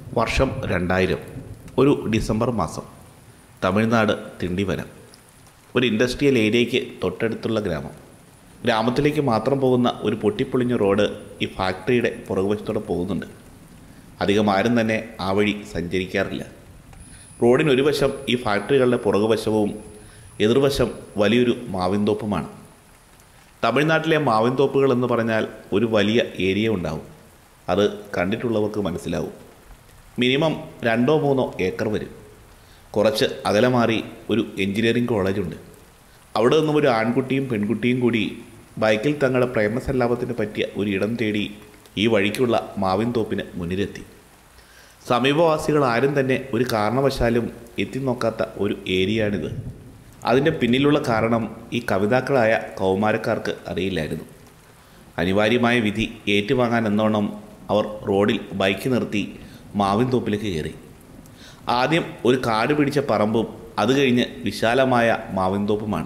വർഷം രണ്ടായിരം ഒരു ഡിസംബർ മാസം തമിഴ്നാട് തിണ്ടിവനം ഒരു ഇൻഡസ്ട്രിയൽ ഏരിയയ്ക്ക് തൊട്ടടുത്തുള്ള ഗ്രാമം ഗ്രാമത്തിലേക്ക് മാത്രം പോകുന്ന ഒരു പൊട്ടിപ്പൊളിഞ്ഞ റോഡ് ഈ ഫാക്ടറിയുടെ പുറകുവശത്തോടെ പോകുന്നുണ്ട് അധികം ആരും തന്നെ ആ വഴി സഞ്ചരിക്കാറില്ല റോഡിന് ഒരു വശം ഈ ഫാക്ടറികളുടെ പുറകുവശവും എതിർവശം വലിയൊരു മാവിൻതോപ്പുമാണ് തമിഴ്നാട്ടിലെ മാവിൻതോപ്പുകൾ എന്ന് പറഞ്ഞാൽ ഒരു വലിയ ഏരിയ ഉണ്ടാവും അത് കണ്ടിട്ടുള്ളവർക്ക് മനസ്സിലാവും മിനിമം രണ്ടോ മൂന്നോ ഏക്കർ വരും കുറച്ച് അകലെ മാറി ഒരു എഞ്ചിനീയറിംഗ് കോളേജുണ്ട് അവിടെ നിന്നും ഒരു ആൺകുട്ടിയും പെൺകുട്ടിയും കൂടി ബൈക്കിൽ തങ്ങളുടെ പ്രേമസല്ലാപത്തിന് പറ്റിയ ഒരു ഇടം തേടി ഈ വഴിക്കുള്ള മാവിൻതോപ്പിന് മുന്നിലെത്തി സമീപവാസികൾ ആരും തന്നെ ഒരു കാരണവശാലും എത്തി നോക്കാത്ത ഒരു ഏരിയയാണിത് അതിൻ്റെ പിന്നിലുള്ള കാരണം ഈ കവിതാക്കളായ കൗമാരക്കാർക്ക് അറിയില്ലായിരുന്നു അനിവാര്യമായ വിധി ഏറ്റുവാങ്ങാൻ എന്നോണം അവർ റോഡിൽ ബൈക്ക് നിർത്തി മാവിൻ തോപ്പിലേക്ക് കയറി ആദ്യം ഒരു കാട് പിടിച്ച പറമ്പും അത് കഴിഞ്ഞ് വിശാലമായ മാവിൻ തോപ്പുമാണ്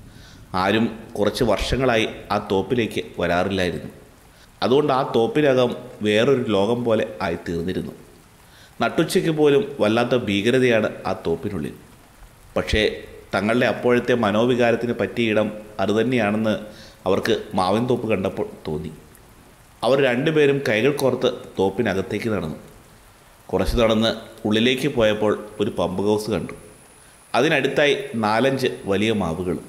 ആരും കുറച്ച് വർഷങ്ങളായി ആ തോപ്പിലേക്ക് വരാറില്ലായിരുന്നു അതുകൊണ്ട് ആ തോപ്പിനകം വേറൊരു ലോകം പോലെ ആയി തീർന്നിരുന്നു നട്ടുച്ചയ്ക്ക് പോലും വല്ലാത്ത ഭീകരതയാണ് ആ തോപ്പിനുള്ളിൽ പക്ഷേ തങ്ങളുടെ അപ്പോഴത്തെ മനോവികാരത്തിന് പറ്റിയ ഇടം അതുതന്നെയാണെന്ന് അവർക്ക് മാവിൻ തോപ്പ് കണ്ടപ്പോൾ തോന്നി അവർ രണ്ടുപേരും കൈകൾ കോർത്ത് തോപ്പിനകത്തേക്ക് നടന്നു കുറച്ച് നടന്ന് ഉള്ളിലേക്ക് പോയപ്പോൾ ഒരു പമ്പ് ഹൗസ് കണ്ടു അതിനടുത്തായി നാലഞ്ച് വലിയ മാവുകളും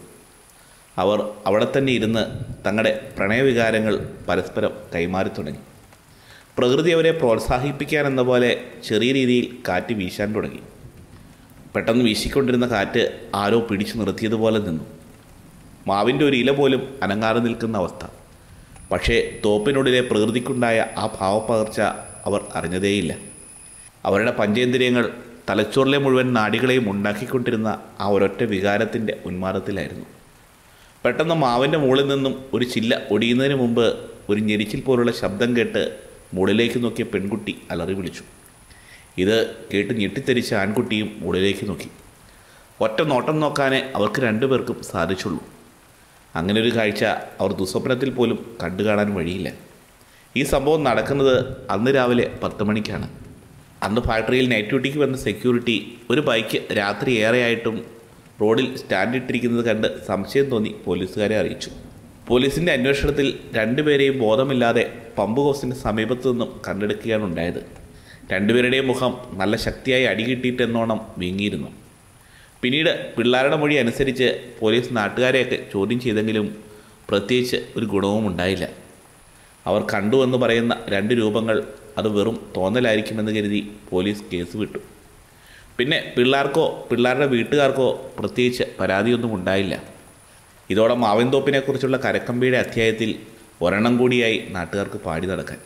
അവർ അവിടെ തന്നെ ഇരുന്ന് തങ്ങളുടെ പ്രണയവികാരങ്ങൾ പരസ്പരം കൈമാറി തുടങ്ങി പ്രകൃതി അവരെ പ്രോത്സാഹിപ്പിക്കാൻ എന്ന പോലെ ചെറിയ രീതിയിൽ കാറ്റ് വീശാൻ തുടങ്ങി പെട്ടെന്ന് വീശിക്കൊണ്ടിരുന്ന കാറ്റ് ആരോ പിടിച്ചു നിർത്തിയതുപോലെ നിന്നു മാവിൻ്റെ ഒരു ഇല പോലും അനങ്ങാതെ നിൽക്കുന്ന അവസ്ഥ പക്ഷേ തോപ്പിനുള്ളിലെ പ്രകൃതിക്കുണ്ടായ ആ ഭാവപ്പകർച്ച അവർ അറിഞ്ഞതേയില്ല അവരുടെ പഞ്ചേന്ദ്രിയങ്ങൾ തലച്ചോറിലെ മുഴുവൻ നാടികളെയും ഉണ്ടാക്കിക്കൊണ്ടിരുന്ന ആ ഒരൊറ്റ വികാരത്തിൻ്റെ ഉന്മാദത്തിലായിരുന്നു പെട്ടെന്ന് മാവിൻ്റെ മുകളിൽ നിന്നും ഒരു ചില്ല ഒടിയുന്നതിന് മുമ്പ് ഒരു ഞെരിച്ചിൽ പോലുള്ള ശബ്ദം കേട്ട് മുകളിലേക്ക് നോക്കിയ പെൺകുട്ടി അലറി വിളിച്ചു ഇത് കേട്ട് ഞെട്ടിത്തെരിച്ച ആൺകുട്ടിയും മുകളിലേക്ക് നോക്കി ഒറ്റ നോട്ടം നോക്കാനേ അവർക്ക് രണ്ടുപേർക്കും സാധിച്ചുള്ളൂ അങ്ങനെ ഒരു കാഴ്ച അവർ ദുസ്വപ്നത്തിൽ പോലും കണ്ടു കാണാൻ വഴിയില്ല ഈ സംഭവം നടക്കുന്നത് അന്ന് രാവിലെ പത്ത് മണിക്കാണ് അന്ന് ഫാക്ടറിയിൽ നൈറ്റ് ഡ്യൂട്ടിക്ക് വന്ന സെക്യൂരിറ്റി ഒരു ബൈക്ക് രാത്രി ഏറെയായിട്ടും റോഡിൽ സ്റ്റാൻഡ് ഇട്ടിരിക്കുന്നത് കണ്ട് സംശയം തോന്നി പോലീസുകാരെ അറിയിച്ചു പോലീസിൻ്റെ അന്വേഷണത്തിൽ രണ്ടുപേരെയും ബോധമില്ലാതെ പമ്പ് ഹൗസിൻ്റെ സമീപത്തു നിന്നും കണ്ടെടുക്കുകയാണ് ഉണ്ടായത് രണ്ടുപേരുടെയും മുഖം നല്ല ശക്തിയായി അടികിട്ടിയിട്ടെന്നോണം വീങ്ങിയിരുന്നു പിന്നീട് പിള്ളേരുടെ മൊഴി അനുസരിച്ച് പോലീസ് നാട്ടുകാരെയൊക്കെ ചോദ്യം ചെയ്തെങ്കിലും പ്രത്യേകിച്ച് ഒരു ഗുണവും ഉണ്ടായില്ല അവർ കണ്ടു എന്ന് പറയുന്ന രണ്ട് രൂപങ്ങൾ അത് വെറും തോന്നലായിരിക്കുമെന്ന് കരുതി പോലീസ് കേസ് വിട്ടു പിന്നെ പിള്ളേർക്കോ പിള്ളേരുടെ വീട്ടുകാർക്കോ പ്രത്യേകിച്ച് പരാതിയൊന്നും ഉണ്ടായില്ല ഇതോടെ മാവിൻതോപ്പിനെക്കുറിച്ചുള്ള കരക്കമ്പിയുടെ അധ്യായത്തിൽ ഒരെണ്ണം കൂടിയായി നാട്ടുകാർക്ക് പാടി നടക്കാൻ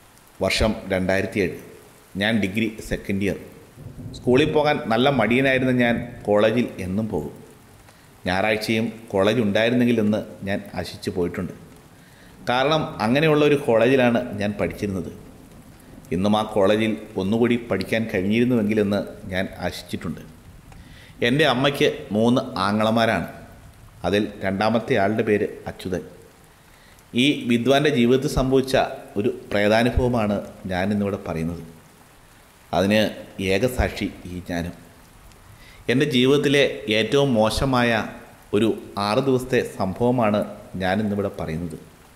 വർഷം രണ്ടായിരത്തി ഏഴ് ഞാൻ ഡിഗ്രി സെക്കൻഡ് ഇയർ സ്കൂളിൽ പോകാൻ നല്ല മടിയനായിരുന്ന ഞാൻ കോളേജിൽ എന്നും പോകും ഞായറാഴ്ചയും കോളേജ് ഉണ്ടായിരുന്നെങ്കിൽ എന്ന് ഞാൻ ആശിച്ചു പോയിട്ടുണ്ട് കാരണം അങ്ങനെയുള്ള ഒരു കോളേജിലാണ് ഞാൻ പഠിച്ചിരുന്നത് ഇന്നും ആ കോളേജിൽ ഒന്നുകൂടി പഠിക്കാൻ കഴിഞ്ഞിരുന്നുവെങ്കിലെന്ന് ഞാൻ ആശിച്ചിട്ടുണ്ട് എൻ്റെ അമ്മയ്ക്ക് മൂന്ന് ആങ്ങളമാരാണ് അതിൽ രണ്ടാമത്തെ ആളുടെ പേര് അച്യുതൻ ഈ വിദ്വാൻ്റെ ജീവിതത്തിൽ സംഭവിച്ച ഒരു പ്രേതാനുഭവമാണ് ഞാൻ ഇന്നിവിടെ പറയുന്നത് അതിന് ഏകസാക്ഷി ഈ ഞാനും എൻ്റെ ജീവിതത്തിലെ ഏറ്റവും മോശമായ ഒരു ആറ് ദിവസത്തെ സംഭവമാണ് ഞാൻ ഇന്നിവിടെ പറയുന്നത്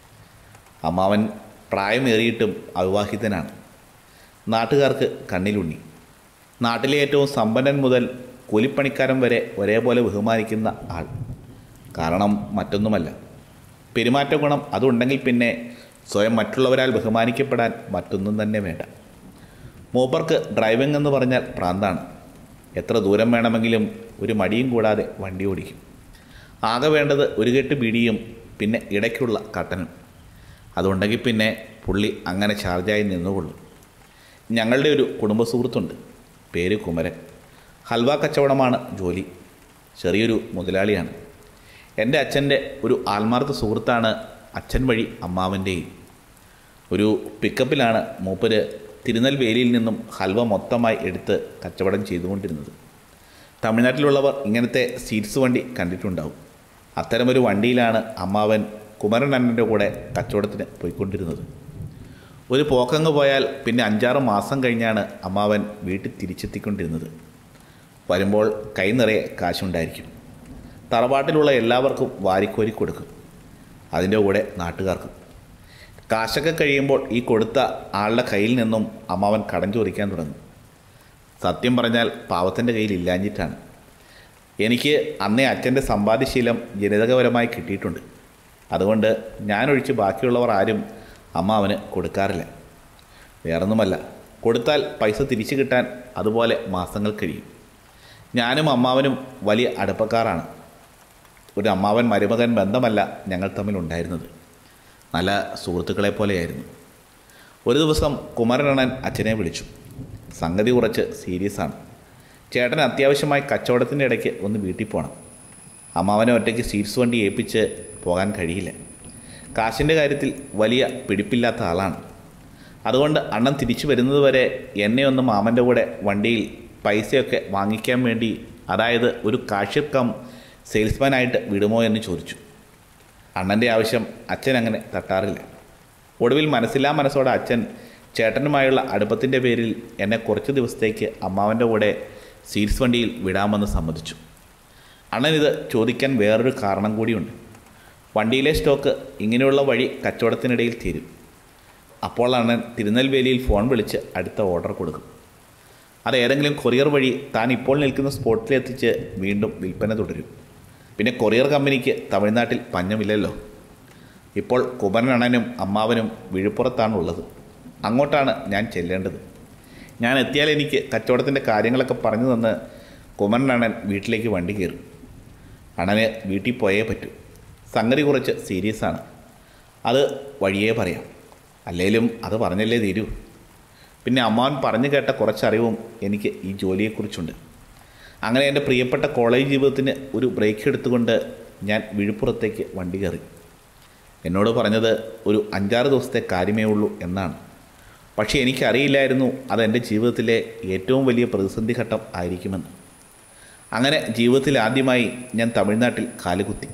അമ്മാവൻ പ്രായമേറിയിട്ടും അവിവാഹിതനാണ് നാട്ടുകാർക്ക് കണ്ണിലുണ്ണി നാട്ടിലെ ഏറ്റവും സമ്പന്നൻ മുതൽ കൂലിപ്പണിക്കാരൻ വരെ ഒരേപോലെ ബഹുമാനിക്കുന്ന ആൾ കാരണം മറ്റൊന്നുമല്ല പെരുമാറ്റ ഗുണം അതുണ്ടെങ്കിൽ പിന്നെ സ്വയം മറ്റുള്ളവരാൽ ബഹുമാനിക്കപ്പെടാൻ മറ്റൊന്നും തന്നെ വേണ്ട മൂപ്പർക്ക് ഡ്രൈവിംഗ് എന്ന് പറഞ്ഞാൽ പ്രാന്താണ് എത്ര ദൂരം വേണമെങ്കിലും ഒരു മടിയും കൂടാതെ വണ്ടി ഓടിക്കും ആകെ വേണ്ടത് ഒരു കെട്ട് ബീഡിയും പിന്നെ ഇടയ്ക്കുള്ള കട്ടനും അതുണ്ടെങ്കിൽ പിന്നെ പുള്ളി അങ്ങനെ ചാർജായി നിന്നുകൊള്ളും ഞങ്ങളുടെ ഒരു കുടുംബ സുഹൃത്തുണ്ട് പേര് കുമരൻ ഹൽവ കച്ചവടമാണ് ജോലി ചെറിയൊരു മുതലാളിയാണ് എൻ്റെ അച്ഛൻ്റെ ഒരു ആത്മാർത്ഥ സുഹൃത്താണ് അച്ഛൻ വഴി അമ്മാവൻ്റെയും ഒരു പിക്കപ്പിലാണ് മൂപ്പര് തിരുനെൽവേലിയിൽ നിന്നും ഹൽവ മൊത്തമായി എടുത്ത് കച്ചവടം ചെയ്തുകൊണ്ടിരുന്നത് തമിഴ്നാട്ടിലുള്ളവർ ഇങ്ങനത്തെ സീറ്റ്സ് വണ്ടി കണ്ടിട്ടുണ്ടാവും അത്തരമൊരു വണ്ടിയിലാണ് അമ്മാവൻ കുമരൻ അണ്ണൻ്റെ കൂടെ കച്ചവടത്തിന് പോയിക്കൊണ്ടിരുന്നത് ഒരു പോക്കങ്ങ് പോയാൽ പിന്നെ അഞ്ചാറ് മാസം കഴിഞ്ഞാണ് അമ്മാവൻ വീട്ടിൽ തിരിച്ചെത്തിക്കൊണ്ടിരുന്നത് വരുമ്പോൾ കൈ നിറയെ കാശുണ്ടായിരിക്കും തറവാട്ടിലുള്ള എല്ലാവർക്കും വാരിക്കോരി കൊടുക്കും അതിൻ്റെ കൂടെ നാട്ടുകാർക്കും കാശൊക്കെ കഴിയുമ്പോൾ ഈ കൊടുത്ത ആളുടെ കയ്യിൽ നിന്നും അമ്മാവൻ കടം ചോദിക്കാൻ തുടങ്ങും സത്യം പറഞ്ഞാൽ പാവത്തിൻ്റെ കയ്യിൽ ഇല്ലാഞ്ഞിട്ടാണ് എനിക്ക് അന്നേ അച്ഛൻ്റെ സമ്പാദ്യശീലം ജനിതകപരമായി കിട്ടിയിട്ടുണ്ട് അതുകൊണ്ട് ഞാനൊഴിച്ച് ബാക്കിയുള്ളവർ ആരും അമ്മാവന് കൊടുക്കാറില്ല വേറൊന്നുമല്ല കൊടുത്താൽ പൈസ തിരിച്ചു കിട്ടാൻ അതുപോലെ മാസങ്ങൾ കഴിയും ഞാനും അമ്മാവനും വലിയ അടുപ്പക്കാരാണ് ഒരു അമ്മാവൻ മരുമകൻ ബന്ധമല്ല ഞങ്ങൾ തമ്മിലുണ്ടായിരുന്നത് നല്ല സുഹൃത്തുക്കളെ പോലെയായിരുന്നു ഒരു ദിവസം കുമരനണ്ണൻ അച്ഛനെ വിളിച്ചു സംഗതി കുറച്ച് സീരിയസ് ആണ് ചേട്ടൻ അത്യാവശ്യമായി കച്ചവടത്തിൻ്റെ ഇടയ്ക്ക് ഒന്ന് വീട്ടിൽ പോകണം അമ്മാവനെ ഒറ്റയ്ക്ക് സീറ്റ്സ് വണ്ടി ഏൽപ്പിച്ച് പോകാൻ കഴിയില്ല കാശിൻ്റെ കാര്യത്തിൽ വലിയ പിടിപ്പില്ലാത്ത ആളാണ് അതുകൊണ്ട് അണ്ണൻ തിരിച്ചു വരുന്നത് വരെ എന്നെ ഒന്ന് മാമൻ്റെ കൂടെ വണ്ടിയിൽ പൈസയൊക്കെ വാങ്ങിക്കാൻ വേണ്ടി അതായത് ഒരു കാഷ്യർ കം സെയിൽസ്മാനായിട്ട് വിടുമോ എന്ന് ചോദിച്ചു അണ്ണൻ്റെ ആവശ്യം അച്ഛൻ അങ്ങനെ തട്ടാറില്ല ഒടുവിൽ മനസ്സില്ലാ മനസ്സോടെ അച്ഛൻ ചേട്ടനുമായുള്ള അടുപ്പത്തിൻ്റെ പേരിൽ എന്നെ കുറച്ച് ദിവസത്തേക്ക് അമ്മാവൻ്റെ കൂടെ സീറ്റ്സ് വണ്ടിയിൽ വിടാമെന്ന് സമ്മതിച്ചു അണ്ണൻ ഇത് ചോദിക്കാൻ വേറൊരു കാരണം കൂടിയുണ്ട് വണ്ടിയിലെ സ്റ്റോക്ക് ഇങ്ങനെയുള്ള വഴി കച്ചവടത്തിനിടയിൽ തീരും അപ്പോൾ അണ്ണൻ തിരുനെൽവേലിയിൽ ഫോൺ വിളിച്ച് അടുത്ത ഓർഡർ കൊടുക്കും അത് ഏതെങ്കിലും കൊറിയർ വഴി താൻ ഇപ്പോൾ നിൽക്കുന്ന സ്പോട്ടിലെത്തിച്ച് വീണ്ടും വിൽപ്പന തുടരും പിന്നെ കൊറിയർ കമ്പനിക്ക് തമിഴ്നാട്ടിൽ പഞ്ഞമില്ലല്ലോ ഇപ്പോൾ കുമരനണ്ണനും അമ്മാവനും വിഴുപ്പുറത്താണുള്ളത് അങ്ങോട്ടാണ് ഞാൻ ചെല്ലേണ്ടത് ഞാൻ എത്തിയാൽ എനിക്ക് കച്ചവടത്തിൻ്റെ കാര്യങ്ങളൊക്കെ പറഞ്ഞു തന്ന് കുമരനണ്ണൻ വീട്ടിലേക്ക് വണ്ടി കയറും അണ്ണന് വീട്ടിൽ പോയേ പറ്റൂ സംഗതി കുറച്ച് സീരിയസ് ആണ് അത് വഴിയേ പറയാം അല്ലേലും അത് പറഞ്ഞല്ലേ തീരൂ പിന്നെ അമ്മാവൻ പറഞ്ഞു കേട്ട കുറച്ചറിവും എനിക്ക് ഈ ജോലിയെക്കുറിച്ചുണ്ട് അങ്ങനെ എൻ്റെ പ്രിയപ്പെട്ട കോളേജ് ജീവിതത്തിന് ഒരു ബ്രേക്ക് എടുത്തുകൊണ്ട് ഞാൻ വിഴുപ്പുറത്തേക്ക് വണ്ടി കയറി എന്നോട് പറഞ്ഞത് ഒരു അഞ്ചാറ് ദിവസത്തെ കാര്യമേ ഉള്ളൂ എന്നാണ് പക്ഷേ എനിക്കറിയില്ലായിരുന്നു അത് എൻ്റെ ജീവിതത്തിലെ ഏറ്റവും വലിയ പ്രതിസന്ധി ഘട്ടം ആയിരിക്കുമെന്ന് അങ്ങനെ ജീവിതത്തിൽ ആദ്യമായി ഞാൻ തമിഴ്നാട്ടിൽ കാലുകുത്തി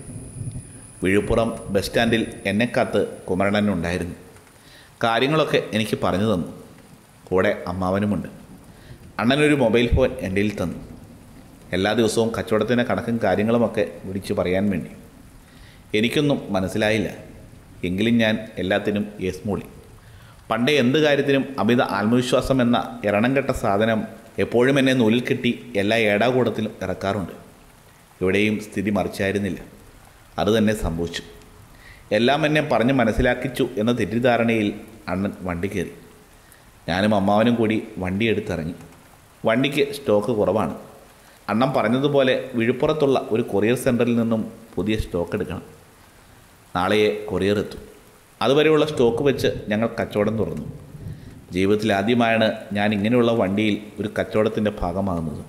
വിഴുപ്പുറം ബസ് സ്റ്റാൻഡിൽ എന്നെ കാത്ത് കുമരണനുണ്ടായിരുന്നു കാര്യങ്ങളൊക്കെ എനിക്ക് പറഞ്ഞു തന്നു കൂടെ അമ്മാവനുമുണ്ട് അണ്ണനൊരു മൊബൈൽ ഫോൺ എൻ്റെ കയ്യിൽ തന്നു എല്ലാ ദിവസവും കച്ചവടത്തിൻ്റെ കണക്കും കാര്യങ്ങളുമൊക്കെ വിളിച്ചു പറയാൻ വേണ്ടി എനിക്കൊന്നും മനസ്സിലായില്ല എങ്കിലും ഞാൻ എല്ലാത്തിനും യേസ് മൂളി പണ്ടേ എന്ത് കാര്യത്തിനും അമിത ആത്മവിശ്വാസം എന്ന എരണം കെട്ട സാധനം എപ്പോഴും എന്നെ നൂലിൽ കെട്ടി എല്ലാ ഏടാകൂടത്തിലും ഇറക്കാറുണ്ട് ഇവിടെയും സ്ഥിതി മറിച്ചായിരുന്നില്ല അത് തന്നെ സംഭവിച്ചു എല്ലാം എന്നെ പറഞ്ഞ് മനസ്സിലാക്കിച്ചു എന്ന തെറ്റിദ്ധാരണയിൽ അണ്ണൻ വണ്ടി കയറി ഞാനും അമ്മാവനും കൂടി വണ്ടി എടുത്തിറങ്ങി വണ്ടിക്ക് സ്റ്റോക്ക് കുറവാണ് അണ്ണൻ പറഞ്ഞതുപോലെ വിഴുപ്പുറത്തുള്ള ഒരു കൊറിയർ സെൻറ്ററിൽ നിന്നും പുതിയ സ്റ്റോക്ക് എടുക്കണം നാളെയെ കൊറിയർ എത്തും അതുവരെയുള്ള സ്റ്റോക്ക് വെച്ച് ഞങ്ങൾ കച്ചവടം തുറന്നു ജീവിതത്തിൽ ആദ്യമായാണ് ഞാൻ ഇങ്ങനെയുള്ള വണ്ടിയിൽ ഒരു കച്ചവടത്തിൻ്റെ ഭാഗമാകുന്നത്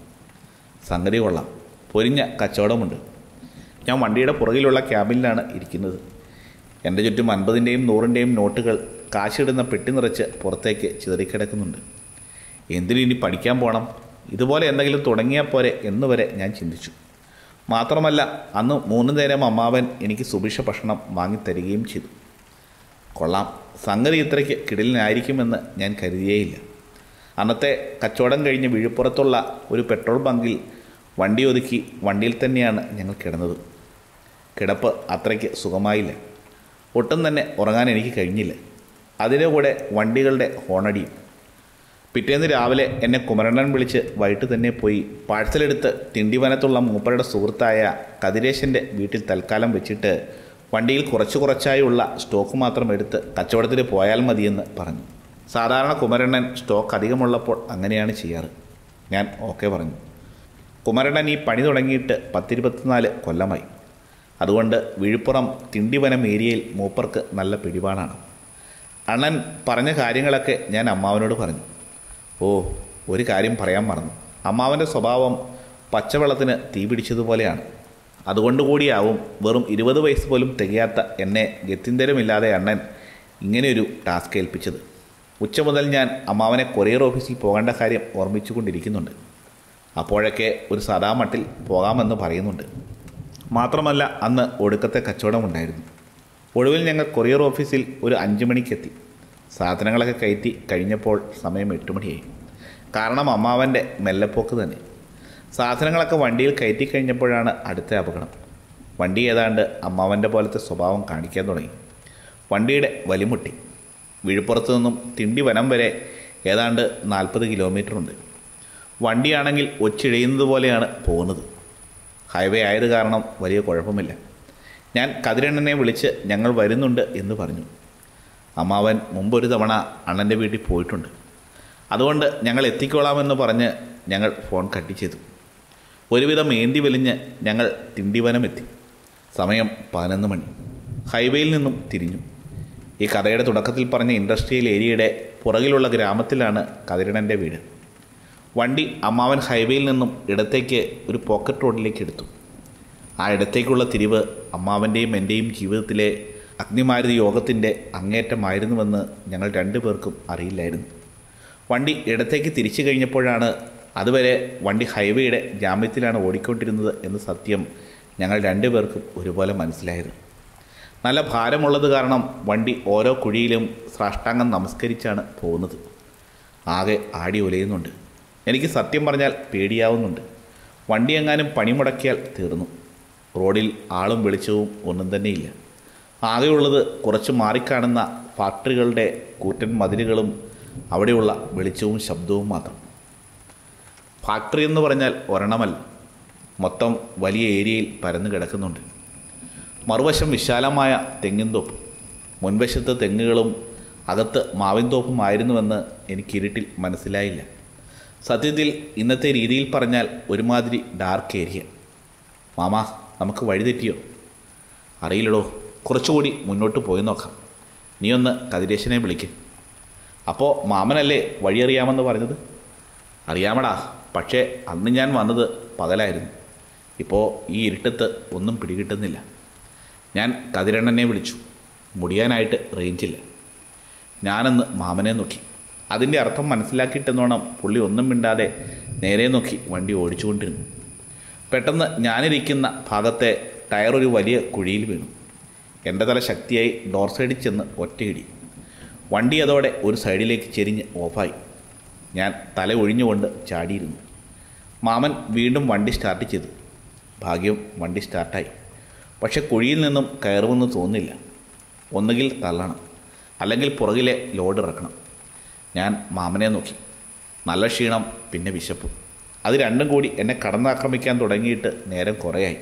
സംഗതി കൊള്ളാം പൊരിഞ്ഞ കച്ചവടമുണ്ട് ഞാൻ വണ്ടിയുടെ പുറകിലുള്ള ക്യാബിനിലാണ് ഇരിക്കുന്നത് എൻ്റെ ചുറ്റും അൻപതിൻ്റെയും നൂറിൻ്റെയും നോട്ടുകൾ കാശിടുന്ന പെട്ടി നിറച്ച് പുറത്തേക്ക് ചിതറിക്കിടക്കുന്നുണ്ട് എന്തിനിനി പഠിക്കാൻ പോകണം ഇതുപോലെ എന്തെങ്കിലും തുടങ്ങിയാൽ പോരെ എന്ന് വരെ ഞാൻ ചിന്തിച്ചു മാത്രമല്ല അന്ന് മൂന്ന് നേരം അമ്മാവൻ എനിക്ക് സുഭിക്ഷ ഭക്ഷണം വാങ്ങിത്തരികയും ചെയ്തു കൊള്ളാം സംഗതി ഇത്രയ്ക്ക് കിടലിനായിരിക്കുമെന്ന് ഞാൻ കരുതിയേയില്ല അന്നത്തെ കച്ചവടം കഴിഞ്ഞ് വിഴുപ്പുറത്തുള്ള ഒരു പെട്രോൾ ബങ്കിൽ വണ്ടി ഒതുക്കി വണ്ടിയിൽ തന്നെയാണ് ഞങ്ങൾ കിടന്നത് കിടപ്പ് അത്രയ്ക്ക് സുഖമായില്ല ഒട്ടും തന്നെ ഉറങ്ങാൻ എനിക്ക് കഴിഞ്ഞില്ല അതിൻ്റെ കൂടെ വണ്ടികളുടെ ഹോണടിയും പിറ്റേന്ന് രാവിലെ എന്നെ കുമരണ്ണൻ വിളിച്ച് വൈകിട്ട് തന്നെ പോയി പാഴ്സലെടുത്ത് തിണ്ടിവനത്തുള്ള മൂപ്പരുടെ സുഹൃത്തായ കതിരേശൻ്റെ വീട്ടിൽ തൽക്കാലം വെച്ചിട്ട് വണ്ടിയിൽ കുറച്ച് കുറച്ചായുള്ള സ്റ്റോക്ക് മാത്രം എടുത്ത് കച്ചവടത്തിന് പോയാൽ മതിയെന്ന് പറഞ്ഞു സാധാരണ കുമരണ്ണൻ സ്റ്റോക്ക് അധികമുള്ളപ്പോൾ അങ്ങനെയാണ് ചെയ്യാറ് ഞാൻ ഓക്കെ പറഞ്ഞു കുമരണ്ണൻ ഈ പണി തുടങ്ങിയിട്ട് പത്തിരുപത്തിനാല് കൊല്ലമായി അതുകൊണ്ട് വിഴുപ്പുറം തിണ്ടിവനം ഏരിയയിൽ മൂപ്പർക്ക് നല്ല പിടിപാടാണ് അണ്ണൻ പറഞ്ഞ കാര്യങ്ങളൊക്കെ ഞാൻ അമ്മാവനോട് പറഞ്ഞു ഓ ഒരു കാര്യം പറയാൻ മറന്നു അമ്മാവൻ്റെ സ്വഭാവം പച്ചവെള്ളത്തിന് തീ പിടിച്ചതുപോലെയാണ് അതുകൊണ്ടുകൂടിയാവും വെറും ഇരുപത് വയസ്സ് പോലും തികയാത്ത എന്നെ ഗത്യന്തരമില്ലാതെ അണ്ണൻ ഇങ്ങനെയൊരു ടാസ്ക് ഏൽപ്പിച്ചത് ഉച്ച മുതൽ ഞാൻ അമ്മാവനെ കൊറിയർ ഓഫീസിൽ പോകേണ്ട കാര്യം ഓർമ്മിച്ചുകൊണ്ടിരിക്കുന്നുണ്ട് അപ്പോഴൊക്കെ ഒരു സാധാ മട്ടിൽ പോകാമെന്ന് പറയുന്നുണ്ട് മാത്രമല്ല അന്ന് ഒടുക്കത്തെ കച്ചവടമുണ്ടായിരുന്നു ഒടുവിൽ ഞങ്ങൾ കൊറിയർ ഓഫീസിൽ ഒരു അഞ്ച് മണിക്കെത്തി സാധനങ്ങളൊക്കെ കയറ്റി കഴിഞ്ഞപ്പോൾ സമയം എട്ട് മണിയായി കാരണം അമ്മാവൻ്റെ മെല്ലെപ്പോക്ക് തന്നെ സാധനങ്ങളൊക്കെ വണ്ടിയിൽ കയറ്റി കഴിഞ്ഞപ്പോഴാണ് അടുത്ത അപകടം വണ്ടി ഏതാണ്ട് അമ്മാവൻ്റെ പോലത്തെ സ്വഭാവം കാണിക്കാൻ തുടങ്ങി വണ്ടിയുടെ വലിമുട്ടി വിഴുപ്പുറത്ത് നിന്നും തിണ്ടി വനം വരെ ഏതാണ്ട് നാൽപ്പത് കിലോമീറ്റർ ഉണ്ട് വണ്ടിയാണെങ്കിൽ ഒച്ചിഴയുന്നത് പോലെയാണ് പോകുന്നത് ഹൈവേ ആയത് കാരണം വലിയ കുഴപ്പമില്ല ഞാൻ കതിരണ്ണനെ വിളിച്ച് ഞങ്ങൾ വരുന്നുണ്ട് എന്ന് പറഞ്ഞു അമ്മാവൻ മുമ്പൊരു തവണ അണ്ണൻ്റെ വീട്ടിൽ പോയിട്ടുണ്ട് അതുകൊണ്ട് ഞങ്ങൾ എത്തിക്കോളാമെന്ന് പറഞ്ഞ് ഞങ്ങൾ ഫോൺ കട്ട് ചെയ്തു ഒരുവിധം ഏന്തി വലിഞ്ഞ് ഞങ്ങൾ തിണ്ടിവനം എത്തി സമയം പതിനൊന്ന് മണി ഹൈവേയിൽ നിന്നും തിരിഞ്ഞു ഈ കഥയുടെ തുടക്കത്തിൽ പറഞ്ഞ ഇൻഡസ്ട്രിയൽ ഏരിയയുടെ പുറകിലുള്ള ഗ്രാമത്തിലാണ് കതിരണൻ്റെ വീട് വണ്ടി അമ്മാവൻ ഹൈവേയിൽ നിന്നും ഇടത്തേക്ക് ഒരു പോക്കറ്റ് റോഡിലേക്ക് എടുത്തു ആ ഇടത്തേക്കുള്ള തിരിവ് അമ്മാവൻ്റെയും എൻ്റെയും ജീവിതത്തിലെ അഗ്നിമാരുതി യോഗത്തിൻ്റെ അങ്ങേറ്റമായിരുന്നുവെന്ന് ഞങ്ങൾ രണ്ടുപേർക്കും അറിയില്ലായിരുന്നു വണ്ടി ഇടത്തേക്ക് തിരിച്ചു കഴിഞ്ഞപ്പോഴാണ് അതുവരെ വണ്ടി ഹൈവേയുടെ ജാമ്യത്തിലാണ് ഓടിക്കൊണ്ടിരുന്നത് എന്ന സത്യം ഞങ്ങൾ രണ്ടുപേർക്കും ഒരുപോലെ മനസ്സിലായത് നല്ല ഭാരമുള്ളത് കാരണം വണ്ടി ഓരോ കുഴിയിലും സാഷ്ടാംഗം നമസ്കരിച്ചാണ് പോകുന്നത് ആകെ ആടി ഉലയുന്നുണ്ട് എനിക്ക് സത്യം പറഞ്ഞാൽ പേടിയാവുന്നുണ്ട് വണ്ടി എങ്ങാനും പണിമുടക്കിയാൽ തീർന്നു റോഡിൽ ആളും വെളിച്ചവും ഒന്നും തന്നെയില്ല ആകെയുള്ളത് കുറച്ച് മാറിക്കാണുന്ന ഫാക്ടറികളുടെ കൂറ്റൻ മതിലുകളും അവിടെയുള്ള വെളിച്ചവും ശബ്ദവും മാത്രം ഫാക്ടറി എന്ന് പറഞ്ഞാൽ ഒരെണ്ണമല്ല മൊത്തം വലിയ ഏരിയയിൽ പരന്നു കിടക്കുന്നുണ്ട് മറുവശം വിശാലമായ തെങ്ങിൻതോപ്പ് മുൻവശത്ത് തെങ്ങുകളും അകത്ത് മാവിൻതോപ്പുമായിരുന്നുവെന്ന് എനിക്ക് ഇരുട്ടിൽ മനസ്സിലായില്ല സത്യത്തിൽ ഇന്നത്തെ രീതിയിൽ പറഞ്ഞാൽ ഒരുമാതിരി ഡാർക്ക് ഏരിയ മാമാ നമുക്ക് വഴിതെറ്റിയോ അറിയില്ലടോ കുറച്ചുകൂടി മുന്നോട്ട് പോയി നോക്കാം നീ ഒന്ന് കതിരേശനെ വിളിക്ക് അപ്പോൾ മാമനല്ലേ വഴിയറിയാമെന്ന് പറഞ്ഞത് അറിയാമടാ പക്ഷേ അന്ന് ഞാൻ വന്നത് പകലായിരുന്നു ഇപ്പോൾ ഈ ഇരുട്ടത്ത് ഒന്നും പിടികിട്ടുന്നില്ല ഞാൻ കതിരണ്ണനെ വിളിച്ചു മുടിയാനായിട്ട് റേഞ്ചില്ല ഞാനന്ന് മാമനെ നോക്കി അതിൻ്റെ അർത്ഥം മനസ്സിലാക്കിയിട്ടെന്നോണം പുള്ളി ഒന്നും മിണ്ടാതെ നേരെ നോക്കി വണ്ടി ഓടിച്ചുകൊണ്ടിരുന്നു പെട്ടെന്ന് ഞാനിരിക്കുന്ന ഭാഗത്തെ ടയർ ഒരു വലിയ കുഴിയിൽ വീണു എൻ്റെ തല ശക്തിയായി ഡോർ സൈഡിൽ ചെന്ന് ഒറ്റയിടി വണ്ടി അതോടെ ഒരു സൈഡിലേക്ക് ചെരിഞ്ഞ് ഓഫായി ഞാൻ തല ഒഴിഞ്ഞുകൊണ്ട് ചാടിയിരുന്നു മാമൻ വീണ്ടും വണ്ടി സ്റ്റാർട്ട് ചെയ്തു ഭാഗ്യം വണ്ടി സ്റ്റാർട്ടായി പക്ഷെ കുഴിയിൽ നിന്നും കയറുമെന്ന് തോന്നില്ല ഒന്നുകിൽ തള്ളണം അല്ലെങ്കിൽ പുറകിലെ ലോഡ് ഇറക്കണം ഞാൻ മാമനെ നോക്കി നല്ല ക്ഷീണം പിന്നെ വിശപ്പ് അത് രണ്ടും കൂടി എന്നെ കടന്നാക്രമിക്കാൻ തുടങ്ങിയിട്ട് നേരം കുറേയായി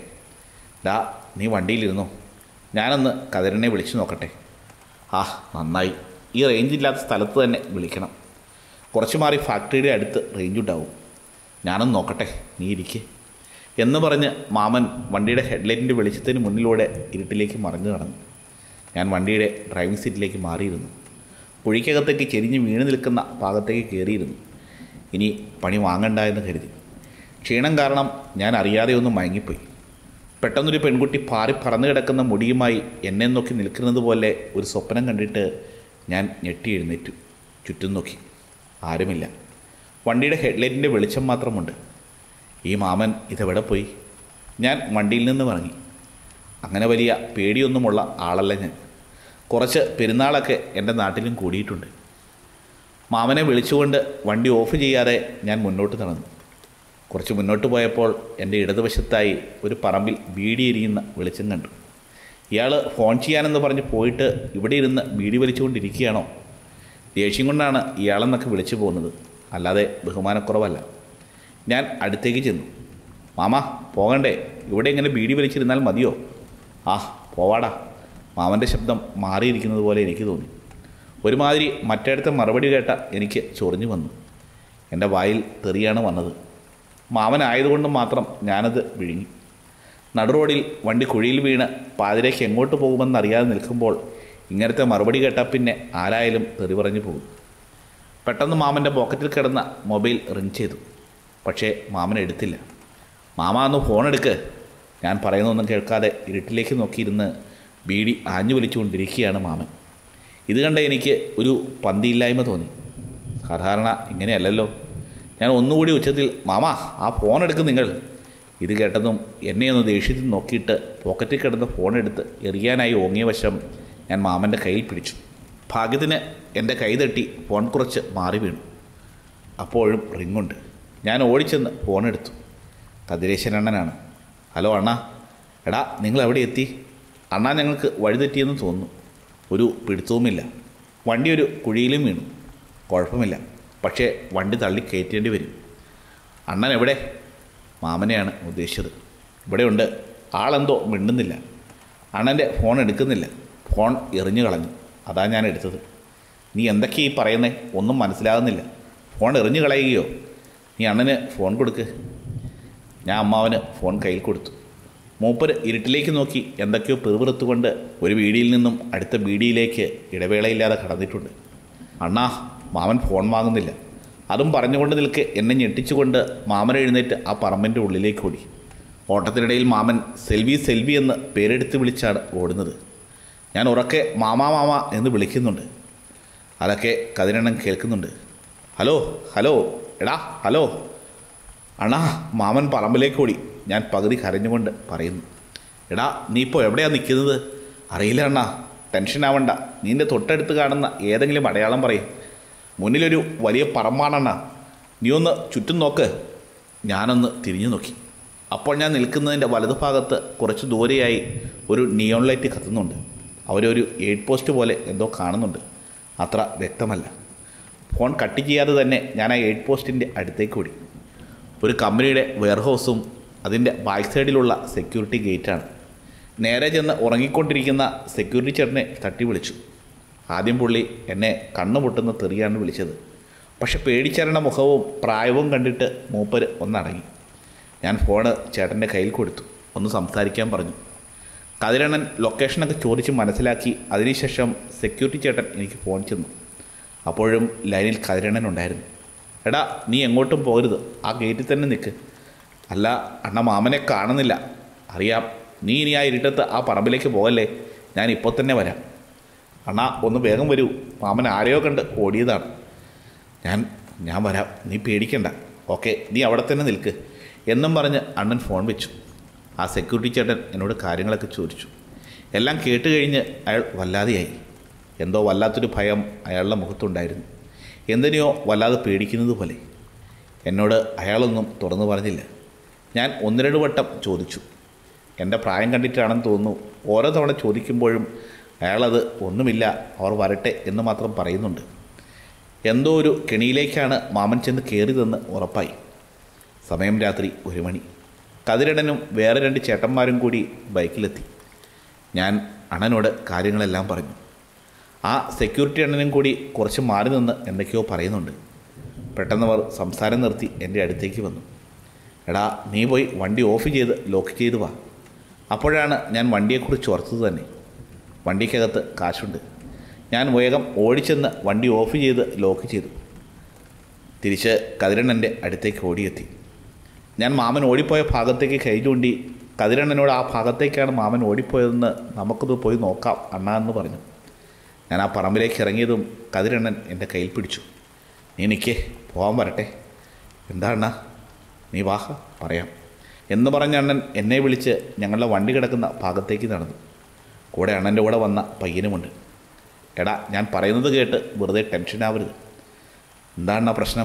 ഡാ നീ വണ്ടിയിലിരുന്നോ ഞാനൊന്ന് കതിരനെ വിളിച്ചു നോക്കട്ടെ ആ നന്നായി ഈ റേഞ്ച് ഇല്ലാത്ത സ്ഥലത്ത് തന്നെ വിളിക്കണം കുറച്ച് മാറി ഫാക്ടറിയുടെ അടുത്ത് റേഞ്ച് ഉണ്ടാവും ഞാനൊന്ന് നോക്കട്ടെ നീ ഇരിക്കേ എന്ന് പറഞ്ഞ് മാമൻ വണ്ടിയുടെ ഹെഡ്ലൈറ്റിൻ്റെ വെളിച്ചത്തിന് മുന്നിലൂടെ ഇരുട്ടിലേക്ക് മറിഞ്ഞു നടന്നു ഞാൻ വണ്ടിയുടെ ഡ്രൈവിംഗ് സീറ്റിലേക്ക് മാറിയിരുന്നു കുഴിക്കകത്തേക്ക് ചെരിഞ്ഞ് വീണ് നിൽക്കുന്ന ഭാഗത്തേക്ക് കയറിയിരുന്നു ഇനി പണി വാങ്ങണ്ട എന്ന് കരുതി ക്ഷീണം കാരണം ഞാൻ അറിയാതെ ഒന്ന് മയങ്ങിപ്പോയി പെട്ടെന്നൊരു പെൺകുട്ടി പാറി പറന്നു കിടക്കുന്ന മുടിയുമായി എന്നെ നോക്കി നിൽക്കുന്നത് പോലെ ഒരു സ്വപ്നം കണ്ടിട്ട് ഞാൻ ഞെട്ടി എഴുന്നേറ്റു ചുറ്റും നോക്കി ആരുമില്ല വണ്ടിയുടെ ഹെഡ്ലൈറ്റിൻ്റെ വെളിച്ചം മാത്രമുണ്ട് ഈ മാമൻ ഇതെവിടെ പോയി ഞാൻ വണ്ടിയിൽ നിന്ന് ഇറങ്ങി അങ്ങനെ വലിയ പേടിയൊന്നുമുള്ള ആളല്ല ഞാൻ കുറച്ച് പെരുന്നാളൊക്കെ എൻ്റെ നാട്ടിലും കൂടിയിട്ടുണ്ട് മാമനെ വിളിച്ചുകൊണ്ട് വണ്ടി ഓഫ് ചെയ്യാതെ ഞാൻ മുന്നോട്ട് നടന്നു കുറച്ച് മുന്നോട്ട് പോയപ്പോൾ എൻ്റെ ഇടതുവശത്തായി ഒരു പറമ്പിൽ ബീഡി എരിയുന്ന വെളിച്ചം കണ്ടു ഇയാൾ ഫോൺ ചെയ്യാനെന്ന് പറഞ്ഞ് പോയിട്ട് ഇവിടെ ഇരുന്ന് ബീഡി വലിച്ചുകൊണ്ടിരിക്കുകയാണോ ദേഷ്യം കൊണ്ടാണ് ഇയാളെന്നൊക്കെ വിളിച്ചു പോകുന്നത് അല്ലാതെ ബഹുമാനക്കുറവല്ല ഞാൻ അടുത്തേക്ക് ചെന്നു മാമ പോകണ്ടേ ഇവിടെ ഇങ്ങനെ ബീഡി വലിച്ചിരുന്നാൽ മതിയോ ആ പോവാടാ മാമൻ്റെ ശബ്ദം മാറിയിരിക്കുന്നത് പോലെ എനിക്ക് തോന്നി ഒരുമാതിരി മറ്റേടത്തെ മറുപടി കേട്ട എനിക്ക് ചൊറിഞ്ഞു വന്നു എൻ്റെ വായിൽ തെറിയാണ് വന്നത് മാമനായതുകൊണ്ട് മാത്രം ഞാനത് വിഴുങ്ങി നടുറോഡിൽ വണ്ടി കുഴിയിൽ വീണ് പാതിരേക്ക് എങ്ങോട്ട് പോകുമെന്നറിയാതെ നിൽക്കുമ്പോൾ ഇങ്ങനത്തെ മറുപടി കേട്ടാൽ പിന്നെ ആരായാലും തെറി പറഞ്ഞു പോകും പെട്ടെന്ന് മാമൻ്റെ പോക്കറ്റിൽ കിടന്ന മൊബൈൽ റിങ് ചെയ്തു പക്ഷേ മാമൻ എടുത്തില്ല മാമ ഒന്ന് ഫോൺ എടുക്ക് ഞാൻ പറയുന്നൊന്നും കേൾക്കാതെ ഇരുട്ടിലേക്ക് നോക്കിയിരുന്ന് ബീഡി ആഞ്ഞു വലിച്ചുകൊണ്ടിരിക്കുകയാണ് മാമൻ ഇത് കണ്ട എനിക്ക് ഒരു പന്തിയില്ലായ്മ തോന്നി സാധാരണ ഇങ്ങനെയല്ലല്ലോ ഞാൻ ഒന്നുകൂടി ഉച്ചത്തിൽ മാമ ആ ഫോൺ എടുക്കും നിങ്ങൾ ഇത് കേട്ടതും എന്നെ ഒന്ന് ദേഷ്യത്തിൽ നോക്കിയിട്ട് പോക്കറ്റിൽ കിടന്ന ഫോൺ എടുത്ത് എറിയാനായി ഓങ്ങിയ വശം ഞാൻ മാമൻ്റെ കയ്യിൽ പിടിച്ചു ഭാഗ്യത്തിന് എൻ്റെ കൈ തട്ടി ഫോൺ കുറച്ച് മാറി വീണു അപ്പോഴും റിങ്ങുണ്ട് ഞാൻ ഓടിച്ചെന്ന് ഫോൺ എടുത്തു കതിരേശൻ അണ്ണനാണ് ഹലോ അണ്ണാ എടാ നിങ്ങൾ എവിടെ എത്തി അണ്ണാ ഞങ്ങൾക്ക് വഴിതെറ്റിയെന്ന് തോന്നുന്നു ഒരു പിടുത്തവുമില്ല വണ്ടി ഒരു കുഴിയിലും വീണു കുഴപ്പമില്ല പക്ഷേ വണ്ടി തള്ളി കയറ്റേണ്ടി വരും അണ്ണൻ എവിടെ മാമനെയാണ് ഉദ്ദേശിച്ചത് ഇവിടെയുണ്ട് ആളെന്തോ മിണ്ടുന്നില്ല അണ്ണൻ്റെ ഫോൺ എടുക്കുന്നില്ല ഫോൺ എറിഞ്ഞു കളഞ്ഞു അതാ ഞാൻ എടുത്തത് നീ എന്തൊക്കെയാ ഈ പറയുന്നേ ഒന്നും മനസ്സിലാകുന്നില്ല ഫോൺ എറിഞ്ഞു കളയുകയോ നീ അണ്ണന് ഫോൺ കൊടുക്ക് ഞാൻ അമ്മാവന് ഫോൺ കയ്യിൽ കൊടുത്തു മൂപ്പര് ഇരുട്ടിലേക്ക് നോക്കി എന്തൊക്കെയോ പെറുപിറുത്തുകൊണ്ട് ഒരു വീടിയിൽ നിന്നും അടുത്ത ബീഡിയിലേക്ക് ഇടവേളയില്ലാതെ കടന്നിട്ടുണ്ട് അണ്ണാ മാമൻ ഫോൺ വാങ്ങുന്നില്ല അതും പറഞ്ഞുകൊണ്ട് നിൽക്കെ എന്നെ ഞെട്ടിച്ചുകൊണ്ട് മാമൻ എഴുന്നേറ്റ് ആ പറമ്പിൻ്റെ ഉള്ളിലേക്ക് ഓടി ഓട്ടത്തിനിടയിൽ മാമൻ സെൽവി സെൽവി എന്ന് പേരെടുത്ത് വിളിച്ചാണ് ഓടുന്നത് ഞാൻ ഉറക്കെ മാമാ മാമ എന്ന് വിളിക്കുന്നുണ്ട് അതൊക്കെ കതിരെണ്ണം കേൾക്കുന്നുണ്ട് ഹലോ ഹലോ എടാ ഹലോ അണ്ണാ മാമൻ പറമ്പിലേക്ക് ഓടി ഞാൻ പകുതി കരഞ്ഞുകൊണ്ട് പറയുന്നു എടാ നീ ഇപ്പോൾ എവിടെയാണ് നിൽക്കുന്നത് അറിയില്ല അണ്ണാ ടെൻഷൻ ആവണ്ട നിന്റെ തൊട്ടടുത്ത് കാണുന്ന ഏതെങ്കിലും അടയാളം പറയും മുന്നിലൊരു വലിയ പറമ്പാണണ്ണ നീ ഒന്ന് ചുറ്റും നോക്ക് ഞാനൊന്ന് തിരിഞ്ഞു നോക്കി അപ്പോൾ ഞാൻ നിൽക്കുന്നതിൻ്റെ വലതുഭാഗത്ത് കുറച്ച് ദൂരെയായി ഒരു നിയോൺ ലൈറ്റ് കത്തുന്നുണ്ട് അവരൊരു എയ്ഡ് പോസ്റ്റ് പോലെ എന്തോ കാണുന്നുണ്ട് അത്ര വ്യക്തമല്ല ഫോൺ കട്ട് ചെയ്യാതെ തന്നെ ഞാൻ ആ എയ്ഡ് പോസ്റ്റിൻ്റെ അടുത്തേക്ക് ഓടി ഒരു കമ്പനിയുടെ വെയർഹൗസും അതിൻ്റെ ബാക്ക് സൈഡിലുള്ള സെക്യൂരിറ്റി ഗേറ്റാണ് നേരെ ചെന്ന് ഉറങ്ങിക്കൊണ്ടിരിക്കുന്ന സെക്യൂരിറ്റി ചേട്ടനെ തട്ടി വിളിച്ചു ആദ്യം പുള്ളി എന്നെ കണ്ണു പൊട്ടുന്ന തെറിയാണ് വിളിച്ചത് പക്ഷെ പേടിച്ചരണ മുഖവും പ്രായവും കണ്ടിട്ട് മൂപ്പര് ഒന്നടങ്ങി ഞാൻ ഫോണ് ചേട്ടൻ്റെ കയ്യിൽ കൊടുത്തു ഒന്ന് സംസാരിക്കാൻ പറഞ്ഞു കതിരണ്ണൻ ലൊക്കേഷനൊക്കെ ചോദിച്ച് മനസ്സിലാക്കി അതിനുശേഷം സെക്യൂരിറ്റി ചേട്ടൻ എനിക്ക് ഫോൺ ചെന്നു അപ്പോഴും ലൈനിൽ കതിരണ്ണൻ ഉണ്ടായിരുന്നു എടാ നീ എങ്ങോട്ടും പോകരുത് ആ ഗേറ്റിൽ തന്നെ നിൽക്ക് അല്ല അണ്ണ മാമനെ കാണുന്നില്ല അറിയാം നീ ഇനി ആ ഇരുട്ടത്ത് ആ പറമ്പിലേക്ക് പോകല്ലേ ഞാൻ ഇപ്പോൾ തന്നെ വരാം അണ്ണാ ഒന്ന് വേഗം വരൂ മാമൻ ആരെയോ കണ്ട് ഓടിയതാണ് ഞാൻ ഞാൻ വരാം നീ പേടിക്കണ്ട ഓക്കെ നീ അവിടെ തന്നെ നിൽക്ക് എന്നും പറഞ്ഞ് അണ്ണൻ ഫോൺ വെച്ചു ആ സെക്യൂരിറ്റി ചേട്ടൻ എന്നോട് കാര്യങ്ങളൊക്കെ ചോദിച്ചു എല്ലാം കേട്ട് കഴിഞ്ഞ് അയാൾ വല്ലാതെയായി എന്തോ വല്ലാത്തൊരു ഭയം അയാളുടെ മുഖത്തുണ്ടായിരുന്നു എന്തിനെയോ വല്ലാതെ പേടിക്കുന്നത് പോലെ എന്നോട് അയാളൊന്നും തുറന്നു പറഞ്ഞില്ല ഞാൻ ഒന്ന് രണ്ട് വട്ടം ചോദിച്ചു എൻ്റെ പ്രായം കണ്ടിട്ടാണെന്ന് തോന്നുന്നു ഓരോ തവണ ചോദിക്കുമ്പോഴും അയാളത് ഒന്നുമില്ല അവർ വരട്ടെ എന്ന് മാത്രം പറയുന്നുണ്ട് എന്തോ ഒരു കെണിയിലേക്കാണ് മാമൻ ചെന്ന് കയറിയതെന്ന് ഉറപ്പായി സമയം രാത്രി ഒരു മണി കതിരടനും വേറെ രണ്ട് ചേട്ടന്മാരും കൂടി ബൈക്കിലെത്തി ഞാൻ അണ്ണനോട് കാര്യങ്ങളെല്ലാം പറഞ്ഞു ആ സെക്യൂരിറ്റി അണ്ണനും കൂടി കുറച്ച് മാറി നിന്ന് എന്തൊക്കെയോ പറയുന്നുണ്ട് പെട്ടെന്നവർ സംസാരം നിർത്തി എൻ്റെ അടുത്തേക്ക് വന്നു എടാ നീ പോയി വണ്ടി ഓഫ് ചെയ്ത് ലോക്ക് ചെയ്ത് വാ അപ്പോഴാണ് ഞാൻ വണ്ടിയെക്കുറിച്ച് ഓർത്തത് തന്നെ വണ്ടിക്കകത്ത് കാശുണ്ട് ഞാൻ വേഗം ഓടിച്ചെന്ന് വണ്ടി ഓഫ് ചെയ്ത് ലോക്ക് ചെയ്തു തിരിച്ച് കതിരണ്ണൻ്റെ അടുത്തേക്ക് ഓടിയെത്തി ഞാൻ മാമൻ ഓടിപ്പോയ ഭാഗത്തേക്ക് കൈ ചൂണ്ടി കതിരണ്ണനോട് ആ ഭാഗത്തേക്കാണ് മാമൻ ഓടിപ്പോയതെന്ന് നമുക്കത് പോയി നോക്കാം അണ്ണാ എന്ന് പറഞ്ഞു ഞാൻ ആ പറമ്പിലേക്ക് ഇറങ്ങിയതും കതിരണ്ണൻ എൻ്റെ കയ്യിൽ പിടിച്ചു നീ നിൽക്കേ പോകാൻ വരട്ടെ എന്താ അണ്ണാ നീ വാഹ പറയാം എന്ന് പറഞ്ഞ അണ്ണൻ എന്നെ വിളിച്ച് ഞങ്ങളുടെ വണ്ടി കിടക്കുന്ന ഭാഗത്തേക്ക് നടന്നു കൂടെ അണ്ണൻ്റെ കൂടെ വന്ന പയ്യനുമുണ്ട് എടാ ഞാൻ പറയുന്നത് കേട്ട് വെറുതെ ടെൻഷനാവരുത് എന്താണ് പ്രശ്നം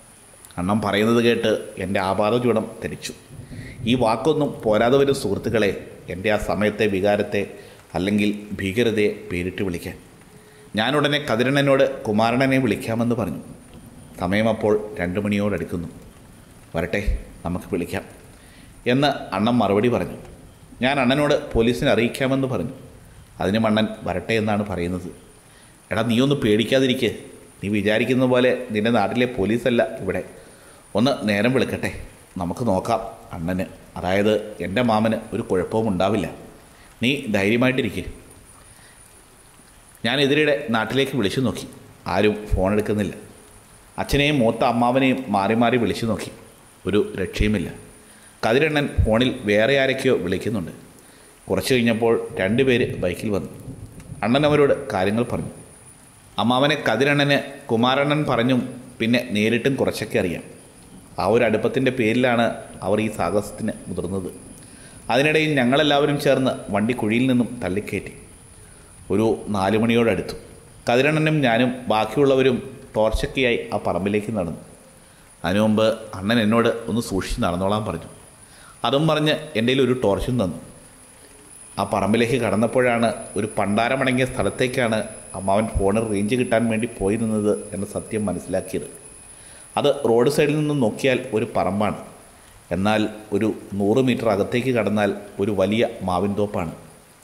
അണ്ണൻ പറയുന്നത് കേട്ട് എൻ്റെ ആപാദ ചൂടം തെരിച്ചു ഈ വാക്കൊന്നും പോരാതെ വരും സുഹൃത്തുക്കളെ എൻ്റെ ആ സമയത്തെ വികാരത്തെ അല്ലെങ്കിൽ ഭീകരതയെ പേരിട്ട് വിളിക്കാൻ ഞാനുടനെ കതിരണ്ണനോട് കുമാരണ്ണനെ വിളിക്കാമെന്ന് പറഞ്ഞു സമയം അപ്പോൾ രണ്ട് മണിയോടടുക്കുന്നു വരട്ടെ നമുക്ക് വിളിക്കാം എന്ന് അണ്ണൻ മറുപടി പറഞ്ഞു ഞാൻ അണ്ണനോട് പോലീസിനെ അറിയിക്കാമെന്ന് പറഞ്ഞു അതിന് മണ്ണൻ വരട്ടെ എന്നാണ് പറയുന്നത് എടാ നീ ഒന്ന് പേടിക്കാതിരിക്കെ നീ വിചാരിക്കുന്ന പോലെ നിന്റെ നാട്ടിലെ പോലീസല്ല ഇവിടെ ഒന്ന് നേരം വിളിക്കട്ടെ നമുക്ക് നോക്കാം അണ്ണന് അതായത് എൻ്റെ മാമന് ഒരു കുഴപ്പവും ഉണ്ടാവില്ല നീ ധൈര്യമായിട്ടിരിക്കെ ഞാൻ ഇതിനിടെ നാട്ടിലേക്ക് വിളിച്ചു നോക്കി ആരും ഫോൺ എടുക്കുന്നില്ല അച്ഛനെയും മൂത്ത അമ്മാവനെയും മാറി മാറി വിളിച്ചു നോക്കി ഒരു രക്ഷയുമില്ല കതിരണ്ണൻ ഫോണിൽ വേറെ ആരൊക്കെയോ വിളിക്കുന്നുണ്ട് കുറച്ച് കഴിഞ്ഞപ്പോൾ രണ്ടുപേര് ബൈക്കിൽ വന്നു അണ്ണൻ അവരോട് കാര്യങ്ങൾ പറഞ്ഞു അമ്മാവനെ കതിരണ്ണന് കുമാരണ്ണൻ പറഞ്ഞും പിന്നെ നേരിട്ടും കുറച്ചൊക്കെ അറിയാം ആ ഒരു അടുപ്പത്തിൻ്റെ പേരിലാണ് അവർ ഈ സാഹസത്തിന് മുതിർന്നത് അതിനിടയിൽ ഞങ്ങളെല്ലാവരും ചേർന്ന് വണ്ടി കുഴിയിൽ നിന്നും തള്ളിക്കയറ്റി ഒരു നാല് മണിയോടടുത്തു കതിരണ്ണനും ഞാനും ബാക്കിയുള്ളവരും ടോർച്ചൊക്കെയായി ആ പറമ്പിലേക്ക് നടന്നു അതിനു മുമ്പ് അണ്ണൻ എന്നോട് ഒന്ന് സൂക്ഷിച്ച് നടന്നോളാൻ പറഞ്ഞു അതും പറഞ്ഞ് എൻ്റെ കയ്യിൽ ഒരു ടോർച്ചും തന്നു ആ പറമ്പിലേക്ക് കടന്നപ്പോഴാണ് ഒരു പണ്ടാരമടങ്ങിയ സ്ഥലത്തേക്കാണ് അമ്മാവൻ ഫോണിൽ റേഞ്ച് കിട്ടാൻ വേണ്ടി പോയിരുന്നത് എന്ന സത്യം മനസ്സിലാക്കിയത് അത് റോഡ് സൈഡിൽ നിന്നും നോക്കിയാൽ ഒരു പറമ്പാണ് എന്നാൽ ഒരു നൂറ് മീറ്റർ അകത്തേക്ക് കടന്നാൽ ഒരു വലിയ മാവിൻ തോപ്പാണ്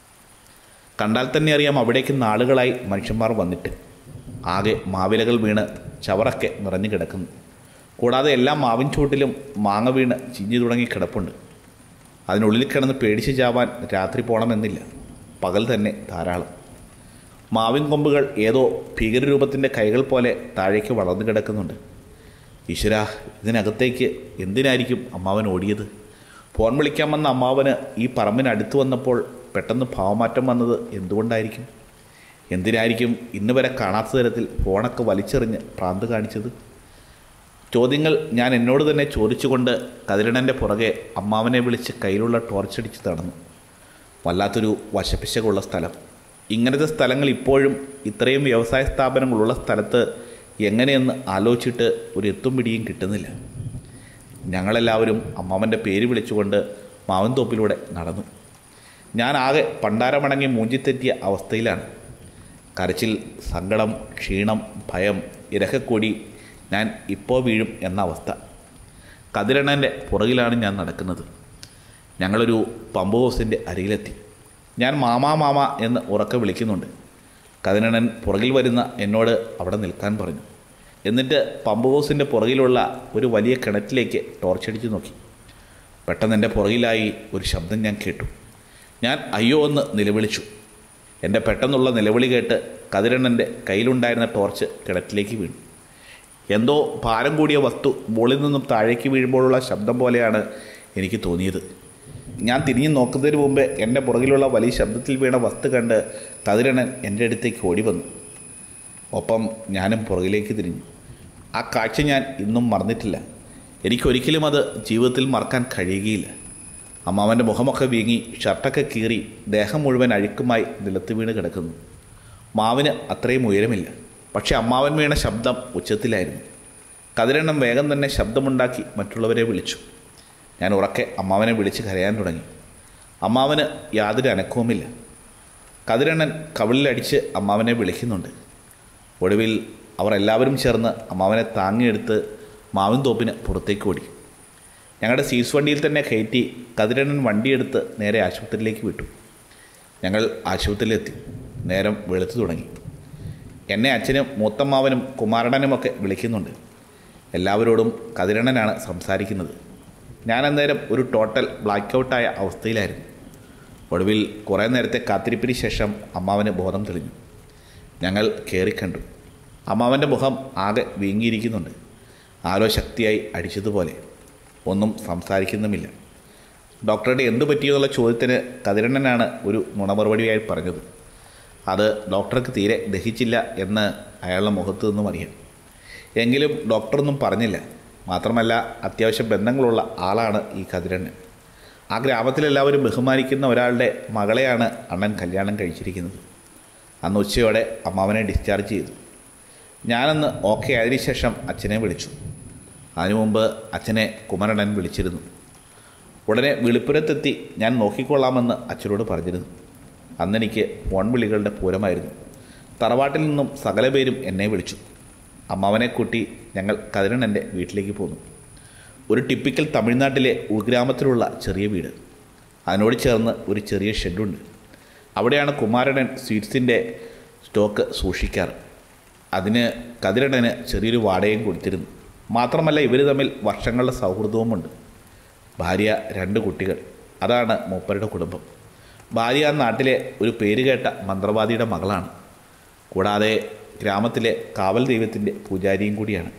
കണ്ടാൽ തന്നെ അറിയാം അവിടേക്ക് നാളുകളായി മനുഷ്യന്മാർ വന്നിട്ട് ആകെ മാവിലകൾ വീണ് ചവറൊക്കെ നിറഞ്ഞു കിടക്കുന്നു കൂടാതെ എല്ലാ മാവിൻ ചൂട്ടിലും മാങ്ങ വീണ് ചിഞ്ഞു തുടങ്ങി കിടപ്പുണ്ട് അതിനുള്ളിൽ കിടന്ന് പേടിച്ച് ചാവാൻ രാത്രി പോകണമെന്നില്ല പകൽ തന്നെ ധാരാളം മാവിൻ കൊമ്പുകൾ ഏതോ ഭീകരരൂപത്തിൻ്റെ കൈകൾ പോലെ താഴേക്ക് വളർന്നു കിടക്കുന്നുണ്ട് ഈശ്വര ഇതിനകത്തേക്ക് എന്തിനായിരിക്കും അമ്മാവൻ ഓടിയത് ഫോൺ വിളിക്കാൻ വന്ന അമ്മാവന് ഈ പറമ്പിനടുത്ത് വന്നപ്പോൾ പെട്ടെന്ന് ഭാവമാറ്റം വന്നത് എന്തുകൊണ്ടായിരിക്കും എന്തിനായിരിക്കും ഇന്ന് വരെ കാണാത്ത തരത്തിൽ ഫോണൊക്കെ വലിച്ചെറിഞ്ഞ് പ്രാന്ത് കാണിച്ചത് ചോദ്യങ്ങൾ ഞാൻ എന്നോട് തന്നെ ചോദിച്ചുകൊണ്ട് കതിരണൻ്റെ പുറകെ അമ്മാവനെ വിളിച്ച് കയ്യിലുള്ള ടോർച്ചടിച്ച് നടന്നു വല്ലാത്തൊരു വശപ്പിശകുള്ള സ്ഥലം ഇങ്ങനത്തെ സ്ഥലങ്ങൾ ഇപ്പോഴും ഇത്രയും വ്യവസായ സ്ഥാപനങ്ങളുള്ള സ്ഥലത്ത് എങ്ങനെയെന്ന് ആലോചിച്ചിട്ട് ഒരു എത്തും പിടിയും കിട്ടുന്നില്ല ഞങ്ങളെല്ലാവരും അമ്മാവൻ്റെ പേര് വിളിച്ചുകൊണ്ട് മാവൻ തോപ്പിലൂടെ നടന്നു ഞാൻ ആകെ പണ്ടാരമടങ്ങി മൂഞ്ചിത്തെറ്റിയ അവസ്ഥയിലാണ് കരച്ചിൽ സങ്കടം ക്ഷീണം ഭയം ഇരക്കക്കൂടി ഞാൻ ഇപ്പോൾ വീഴും എന്ന അവസ്ഥ കതിരണൻ്റെ പുറകിലാണ് ഞാൻ നടക്കുന്നത് ഞങ്ങളൊരു പമ്പ് ഹൗസിൻ്റെ അരികിലെത്തി ഞാൻ മാമാ മാമ എന്ന് ഉറക്കെ വിളിക്കുന്നുണ്ട് കതിരണൻ പുറകിൽ വരുന്ന എന്നോട് അവിടെ നിൽക്കാൻ പറഞ്ഞു എന്നിട്ട് പമ്പ് ഹൗസിൻ്റെ പുറകിലുള്ള ഒരു വലിയ കിണറ്റിലേക്ക് ടോർച്ചടിച്ച് നോക്കി പെട്ടെന്ന് എൻ്റെ പുറകിലായി ഒരു ശബ്ദം ഞാൻ കേട്ടു ഞാൻ അയ്യോ എന്ന് നിലവിളിച്ചു എൻ്റെ പെട്ടെന്നുള്ള നിലവിളി കേട്ട് കതിരണ്ണൻ്റെ കയ്യിലുണ്ടായിരുന്ന ടോർച്ച് കിണറ്റിലേക്ക് വീണു എന്തോ ഭാരം കൂടിയ വസ്തു മുകളിൽ നിന്നും താഴേക്ക് വീഴുമ്പോഴുള്ള ശബ്ദം പോലെയാണ് എനിക്ക് തോന്നിയത് ഞാൻ തിരിഞ്ഞു നോക്കുന്നതിന് മുമ്പ് എൻ്റെ പുറകിലുള്ള വലിയ ശബ്ദത്തിൽ വീണ വസ്തു കണ്ട് കതിരണൻ എൻ്റെ അടുത്തേക്ക് ഓടി വന്നു ഒപ്പം ഞാനും പുറകിലേക്ക് തിരിഞ്ഞു ആ കാഴ്ച ഞാൻ ഇന്നും മറന്നിട്ടില്ല എനിക്കൊരിക്കലും അത് ജീവിതത്തിൽ മറക്കാൻ കഴിയുകയില്ല അമ്മാവൻ്റെ മുഖമൊക്കെ വീങ്ങി ഷർട്ടൊക്കെ കീറി ദേഹം മുഴുവൻ അഴുക്കുമായി നിലത്ത് വീണ് കിടക്കുന്നു മാവിന് അത്രയും ഉയരമില്ല പക്ഷെ അമ്മാവൻ വീണ ശബ്ദം ഉച്ചത്തിലായിരുന്നു കതിരെണ്ണം വേഗം തന്നെ ശബ്ദമുണ്ടാക്കി മറ്റുള്ളവരെ വിളിച്ചു ഞാൻ ഉറക്കെ അമ്മാവനെ വിളിച്ച് കരയാൻ തുടങ്ങി അമ്മാവന് യാതൊരു അനക്കവുമില്ല കതിരണ്ണൻ കവിളിലടിച്ച് അമ്മാവനെ വിളിക്കുന്നുണ്ട് ഒടുവിൽ അവർ എല്ലാവരും ചേർന്ന് അമ്മാവനെ താങ്ങിയെടുത്ത് മാവിൻ തോപ്പിന് പുറത്തേക്ക് ഓടി ഞങ്ങളുടെ സീസ് വണ്ടിയിൽ തന്നെ കയറ്റി കതിരണ്ണൻ വണ്ടിയെടുത്ത് നേരെ ആശുപത്രിയിലേക്ക് വിട്ടു ഞങ്ങൾ ആശുപത്രിയിലെത്തി നേരം വെളുത്തു തുടങ്ങി എന്നെ അച്ഛനും മൂത്തമ്മാവനും കുമാരണ്ണനുമൊക്കെ വിളിക്കുന്നുണ്ട് എല്ലാവരോടും കതിരണ്ണനാണ് സംസാരിക്കുന്നത് ഞാൻ അന്നേരം ഒരു ടോട്ടൽ ബ്ലാക്ക് ഔട്ടായ അവസ്ഥയിലായിരുന്നു ഒടുവിൽ കുറേ നേരത്തെ കാത്തിരിപ്പിന് ശേഷം അമ്മാവന് ബോധം തെളിഞ്ഞു ഞങ്ങൾ കയറിക്കണ്ടു അമ്മാവൻ്റെ മുഖം ആകെ വീങ്ങിയിരിക്കുന്നുണ്ട് ആരോ ശക്തിയായി അടിച്ചതുപോലെ ഒന്നും സംസാരിക്കുന്നുമില്ല ഡോക്ടറുടെ എന്ത് പറ്റിയെന്നുള്ള ചോദ്യത്തിന് കതിരണ്ണനാണ് ഒരു നുണമറുപടിയായി പറഞ്ഞത് അത് ഡോക്ടർക്ക് തീരെ ദഹിച്ചില്ല എന്ന് അയാളുടെ മുഖത്തു നിന്നും അറിയാം എങ്കിലും ഡോക്ടറൊന്നും പറഞ്ഞില്ല മാത്രമല്ല അത്യാവശ്യം ബന്ധങ്ങളുള്ള ആളാണ് ഈ കതിരണ്ണൻ ആ ഗ്രാമത്തിലെല്ലാവരും ബഹുമാനിക്കുന്ന ഒരാളുടെ മകളെയാണ് അണ്ണൻ കല്യാണം കഴിച്ചിരിക്കുന്നത് അന്ന് ഉച്ചയോടെ അമ്മാവനെ ഡിസ്ചാർജ് ചെയ്തു ഞാനന്ന് ഓക്കെ ആയതിനു ശേഷം അച്ഛനെ വിളിച്ചു അതിനു മുമ്പ് അച്ഛനെ കുമരണ്ണൻ വിളിച്ചിരുന്നു ഉടനെ വെളിപ്പുരത്തെത്തി ഞാൻ നോക്കിക്കൊള്ളാമെന്ന് അച്ഛനോട് പറഞ്ഞിരുന്നു അന്നെനിക്ക് ഫോൺ വിളികളുടെ പൂരമായിരുന്നു തറവാട്ടിൽ നിന്നും സകല പേരും എന്നെ വിളിച്ചു അമ്മാവനെ കൂട്ടി ഞങ്ങൾ കതിരണ്ണൻ്റെ വീട്ടിലേക്ക് പോന്നു ഒരു ടിപ്പിക്കൽ തമിഴ്നാട്ടിലെ ഉൾഗ്രാമത്തിലുള്ള ചെറിയ വീട് അതിനോട് ചേർന്ന് ഒരു ചെറിയ ഷെഡുണ്ട് അവിടെയാണ് കുമാരനൻ സ്വീറ്റ്സിൻ്റെ സ്റ്റോക്ക് സൂക്ഷിക്കാറ് അതിന് കതിരണ്ണന് ചെറിയൊരു വാടകയും കൊടുത്തിരുന്നു മാത്രമല്ല ഇവർ തമ്മിൽ വർഷങ്ങളുടെ സൗഹൃദവുമുണ്ട് ഭാര്യ രണ്ട് കുട്ടികൾ അതാണ് മൂപ്പരുടെ കുടുംബം ഭാര്യ ആ നാട്ടിലെ ഒരു പേരുകേട്ട മന്ത്രവാദിയുടെ മകളാണ് കൂടാതെ ഗ്രാമത്തിലെ കാവൽ ദൈവത്തിൻ്റെ പൂജാരിയും കൂടിയാണ്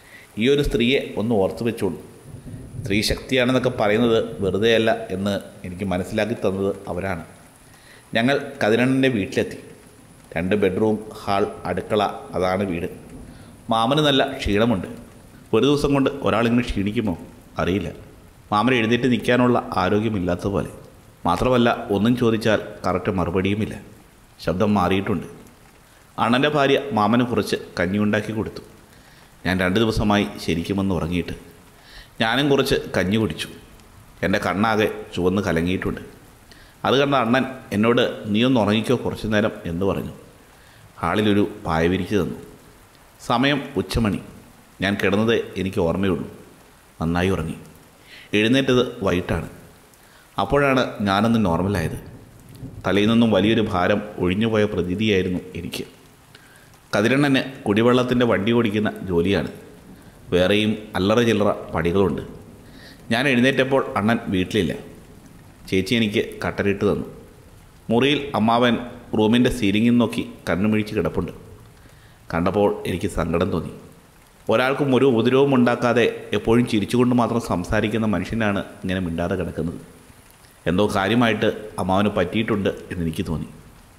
ഈ ഒരു സ്ത്രീയെ ഒന്ന് ഓർത്തു വെച്ചോളൂ സ്ത്രീ ശക്തിയാണെന്നൊക്കെ പറയുന്നത് വെറുതെയല്ല എന്ന് എനിക്ക് മനസ്സിലാക്കി തന്നത് അവരാണ് ഞങ്ങൾ കതിരണ്ണൻ്റെ വീട്ടിലെത്തി രണ്ട് ബെഡ്റൂം ഹാൾ അടുക്കള അതാണ് വീട് മാമന് നല്ല ക്ഷീണമുണ്ട് ഒരു ദിവസം കൊണ്ട് ഒരാളിങ്ങനെ ക്ഷീണിക്കുമോ അറിയില്ല മാമൻ എഴുന്നേറ്റ് നിൽക്കാനുള്ള ആരോഗ്യമില്ലാത്ത പോലെ മാത്രമല്ല ഒന്നും ചോദിച്ചാൽ കറക്റ്റ് മറുപടിയുമില്ല ശബ്ദം മാറിയിട്ടുണ്ട് അണ്ണൻ്റെ ഭാര്യ മാമന് കുറച്ച് കഞ്ഞി ഉണ്ടാക്കി കൊടുത്തു ഞാൻ രണ്ട് ദിവസമായി ശരിക്കുമെന്ന് ഉറങ്ങിയിട്ട് ഞാനും കുറച്ച് കഞ്ഞി കുടിച്ചു എൻ്റെ കണ്ണാകെ ചുവന്ന് കലങ്ങിയിട്ടുണ്ട് അത് കണ്ട അണ്ണൻ എന്നോട് നീയൊന്ന് ഉറങ്ങിക്കോ കുറച്ചു നേരം എന്ന് പറഞ്ഞു ഹാളിലൊരു പായ വിരിച്ചു തന്നു സമയം ഉച്ചമണി ഞാൻ കിടന്നത് എനിക്ക് ഓർമ്മയുള്ളൂ നന്നായി ഉറങ്ങി എഴുന്നേറ്റത് വൈകിട്ടാണ് അപ്പോഴാണ് ഞാനൊന്ന് നോർമലായത് തലയിൽ നിന്നും വലിയൊരു ഭാരം ഒഴിഞ്ഞുപോയ പ്രതീതിയായിരുന്നു എനിക്ക് കതിരണ്ണന് കുടിവെള്ളത്തിൻ്റെ വണ്ടി ഓടിക്കുന്ന ജോലിയാണ് വേറെയും അല്ലറ ചില്ലറ പണികളുണ്ട് ഞാൻ എഴുന്നേറ്റപ്പോൾ അണ്ണൻ വീട്ടിലില്ല ചേച്ചി എനിക്ക് കട്ടരിട്ട് തന്നു മുറിയിൽ അമ്മാവൻ റൂമിൻ്റെ സീലിംഗിൽ നോക്കി കണ്ണുമിഴിച്ച് കിടപ്പുണ്ട് കണ്ടപ്പോൾ എനിക്ക് സങ്കടം തോന്നി ഒരാൾക്കും ഒരു ഉപദ്രവവും ഉണ്ടാക്കാതെ എപ്പോഴും ചിരിച്ചുകൊണ്ട് മാത്രം സംസാരിക്കുന്ന മനുഷ്യനാണ് ഇങ്ങനെ മിണ്ടാതെ കിടക്കുന്നത് എന്തോ കാര്യമായിട്ട് അമ്മാവന് പറ്റിയിട്ടുണ്ട് എന്നെനിക്ക് തോന്നി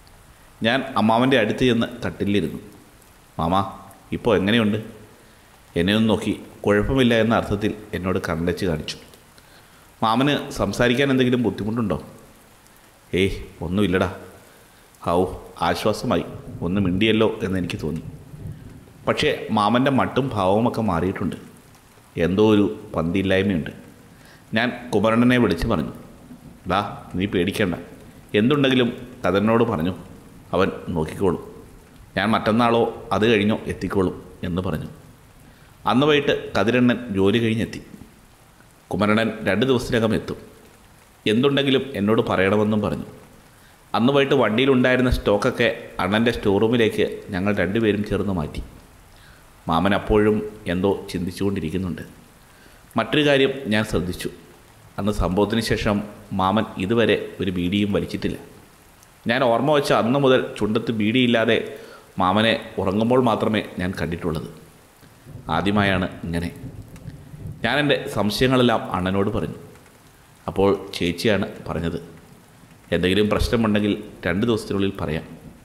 ഞാൻ അമ്മാവൻ്റെ അടുത്ത് ചെന്ന് കട്ടിലിരുന്നു മാമ ഇപ്പോൾ എങ്ങനെയുണ്ട് എന്നെ ഒന്ന് നോക്കി കുഴപ്പമില്ല എന്ന അർത്ഥത്തിൽ എന്നോട് കണ്ടച്ച് കാണിച്ചു മാമന് സംസാരിക്കാൻ എന്തെങ്കിലും ബുദ്ധിമുട്ടുണ്ടോ ഏയ് ഒന്നുമില്ലടാ ഹൗ ആശ്വാസമായി ഒന്ന് മിണ്ടിയല്ലോ എന്ന് എനിക്ക് തോന്നി പക്ഷേ മാമൻ്റെ മട്ടും ഭാവവുമൊക്കെ മാറിയിട്ടുണ്ട് എന്തോ ഒരു പന്തിയില്ലായ്മയുണ്ട് ഞാൻ കുമരണ്ണനെ വിളിച്ച് പറഞ്ഞു ദാ നീ പേടിക്കണ്ട എന്തുണ്ടെങ്കിലും കഥനോട് പറഞ്ഞു അവൻ നോക്കിക്കോളും ഞാൻ മറ്റന്നാളോ അത് കഴിഞ്ഞോ എത്തിക്കോളും എന്ന് പറഞ്ഞു അന്ന് വൈകിട്ട് കതിരണ്ണൻ ജോലി കഴിഞ്ഞെത്തി കുമരണൻ രണ്ട് ദിവസത്തിനകം എത്തും എന്തുണ്ടെങ്കിലും എന്നോട് പറയണമെന്നും പറഞ്ഞു അന്ന് വൈകിട്ട് വണ്ടിയിലുണ്ടായിരുന്ന സ്റ്റോക്കൊക്കെ അണ്ണൻ്റെ സ്റ്റോറൂമിലേക്ക് ഞങ്ങൾ രണ്ടുപേരും ചേർന്ന് മാറ്റി മാമൻ അപ്പോഴും എന്തോ ചിന്തിച്ചുകൊണ്ടിരിക്കുന്നുണ്ട് മറ്റൊരു കാര്യം ഞാൻ ശ്രദ്ധിച്ചു അന്ന് സംഭവത്തിന് ശേഷം മാമൻ ഇതുവരെ ഒരു ബീഡിയും വലിച്ചിട്ടില്ല ഞാൻ ഓർമ്മ വെച്ച അന്ന് മുതൽ ചുണ്ടത്ത് ബീഡിയില്ലാതെ മാമനെ ഉറങ്ങുമ്പോൾ മാത്രമേ ഞാൻ കണ്ടിട്ടുള്ളത് ആദ്യമായാണ് ഇങ്ങനെ ഞാൻ എൻ്റെ സംശയങ്ങളെല്ലാം അണ്ണനോട് പറഞ്ഞു അപ്പോൾ ചേച്ചിയാണ് പറഞ്ഞത് എന്തെങ്കിലും പ്രശ്നമുണ്ടെങ്കിൽ രണ്ട് ദിവസത്തിനുള്ളിൽ പറയാം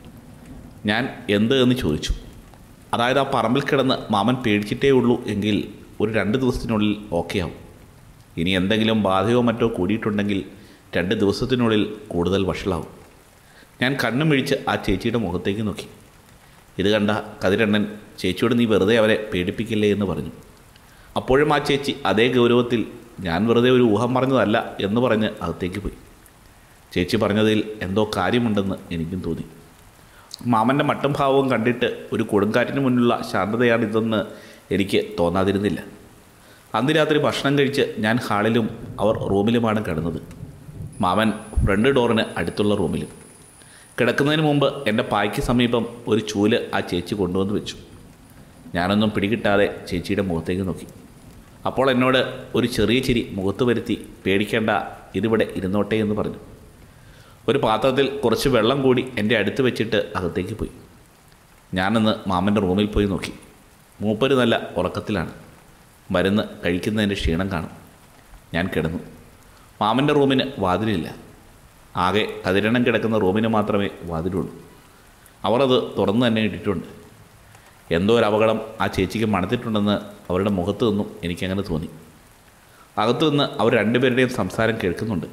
ഞാൻ എന്ത് എന്ന് ചോദിച്ചു അതായത് ആ പറമ്പിൽ കിടന്ന് മാമൻ പേടിച്ചിട്ടേ ഉള്ളൂ എങ്കിൽ ഒരു രണ്ട് ദിവസത്തിനുള്ളിൽ ഓക്കെ ആവും ഇനി എന്തെങ്കിലും ബാധയോ മറ്റോ കൂടിയിട്ടുണ്ടെങ്കിൽ രണ്ട് ദിവസത്തിനുള്ളിൽ കൂടുതൽ വഷളാവും ഞാൻ കണ്ണും മിഴിച്ച് ആ ചേച്ചിയുടെ മുഖത്തേക്ക് നോക്കി ഇത് കണ്ട കതിരണ്ണൻ ചേച്ചിയോട് നീ വെറുതെ അവരെ പേടിപ്പിക്കില്ലേ എന്ന് പറഞ്ഞു അപ്പോഴും ആ ചേച്ചി അതേ ഗൗരവത്തിൽ ഞാൻ വെറുതെ ഒരു ഊഹം പറഞ്ഞതല്ല എന്ന് പറഞ്ഞ് അകത്തേക്ക് പോയി ചേച്ചി പറഞ്ഞതിൽ എന്തോ കാര്യമുണ്ടെന്ന് എനിക്കും തോന്നി മാമൻ്റെ മട്ടും ഭാവവും കണ്ടിട്ട് ഒരു കൊടുങ്കാറ്റിന് മുന്നിലുള്ള ശാന്തതയാണിതെന്ന് എനിക്ക് തോന്നാതിരുന്നില്ല അന്ന് രാത്രി ഭക്ഷണം കഴിച്ച് ഞാൻ ഹാളിലും അവർ റൂമിലുമാണ് കിടന്നത് മാമൻ ഫ്രണ്ട് ഡോറിന് അടുത്തുള്ള റൂമിലും കിടക്കുന്നതിന് മുമ്പ് എൻ്റെ പായ്ക്ക് സമീപം ഒരു ചൂല് ആ ചേച്ചി കൊണ്ടുവന്ന് വെച്ചു ഞാനൊന്നും പിടികിട്ടാതെ ചേച്ചിയുടെ മുഖത്തേക്ക് നോക്കി അപ്പോൾ എന്നോട് ഒരു ചെറിയ ചിരി മുഖത്ത് വരുത്തി പേടിക്കേണ്ട ഇതിവിടെ ഇരുന്നോട്ടെ എന്ന് പറഞ്ഞു ഒരു പാത്രത്തിൽ കുറച്ച് വെള്ളം കൂടി എൻ്റെ അടുത്ത് വെച്ചിട്ട് അകത്തേക്ക് പോയി ഞാനന്ന് മാമൻ്റെ റൂമിൽ പോയി നോക്കി മൂപ്പര് നല്ല ഉറക്കത്തിലാണ് മരുന്ന് കഴിക്കുന്നതിൻ്റെ ക്ഷീണം കാണും ഞാൻ കിടന്നു മാമൻ്റെ റൂമിന് വാതിലില്ല ആകെ കതിരെണ്ണം കിടക്കുന്ന റൂമിന് മാത്രമേ വാതിലുള്ളൂ അവർ അത് തുറന്നു തന്നെ ഇട്ടിട്ടുണ്ട് എന്തോ ഒരു അപകടം ആ ചേച്ചിക്ക് മണത്തിട്ടുണ്ടെന്ന് അവരുടെ മുഖത്ത് നിന്നും എനിക്കങ്ങനെ തോന്നി അകത്തു നിന്ന് അവർ രണ്ടുപേരുടെയും സംസാരം കേൾക്കുന്നുണ്ട്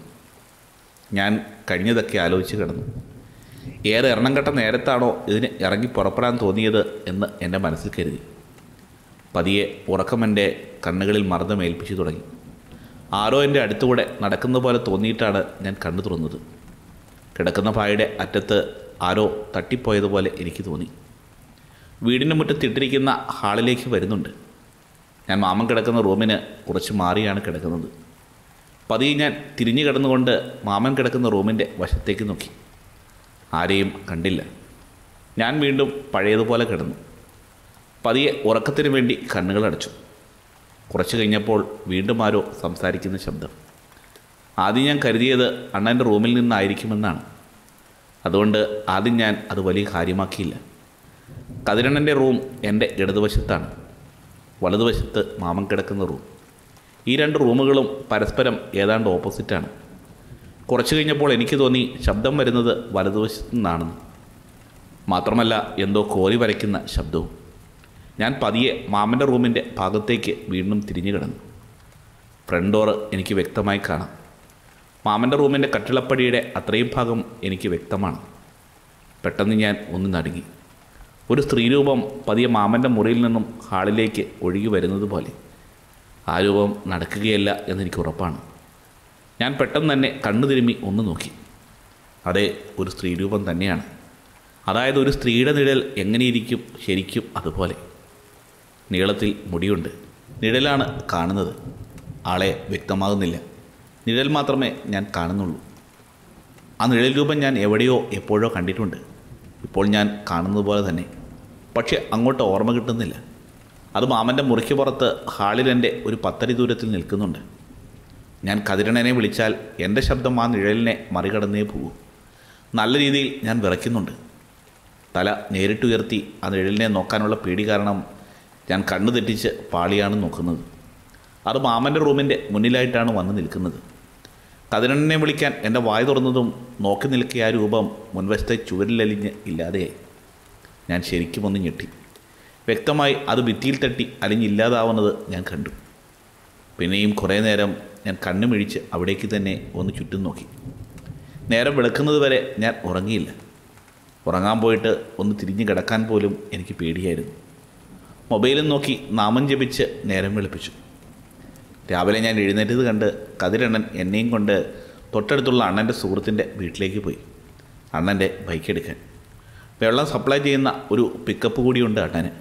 ഞാൻ കഴിഞ്ഞതൊക്കെ ആലോചിച്ച് കിടന്നു ഏറെ എണ്ണം കെട്ട നേരത്താണോ ഇതിന് ഇറങ്ങി പുറപ്പെടാൻ തോന്നിയത് എന്ന് എൻ്റെ മനസ്സിൽ കരുതി പതിയെ ഉറക്കമെൻ്റെ കണ്ണുകളിൽ മർദ്ദമേൽപ്പിച്ചു തുടങ്ങി ആരോ എൻ്റെ അടുത്തുകൂടെ നടക്കുന്ന പോലെ തോന്നിയിട്ടാണ് ഞാൻ കണ്ണു തുറന്നത് കിടക്കുന്ന പായുടെ അറ്റത്ത് ആരോ തട്ടിപ്പോയതുപോലെ എനിക്ക് തോന്നി വീടിൻ്റെ മുറ്റത്തിട്ടിരിക്കുന്ന ഹാളിലേക്ക് വരുന്നുണ്ട് ഞാൻ മാമൻ കിടക്കുന്ന റൂമിന് കുറച്ച് മാറിയാണ് കിടക്കുന്നത് പതിയെ ഞാൻ തിരിഞ്ഞു കിടന്നുകൊണ്ട് മാമൻ കിടക്കുന്ന റൂമിൻ്റെ വശത്തേക്ക് നോക്കി ആരെയും കണ്ടില്ല ഞാൻ വീണ്ടും പഴയതുപോലെ കിടന്നു പതിയെ ഉറക്കത്തിന് വേണ്ടി കണ്ണുകൾ അടച്ചു കുറച്ച് കഴിഞ്ഞപ്പോൾ വീണ്ടും ആരോ സംസാരിക്കുന്ന ശബ്ദം ആദ്യം ഞാൻ കരുതിയത് അണ്ണൻ്റെ റൂമിൽ നിന്നായിരിക്കുമെന്നാണ് അതുകൊണ്ട് ആദ്യം ഞാൻ അത് വലിയ കാര്യമാക്കിയില്ല കതിരണ്ണൻ്റെ റൂം എൻ്റെ ഇടതുവശത്താണ് വലതുവശത്ത് മാമൻ കിടക്കുന്ന റൂം ഈ രണ്ട് റൂമുകളും പരസ്പരം ഏതാണ്ട് ഓപ്പോസിറ്റാണ് കുറച്ച് കഴിഞ്ഞപ്പോൾ എനിക്ക് തോന്നി ശബ്ദം വരുന്നത് വലതുവശത്തു നിന്നാണെന്ന് മാത്രമല്ല എന്തോ കോരി വരയ്ക്കുന്ന ശബ്ദവും ഞാൻ പതിയെ മാമൻ്റെ റൂമിൻ്റെ ഭാഗത്തേക്ക് വീണ്ടും തിരിഞ്ഞു കിടന്നു ഫ്രണ്ട് ഡോറ് എനിക്ക് വ്യക്തമായി കാണാം മാമൻ്റെ റൂമിൻ്റെ കട്ടിളപ്പടിയുടെ അത്രയും ഭാഗം എനിക്ക് വ്യക്തമാണ് പെട്ടെന്ന് ഞാൻ ഒന്ന് നടുങ്ങി ഒരു സ്ത്രീരൂപം പതിയെ മാമൻ്റെ മുറിയിൽ നിന്നും ഹാളിലേക്ക് ഒഴുകി വരുന്നത് പോലെ ആ രൂപം നടക്കുകയല്ല എന്നെനിക്ക് ഉറപ്പാണ് ഞാൻ പെട്ടെന്ന് തന്നെ കണ്ണു തിരുമ്മി ഒന്ന് നോക്കി അതെ ഒരു സ്ത്രീരൂപം തന്നെയാണ് അതായത് ഒരു സ്ത്രീയുടെ നിഴൽ എങ്ങനെയിരിക്കും ശരിക്കും അതുപോലെ നീളത്തിൽ മുടിയുണ്ട് നിഴലാണ് കാണുന്നത് ആളെ വ്യക്തമാകുന്നില്ല നിഴൽ മാത്രമേ ഞാൻ കാണുന്നുള്ളൂ ആ നിഴൽ രൂപം ഞാൻ എവിടെയോ എപ്പോഴോ കണ്ടിട്ടുണ്ട് ഇപ്പോൾ ഞാൻ കാണുന്നത് പോലെ തന്നെ പക്ഷെ അങ്ങോട്ട് ഓർമ്മ കിട്ടുന്നില്ല അത് മാമൻ്റെ മുറിക്ക് പുറത്ത് ഹാളിൽ എൻ്റെ ഒരു പത്തടി ദൂരത്തിൽ നിൽക്കുന്നുണ്ട് ഞാൻ കതിരണനെ വിളിച്ചാൽ എൻ്റെ ശബ്ദം ആ നിഴലിനെ മറികടന്നേ പോകൂ നല്ല രീതിയിൽ ഞാൻ വിറയ്ക്കുന്നുണ്ട് തല നേരിട്ടുയർത്തി ആ നിഴലിനെ നോക്കാനുള്ള പേടി കാരണം ഞാൻ കണ്ണു തെറ്റിച്ച് പാളിയാണ് നോക്കുന്നത് അത് മാമൻ്റെ റൂമിൻ്റെ മുന്നിലായിട്ടാണ് വന്ന് നിൽക്കുന്നത് കതിരണ്ണനെ വിളിക്കാൻ എൻ്റെ വായ തുറന്നതും നോക്കി നിൽക്കിയ ആ രൂപം മുൻവശത്തെ ചുവരിലലിഞ്ഞ് ഇല്ലാതെയായി ഞാൻ ശരിക്കും ഒന്ന് ഞെട്ടി വ്യക്തമായി അത് ഭിത്തിയിൽ തട്ടി അലിഞ്ഞില്ലാതാവുന്നത് ഞാൻ കണ്ടു പിന്നെയും കുറേ നേരം ഞാൻ കണ്ണുമിഴിച്ച് അവിടേക്ക് തന്നെ ഒന്ന് ചുറ്റും നോക്കി നേരം വെളുക്കുന്നത് വരെ ഞാൻ ഉറങ്ങിയില്ല ഉറങ്ങാൻ പോയിട്ട് ഒന്ന് തിരിഞ്ഞു കിടക്കാൻ പോലും എനിക്ക് പേടിയായിരുന്നു മൊബൈലും നോക്കി നാമം ജപിച്ച് നേരം വെളുപ്പിച്ചു രാവിലെ ഞാൻ എഴുന്നേറ്റത് കണ്ട് കതിരണ്ണൻ എന്നെയും കൊണ്ട് തൊട്ടടുത്തുള്ള അണ്ണൻ്റെ സുഹൃത്തിൻ്റെ വീട്ടിലേക്ക് പോയി അണ്ണൻ്റെ ബൈക്ക് എടുക്കാൻ വെള്ളം സപ്ലൈ ചെയ്യുന്ന ഒരു പിക്കപ്പ് കൂടിയുണ്ട് അണ്ണന്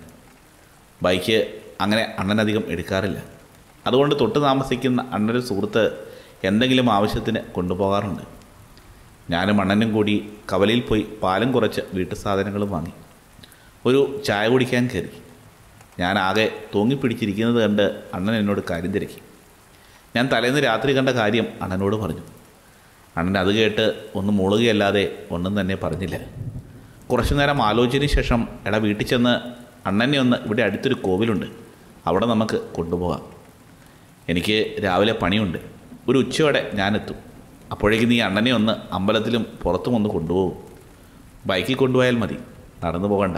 ബൈക്ക് അങ്ങനെ അണ്ണനധികം എടുക്കാറില്ല അതുകൊണ്ട് തൊട്ട് താമസിക്കുന്ന അണ്ണൻ്റെ സുഹൃത്ത് എന്തെങ്കിലും ആവശ്യത്തിന് കൊണ്ടുപോകാറുണ്ട് ഞാനും അണ്ണനും കൂടി കവലയിൽ പോയി പാലും കുറച്ച് വീട്ടു സാധനങ്ങളും വാങ്ങി ഒരു ചായ കുടിക്കാൻ കയറി ഞാൻ ആകെ തൂങ്ങിപ്പിടിച്ചിരിക്കുന്നത് കണ്ട് അണ്ണൻ എന്നോട് കാര്യം തിരക്കി ഞാൻ തലേന്ന് രാത്രി കണ്ട കാര്യം അണ്ണനോട് പറഞ്ഞു അണ്ണൻ അത് കേട്ട് ഒന്ന് മുളുകയല്ലാതെ ഒന്നും തന്നെ പറഞ്ഞില്ല കുറച്ചു നേരം ആലോചനയ്ക്ക് ശേഷം എടാ വീട്ടിൽ ചെന്ന് അണ്ണനെ ഒന്ന് ഇവിടെ അടുത്തൊരു കോവിലുണ്ട് അവിടെ നമുക്ക് കൊണ്ടുപോകാം എനിക്ക് രാവിലെ പണിയുണ്ട് ഒരു ഉച്ചയോടെ ഞാനെത്തും അപ്പോഴേക്ക് നീ അണ്ണനെ ഒന്ന് അമ്പലത്തിലും പുറത്തും ഒന്ന് കൊണ്ടുപോകും ബൈക്കിൽ കൊണ്ടുപോയാൽ മതി നടന്നു പോകണ്ട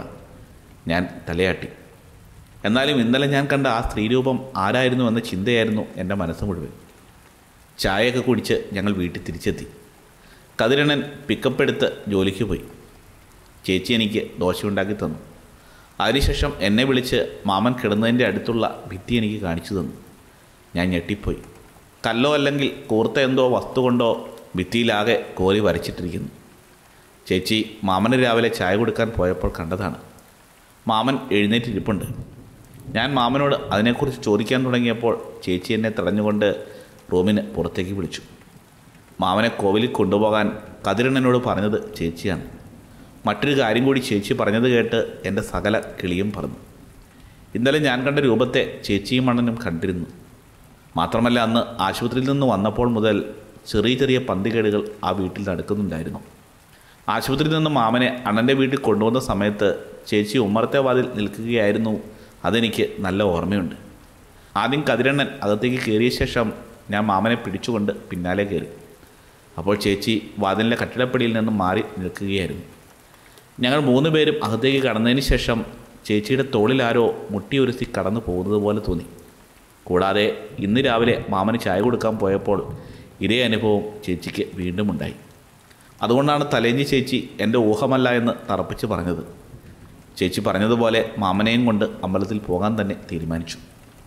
ഞാൻ തലയാട്ടി എന്നാലും ഇന്നലെ ഞാൻ കണ്ട ആ സ്ത്രീരൂപം ആരായിരുന്നു എന്ന ചിന്തയായിരുന്നു എൻ്റെ മനസ്സ് മുഴുവൻ ചായയൊക്കെ കുടിച്ച് ഞങ്ങൾ വീട്ടിൽ തിരിച്ചെത്തി കതിരണൻ പിക്കപ്പ് എടുത്ത് ജോലിക്ക് പോയി ചേച്ചി എനിക്ക് ദോശ ഉണ്ടാക്കി തന്നു അതിനുശേഷം എന്നെ വിളിച്ച് മാമൻ കിടന്നതിൻ്റെ അടുത്തുള്ള ഭിത്തി എനിക്ക് കാണിച്ചു തന്നു ഞാൻ ഞെട്ടിപ്പോയി കല്ലോ അല്ലെങ്കിൽ കൂർത്ത എന്തോ വസ്തു കൊണ്ടോ ഭിത്തിയിലാകെ കോരി വരച്ചിട്ടിരിക്കുന്നു ചേച്ചി മാമന് രാവിലെ ചായ കൊടുക്കാൻ പോയപ്പോൾ കണ്ടതാണ് മാമൻ എഴുന്നേറ്റിരിപ്പുണ്ട് ഞാൻ മാമനോട് അതിനെക്കുറിച്ച് ചോദിക്കാൻ തുടങ്ങിയപ്പോൾ ചേച്ചി എന്നെ തടഞ്ഞുകൊണ്ട് റൂമിന് പുറത്തേക്ക് വിളിച്ചു മാമനെ കോവിലിൽ കൊണ്ടുപോകാൻ കതിരണ്ണനോട് പറഞ്ഞത് ചേച്ചിയാണ് മറ്റൊരു കാര്യം കൂടി ചേച്ചി പറഞ്ഞത് കേട്ട് എൻ്റെ സകല കിളിയും പറഞ്ഞു ഇന്നലെ ഞാൻ കണ്ട രൂപത്തെ ചേച്ചിയും അണ്ണനും കണ്ടിരുന്നു മാത്രമല്ല അന്ന് ആശുപത്രിയിൽ നിന്ന് വന്നപ്പോൾ മുതൽ ചെറിയ ചെറിയ പന്തികേടുകൾ ആ വീട്ടിൽ നടക്കുന്നുണ്ടായിരുന്നു ആശുപത്രിയിൽ നിന്ന് മാമനെ അണ്ണൻ്റെ വീട്ടിൽ കൊണ്ടുവന്ന സമയത്ത് ചേച്ചി ഉമ്മറത്തെ വാതിൽ നിൽക്കുകയായിരുന്നു അതെനിക്ക് നല്ല ഓർമ്മയുണ്ട് ആദ്യം കതിരണ്ണൻ അകത്തേക്ക് കയറിയ ശേഷം ഞാൻ മാമനെ പിടിച്ചുകൊണ്ട് പിന്നാലെ കയറി അപ്പോൾ ചേച്ചി വാതിലിൻ്റെ കട്ടിടപ്പടിയിൽ നിന്ന് മാറി നിൽക്കുകയായിരുന്നു ഞങ്ങൾ മൂന്ന് പേരും അകത്തേക്ക് കടന്നതിന് ശേഷം ചേച്ചിയുടെ തോളിൽ ആരോ മുട്ടിയൊരുത്തി കടന്നു പോകുന്നത് പോലെ തോന്നി കൂടാതെ ഇന്ന് രാവിലെ മാമന് ചായ കൊടുക്കാൻ പോയപ്പോൾ ഇതേ അനുഭവം ചേച്ചിക്ക് വീണ്ടും ഉണ്ടായി അതുകൊണ്ടാണ് തലേഞ്ഞി ചേച്ചി എൻ്റെ ഊഹമല്ല എന്ന് തറപ്പിച്ച് പറഞ്ഞത് ചേച്ചി പറഞ്ഞതുപോലെ മാമനെയും കൊണ്ട് അമ്പലത്തിൽ പോകാൻ തന്നെ തീരുമാനിച്ചു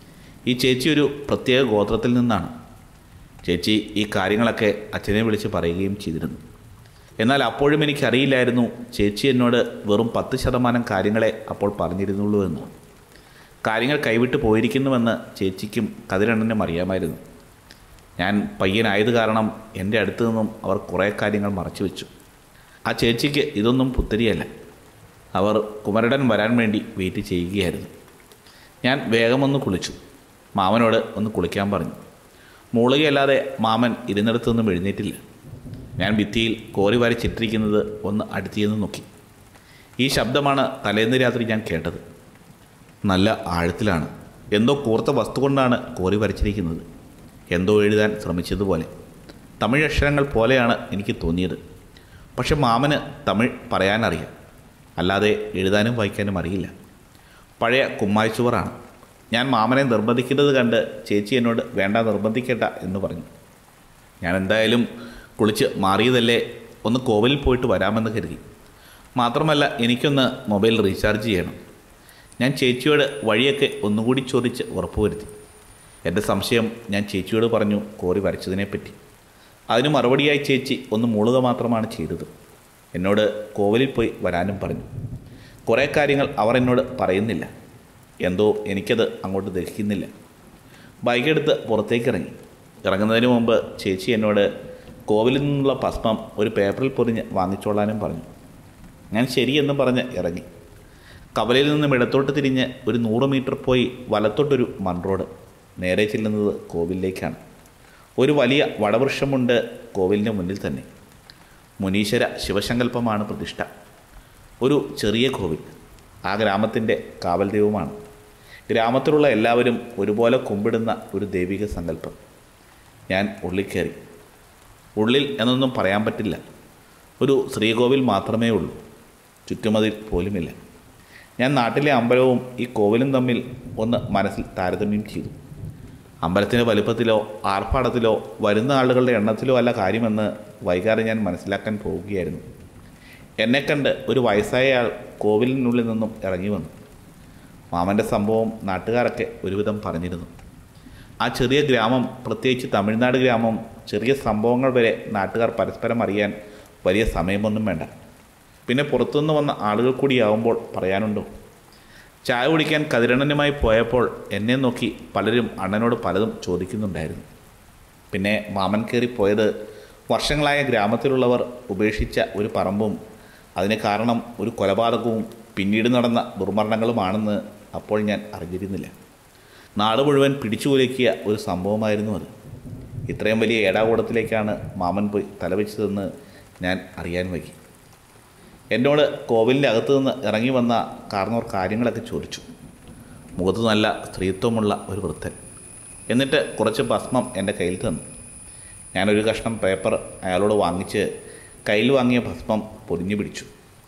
ഈ ചേച്ചി ഒരു പ്രത്യേക ഗോത്രത്തിൽ നിന്നാണ് ചേച്ചി ഈ കാര്യങ്ങളൊക്കെ അച്ഛനെ വിളിച്ച് പറയുകയും ചെയ്തിരുന്നു എന്നാൽ അപ്പോഴും എനിക്കറിയില്ലായിരുന്നു ചേച്ചി എന്നോട് വെറും പത്ത് ശതമാനം കാര്യങ്ങളെ അപ്പോൾ പറഞ്ഞിരുന്നുള്ളൂ എന്ന് കാര്യങ്ങൾ കൈവിട്ട് പോയിരിക്കുന്നുവെന്ന് ചേച്ചിക്കും കതിരണ്ണനും അറിയാമായിരുന്നു ഞാൻ പയ്യനായത് കാരണം എൻ്റെ അടുത്ത് നിന്നും അവർ കുറേ കാര്യങ്ങൾ മറച്ചു വെച്ചു ആ ചേച്ചിക്ക് ഇതൊന്നും പുത്തരിയല്ല അവർ കുമരടൻ വരാൻ വേണ്ടി വെയിറ്റ് ചെയ്യുകയായിരുന്നു ഞാൻ വേഗമൊന്ന് കുളിച്ചു മാമനോട് ഒന്ന് കുളിക്കാൻ പറഞ്ഞു മൂളുകയല്ലാതെ മാമൻ ഇരുന്നിടത്തു നിന്നും എഴുന്നേറ്റില്ല ഞാൻ ഭിത്തിയിൽ കോറി വരച്ചിട്ടിരിക്കുന്നത് ഒന്ന് അടുത്തിയെന്ന് നോക്കി ഈ ശബ്ദമാണ് തലേന്ന് രാത്രി ഞാൻ കേട്ടത് നല്ല ആഴത്തിലാണ് എന്തോ കൂർത്ത വസ്തു കൊണ്ടാണ് കോറി വരച്ചിരിക്കുന്നത് എന്തോ എഴുതാൻ ശ്രമിച്ചതുപോലെ തമിഴ് അക്ഷരങ്ങൾ പോലെയാണ് എനിക്ക് തോന്നിയത് പക്ഷെ മാമന് തമിഴ് പറയാനറിയാം അല്ലാതെ എഴുതാനും വായിക്കാനും അറിയില്ല പഴയ കുമ്മായ്ച്ചുവറാണ് ഞാൻ മാമനെ നിർബന്ധിക്കുന്നത് കണ്ട് ചേച്ചി എന്നോട് വേണ്ട നിർബന്ധിക്കേണ്ട എന്ന് പറഞ്ഞു ഞാൻ എന്തായാലും കുളിച്ച് മാറിയതല്ലേ ഒന്ന് കോവിലിൽ പോയിട്ട് വരാമെന്ന് കരുതി മാത്രമല്ല എനിക്കൊന്ന് മൊബൈൽ റീചാർജ് ചെയ്യണം ഞാൻ ചേച്ചിയോട് വഴിയൊക്കെ ഒന്നുകൂടി ചോദിച്ച് ഉറപ്പുവരുത്തി എൻ്റെ സംശയം ഞാൻ ചേച്ചിയോട് പറഞ്ഞു കോറി വരച്ചതിനെപ്പറ്റി അതിന് മറുപടിയായി ചേച്ചി ഒന്ന് മൂളുക മാത്രമാണ് ചെയ്തത് എന്നോട് കോവിലിൽ പോയി വരാനും പറഞ്ഞു കുറേ കാര്യങ്ങൾ അവർ എന്നോട് പറയുന്നില്ല എന്തോ എനിക്കത് അങ്ങോട്ട് ദഹിക്കുന്നില്ല ബൈക്കെടുത്ത് പുറത്തേക്ക് ഇറങ്ങി ഇറങ്ങുന്നതിന് മുമ്പ് ചേച്ചി എന്നോട് കോവിലിൽ നിന്നുള്ള ഭസ്മം ഒരു പേപ്പറിൽ പൊതിഞ്ഞ് വാങ്ങിച്ചോളാനും പറഞ്ഞു ഞാൻ ശരിയെന്ന് പറഞ്ഞ് ഇറങ്ങി കവലയിൽ നിന്നും ഇടത്തോട്ട് തിരിഞ്ഞ് ഒരു നൂറ് മീറ്റർ പോയി വലത്തോട്ടൊരു മൺറോഡ് നേരെ ചെല്ലുന്നത് കോവിലിലേക്കാണ് ഒരു വലിയ വടവൃക്ഷമുണ്ട് കോവിലിൻ്റെ മുന്നിൽ തന്നെ മുനീശ്വര ശിവസങ്കല്പമാണ് പ്രതിഷ്ഠ ഒരു ചെറിയ കോവിൽ ആ ഗ്രാമത്തിൻ്റെ കാവൽ ദൈവമാണ് ഗ്രാമത്തിലുള്ള എല്ലാവരും ഒരുപോലെ കുമ്പിടുന്ന ഒരു ദൈവിക സങ്കല്പം ഞാൻ ഉള്ളിൽ കയറി ഉള്ളിൽ എന്നൊന്നും പറയാൻ പറ്റില്ല ഒരു ശ്രീകോവിൽ മാത്രമേ ഉള്ളൂ ചുറ്റുമതിൽ പോലുമില്ല ഞാൻ നാട്ടിലെ അമ്പലവും ഈ കോവിലും തമ്മിൽ ഒന്ന് മനസ്സിൽ താരതമ്യം ചെയ്തു അമ്പലത്തിൻ്റെ വലുപ്പത്തിലോ ആർഭാടത്തിലോ വരുന്ന ആളുകളുടെ എണ്ണത്തിലോ അല്ല കാര്യമെന്ന് വൈകാതെ ഞാൻ മനസ്സിലാക്കാൻ പോവുകയായിരുന്നു എന്നെ കണ്ട് ഒരു വയസ്സായ ആൾ കോവിലിനുള്ളിൽ നിന്നും ഇറങ്ങി വന്നു മാമൻ്റെ സംഭവം നാട്ടുകാരൊക്കെ ഒരുവിധം പറഞ്ഞിരുന്നു ആ ചെറിയ ഗ്രാമം പ്രത്യേകിച്ച് തമിഴ്നാട് ഗ്രാമം ചെറിയ സംഭവങ്ങൾ വരെ നാട്ടുകാർ പരസ്പരം അറിയാൻ വലിയ സമയമൊന്നും വേണ്ട പിന്നെ പുറത്തുനിന്ന് വന്ന ആളുകൾ കൂടിയാവുമ്പോൾ പറയാനുണ്ടോ ചായ കുടിക്കാൻ കതിരണ്ണനുമായി പോയപ്പോൾ എന്നെ നോക്കി പലരും അണ്ണനോട് പലതും ചോദിക്കുന്നുണ്ടായിരുന്നു പിന്നെ മാമൻ കയറി പോയത് വർഷങ്ങളായ ഗ്രാമത്തിലുള്ളവർ ഉപേക്ഷിച്ച ഒരു പറമ്പും അതിന് കാരണം ഒരു കൊലപാതകവും പിന്നീട് നടന്ന ദുർമരണങ്ങളുമാണെന്ന് അപ്പോൾ ഞാൻ അറിഞ്ഞിരുന്നില്ല നാട് മുഴുവൻ പിടിച്ചുകുലക്കിയ ഒരു സംഭവമായിരുന്നു അത് ഇത്രയും വലിയ ഏടാകൂടത്തിലേക്കാണ് മാമൻ പോയി തലവെച്ചതെന്ന് ഞാൻ അറിയാൻ വൈകി എന്നോട് കോവിലിൻ്റെ അകത്തു നിന്ന് ഇറങ്ങി വന്ന കാർന്നോർ കാര്യങ്ങളൊക്കെ ചോദിച്ചു മുഖത്ത് നല്ല സ്ത്രീത്വമുള്ള ഒരു വൃദ്ധൻ എന്നിട്ട് കുറച്ച് ഭസ്മം എൻ്റെ കയ്യിൽ തന്നു ഞാനൊരു കഷ്ണം പേപ്പർ അയാളോട് വാങ്ങിച്ച് കയ്യിൽ വാങ്ങിയ ഭസ്മം പൊതിഞ്ഞു പിടിച്ചു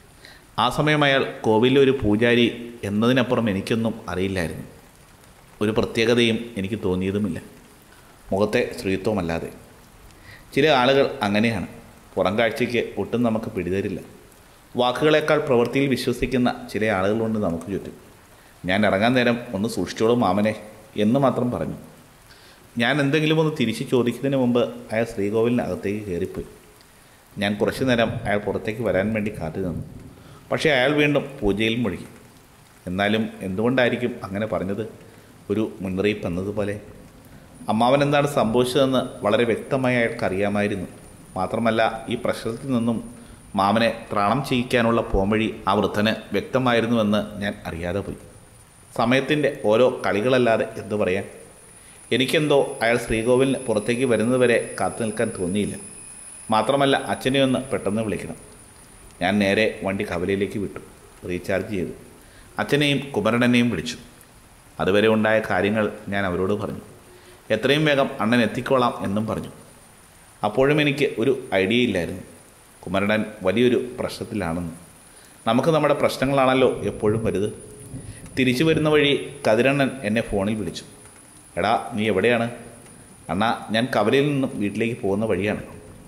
ആ സമയം അയാൾ കോവിലിലെ ഒരു പൂജാരി എന്നതിനപ്പുറം എനിക്കൊന്നും അറിയില്ലായിരുന്നു ഒരു പ്രത്യേകതയും എനിക്ക് തോന്നിയതുമില്ല മുഖത്തെ സ്ത്രീത്വമല്ലാതെ ചില ആളുകൾ അങ്ങനെയാണ് പുറം കാഴ്ചയ്ക്ക് ഒട്ടും നമുക്ക് പിടിതരില്ല വാക്കുകളേക്കാൾ പ്രവൃത്തിയിൽ വിശ്വസിക്കുന്ന ചില ആളുകളുണ്ട് നമുക്ക് ചുറ്റും ഞാൻ ഇറങ്ങാൻ നേരം ഒന്ന് സൂക്ഷിച്ചോളൂ മാമനെ എന്ന് മാത്രം പറഞ്ഞു ഞാൻ എന്തെങ്കിലും ഒന്ന് തിരിച്ച് ചോദിക്കുന്നതിന് മുമ്പ് അയാൾ ശ്രീകോവിലിനകത്തേക്ക് കയറിപ്പോയി ഞാൻ കുറച്ചു നേരം അയാൾ പുറത്തേക്ക് വരാൻ വേണ്ടി കാത്തു നിന്നു പക്ഷേ അയാൾ വീണ്ടും പൂജയിൽ മുഴുകി എന്നാലും എന്തുകൊണ്ടായിരിക്കും അങ്ങനെ പറഞ്ഞത് ഒരു മുന്നറിയിപ്പ് എന്നതുപോലെ അമ്മാവൻ എന്താണ് സംഭവിച്ചതെന്ന് വളരെ വ്യക്തമായി അയാൾക്ക് അറിയാമായിരുന്നു മാത്രമല്ല ഈ പ്രശ്നത്തിൽ നിന്നും മാമനെ ത്രാണം ചെയ്യിക്കാനുള്ള പോംവഴി ആ വൃദ്ധന് വ്യക്തമായിരുന്നുവെന്ന് ഞാൻ അറിയാതെ പോയി സമയത്തിൻ്റെ ഓരോ കളികളല്ലാതെ എന്തു പറയാൻ എനിക്കെന്തോ അയാൾ ശ്രീകോവിലിന് പുറത്തേക്ക് വരുന്നതുവരെ കാത്തു നിൽക്കാൻ തോന്നിയില്ല മാത്രമല്ല അച്ഛനെ ഒന്ന് പെട്ടെന്ന് വിളിക്കണം ഞാൻ നേരെ വണ്ടി കവലയിലേക്ക് വിട്ടു റീചാർജ് ചെയ്തു അച്ഛനെയും കുമരനെയും വിളിച്ചു അതുവരെ ഉണ്ടായ കാര്യങ്ങൾ ഞാൻ അവരോട് പറഞ്ഞു എത്രയും വേഗം അണ്ണൻ എത്തിക്കോളാം എന്നും പറഞ്ഞു അപ്പോഴും എനിക്ക് ഒരു ഐഡിയ ഇല്ലായിരുന്നു കുമരനൻ വലിയൊരു പ്രശ്നത്തിലാണെന്ന് നമുക്ക് നമ്മുടെ പ്രശ്നങ്ങളാണല്ലോ എപ്പോഴും വലുത് തിരിച്ചു വരുന്ന വഴി കതിരണ്ണൻ എന്നെ ഫോണിൽ വിളിച്ചു എടാ നീ എവിടെയാണ് അണ്ണാ ഞാൻ കവലയിൽ നിന്നും വീട്ടിലേക്ക് പോകുന്ന വഴിയാണ്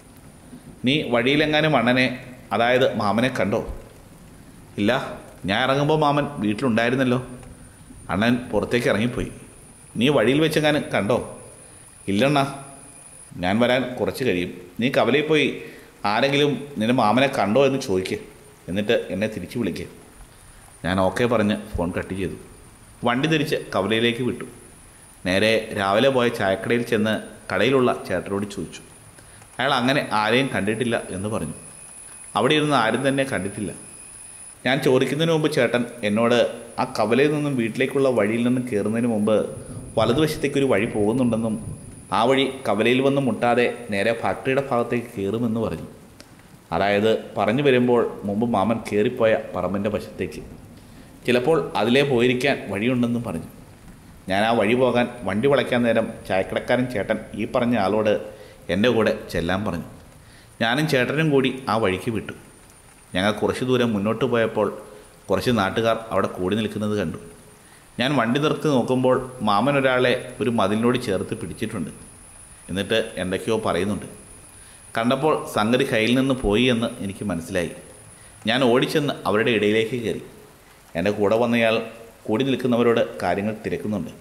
നീ വഴിയിലെങ്ങാനും അണ്ണനെ അതായത് മാമനെ കണ്ടോ ഇല്ല ഞാൻ ഇറങ്ങുമ്പോൾ മാമൻ വീട്ടിലുണ്ടായിരുന്നല്ലോ അണ്ണൻ പുറത്തേക്ക് ഇറങ്ങിപ്പോയി നീ വഴിയിൽ വെച്ചെങ്ങാനും കണ്ടോ ഇല്ലണ്ണ ഞാൻ വരാൻ കുറച്ച് കഴിയും നീ കവലയിൽ പോയി ആരെങ്കിലും നിന്റെ മാമനെ കണ്ടോ എന്ന് ചോദിക്കുക എന്നിട്ട് എന്നെ തിരിച്ചു വിളിക്കുക ഞാൻ ഓക്കെ പറഞ്ഞ് ഫോൺ കട്ട് ചെയ്തു വണ്ടി തിരിച്ച് കവലയിലേക്ക് വിട്ടു നേരെ രാവിലെ പോയ ചായക്കടയിൽ ചെന്ന് കടയിലുള്ള ചേട്ടനോട് ചോദിച്ചു അയാൾ അങ്ങനെ ആരെയും കണ്ടിട്ടില്ല എന്ന് പറഞ്ഞു അവിടെ ഇരുന്ന് ആരും തന്നെ കണ്ടിട്ടില്ല ഞാൻ ചോദിക്കുന്നതിന് മുമ്പ് ചേട്ടൻ എന്നോട് ആ കവലയിൽ നിന്നും വീട്ടിലേക്കുള്ള വഴിയിൽ നിന്നും കയറുന്നതിന് മുമ്പ് വലതുവശത്തേക്ക് ഒരു വഴി പോകുന്നുണ്ടെന്നും ആ വഴി കവലയിൽ വന്ന് മുട്ടാതെ നേരെ ഫാക്ടറിയുടെ ഭാഗത്തേക്ക് കയറുമെന്ന് പറഞ്ഞു അതായത് പറഞ്ഞു വരുമ്പോൾ മുമ്പ് മാമൻ കയറിപ്പോയ പറമ്പിൻ്റെ വശത്തേക്ക് ചിലപ്പോൾ അതിലേ പോയിരിക്കാൻ വഴിയുണ്ടെന്നും പറഞ്ഞു ഞാൻ ആ വഴി പോകാൻ വണ്ടി വളയ്ക്കാൻ നേരം ചായക്കടക്കാരൻ ചേട്ടൻ ഈ പറഞ്ഞ ആളോട് എൻ്റെ കൂടെ ചെല്ലാൻ പറഞ്ഞു ഞാനും ചേട്ടനും കൂടി ആ വഴിക്ക് വിട്ടു ഞങ്ങൾ കുറച്ച് ദൂരം മുന്നോട്ട് പോയപ്പോൾ കുറച്ച് നാട്ടുകാർ അവിടെ കൂടി നിൽക്കുന്നത് കണ്ടു ഞാൻ വണ്ടി നിർത്തി നോക്കുമ്പോൾ മാമൻ ഒരാളെ ഒരു മതിലിനോട് ചേർത്ത് പിടിച്ചിട്ടുണ്ട് എന്നിട്ട് എന്തൊക്കെയോ പറയുന്നുണ്ട് കണ്ടപ്പോൾ സംഗതി കയ്യിൽ നിന്ന് പോയി എന്ന് എനിക്ക് മനസ്സിലായി ഞാൻ ഓടിച്ചെന്ന് അവരുടെ ഇടയിലേക്ക് കയറി എൻ്റെ കൂടെ വന്നയാൾ കൂടി നിൽക്കുന്നവരോട് കാര്യങ്ങൾ തിരക്കുന്നുണ്ട്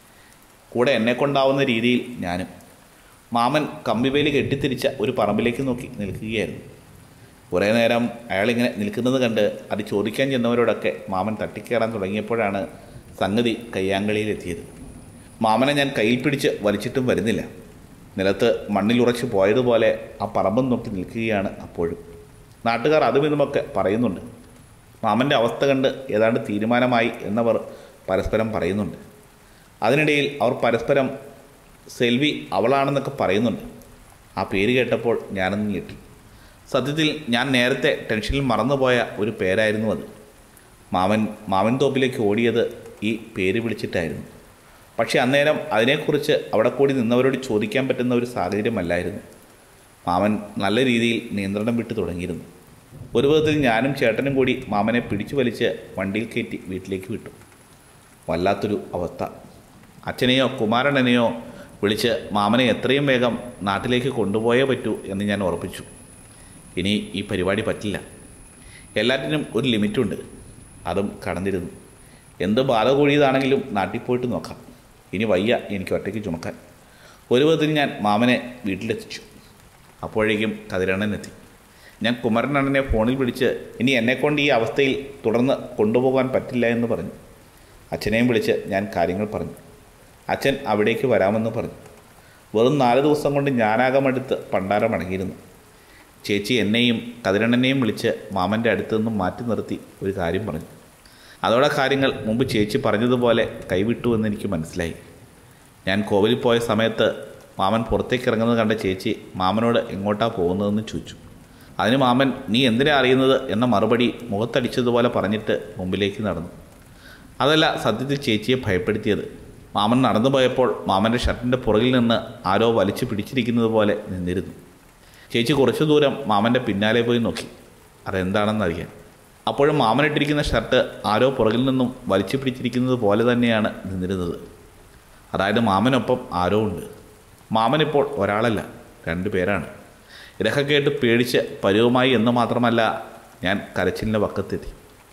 കൂടെ എന്നെ കൊണ്ടാവുന്ന രീതിയിൽ ഞാനും മാമൻ കമ്പിവേലി കെട്ടിത്തിരിച്ച ഒരു പറമ്പിലേക്ക് നോക്കി നിൽക്കുകയായിരുന്നു കുറേ നേരം അയാളിങ്ങനെ നിൽക്കുന്നത് കണ്ട് അത് ചോദിക്കാൻ ചെന്നവരോടൊക്കെ മാമൻ തട്ടിക്കയറാൻ തുടങ്ങിയപ്പോഴാണ് സംഗതി കയ്യാങ്കളിയിലെത്തിയത് മാമനെ ഞാൻ കയ്യിൽ പിടിച്ച് വലിച്ചിട്ടും വരുന്നില്ല നിലത്ത് മണ്ണിലുറച്ച് പോയതുപോലെ ആ പറമ്പും നോക്കി നിൽക്കുകയാണ് അപ്പോഴും നാട്ടുകാർ അതും ഇതുമൊക്കെ പറയുന്നുണ്ട് മാമൻ്റെ അവസ്ഥ കണ്ട് ഏതാണ്ട് തീരുമാനമായി എന്നവർ പരസ്പരം പറയുന്നുണ്ട് അതിനിടയിൽ അവർ പരസ്പരം സെൽവി അവളാണെന്നൊക്കെ പറയുന്നുണ്ട് ആ പേര് കേട്ടപ്പോൾ ഞാനൊന്ന് ഞെട്ടി സത്യത്തിൽ ഞാൻ നേരത്തെ ടെൻഷനിൽ മറന്നുപോയ ഒരു പേരായിരുന്നു അത് മാമൻ മാമൻ തോപ്പിലേക്ക് ഓടിയത് ഈ പേര് വിളിച്ചിട്ടായിരുന്നു പക്ഷേ അന്നേരം അതിനെക്കുറിച്ച് അവിടെ കൂടി നിന്നവരോട് ചോദിക്കാൻ പറ്റുന്ന ഒരു സാഹചര്യമല്ലായിരുന്നു മാമൻ നല്ല രീതിയിൽ നിയന്ത്രണം വിട്ടു തുടങ്ങിയിരുന്നു ഒരു വിധത്തിൽ ഞാനും ചേട്ടനും കൂടി മാമനെ പിടിച്ചു വലിച്ച് വണ്ടിയിൽ കയറ്റി വീട്ടിലേക്ക് വിട്ടു വല്ലാത്തൊരു അവസ്ഥ അച്ഛനെയോ കുമാരനെയോ വിളിച്ച് മാമനെ എത്രയും വേഗം നാട്ടിലേക്ക് കൊണ്ടുപോയേ പറ്റൂ എന്ന് ഞാൻ ഉറപ്പിച്ചു ഇനി ഈ പരിപാടി പറ്റില്ല എല്ലാറ്റിനും ഒരു ലിമിറ്റുണ്ട് അതും കടന്നിരുന്നു എന്ത് ബാധ കൂടിയതാണെങ്കിലും നാട്ടിൽ പോയിട്ട് നോക്കാം ഇനി വയ്യ എനിക്ക് ഒറ്റയ്ക്ക് ചുമക്കാൻ ഒരു വിധത്തിൽ ഞാൻ മാമനെ വീട്ടിലെത്തിച്ചു അപ്പോഴേക്കും കതിരണ്ണൻ എത്തി ഞാൻ കുമരനണ്ണനെ ഫോണിൽ വിളിച്ച് ഇനി എന്നെക്കൊണ്ട് ഈ അവസ്ഥയിൽ തുടർന്ന് കൊണ്ടുപോകാൻ പറ്റില്ല എന്ന് പറഞ്ഞു അച്ഛനെയും വിളിച്ച് ഞാൻ കാര്യങ്ങൾ പറഞ്ഞു അച്ഛൻ അവിടേക്ക് വരാമെന്ന് പറഞ്ഞു വെറും നാല് ദിവസം കൊണ്ട് ഞാനാകമടുത്ത് പണ്ടാരം അടങ്ങിയിരുന്നു ചേച്ചി എന്നെയും കതിരണ്ണനെയും വിളിച്ച് മാമൻ്റെ അടുത്ത് നിന്നും മാറ്റി നിർത്തി ഒരു കാര്യം പറഞ്ഞു അതോടെ കാര്യങ്ങൾ മുമ്പ് ചേച്ചി പറഞ്ഞതുപോലെ കൈവിട്ടു എന്ന് എനിക്ക് മനസ്സിലായി ഞാൻ കോവിലിൽ പോയ സമയത്ത് മാമൻ പുറത്തേക്ക് ഇറങ്ങുന്നത് കണ്ട ചേച്ചി മാമനോട് എങ്ങോട്ടാ പോകുന്നതെന്ന് ചോദിച്ചു അതിന് മാമൻ നീ എന്തിനാ അറിയുന്നത് എന്ന മറുപടി മുഖത്തടിച്ചതുപോലെ പറഞ്ഞിട്ട് മുമ്പിലേക്ക് നടന്നു അതല്ല സത്യത്തിൽ ചേച്ചിയെ ഭയപ്പെടുത്തിയത് മാമൻ നടന്നു പോയപ്പോൾ മാമൻ്റെ ഷർട്ടിൻ്റെ പുറകിൽ നിന്ന് ആരോ വലിച്ചു പിടിച്ചിരിക്കുന്നത് പോലെ നിന്നിരുന്നു ചേച്ചി കുറച്ചു ദൂരം മാമൻ്റെ പിന്നാലെ പോയി നോക്കി അതെന്താണെന്നറിയാൻ അപ്പോഴും മാമനിട്ടിരിക്കുന്ന ഷർട്ട് ആരോ പുറകിൽ നിന്നും വലിച്ചു പിടിച്ചിരിക്കുന്നത് പോലെ തന്നെയാണ് നിന്നിരുന്നത് അതായത് മാമനൊപ്പം ആരോ ഉണ്ട് മാമനിപ്പോൾ ഒരാളല്ല രണ്ടു പേരാണ് ഇതൊക്കെ കേട്ട് പേടിച്ച് പരുവമായി എന്ന് മാത്രമല്ല ഞാൻ കരച്ചിലിൻ്റെ വക്കത്തെത്തി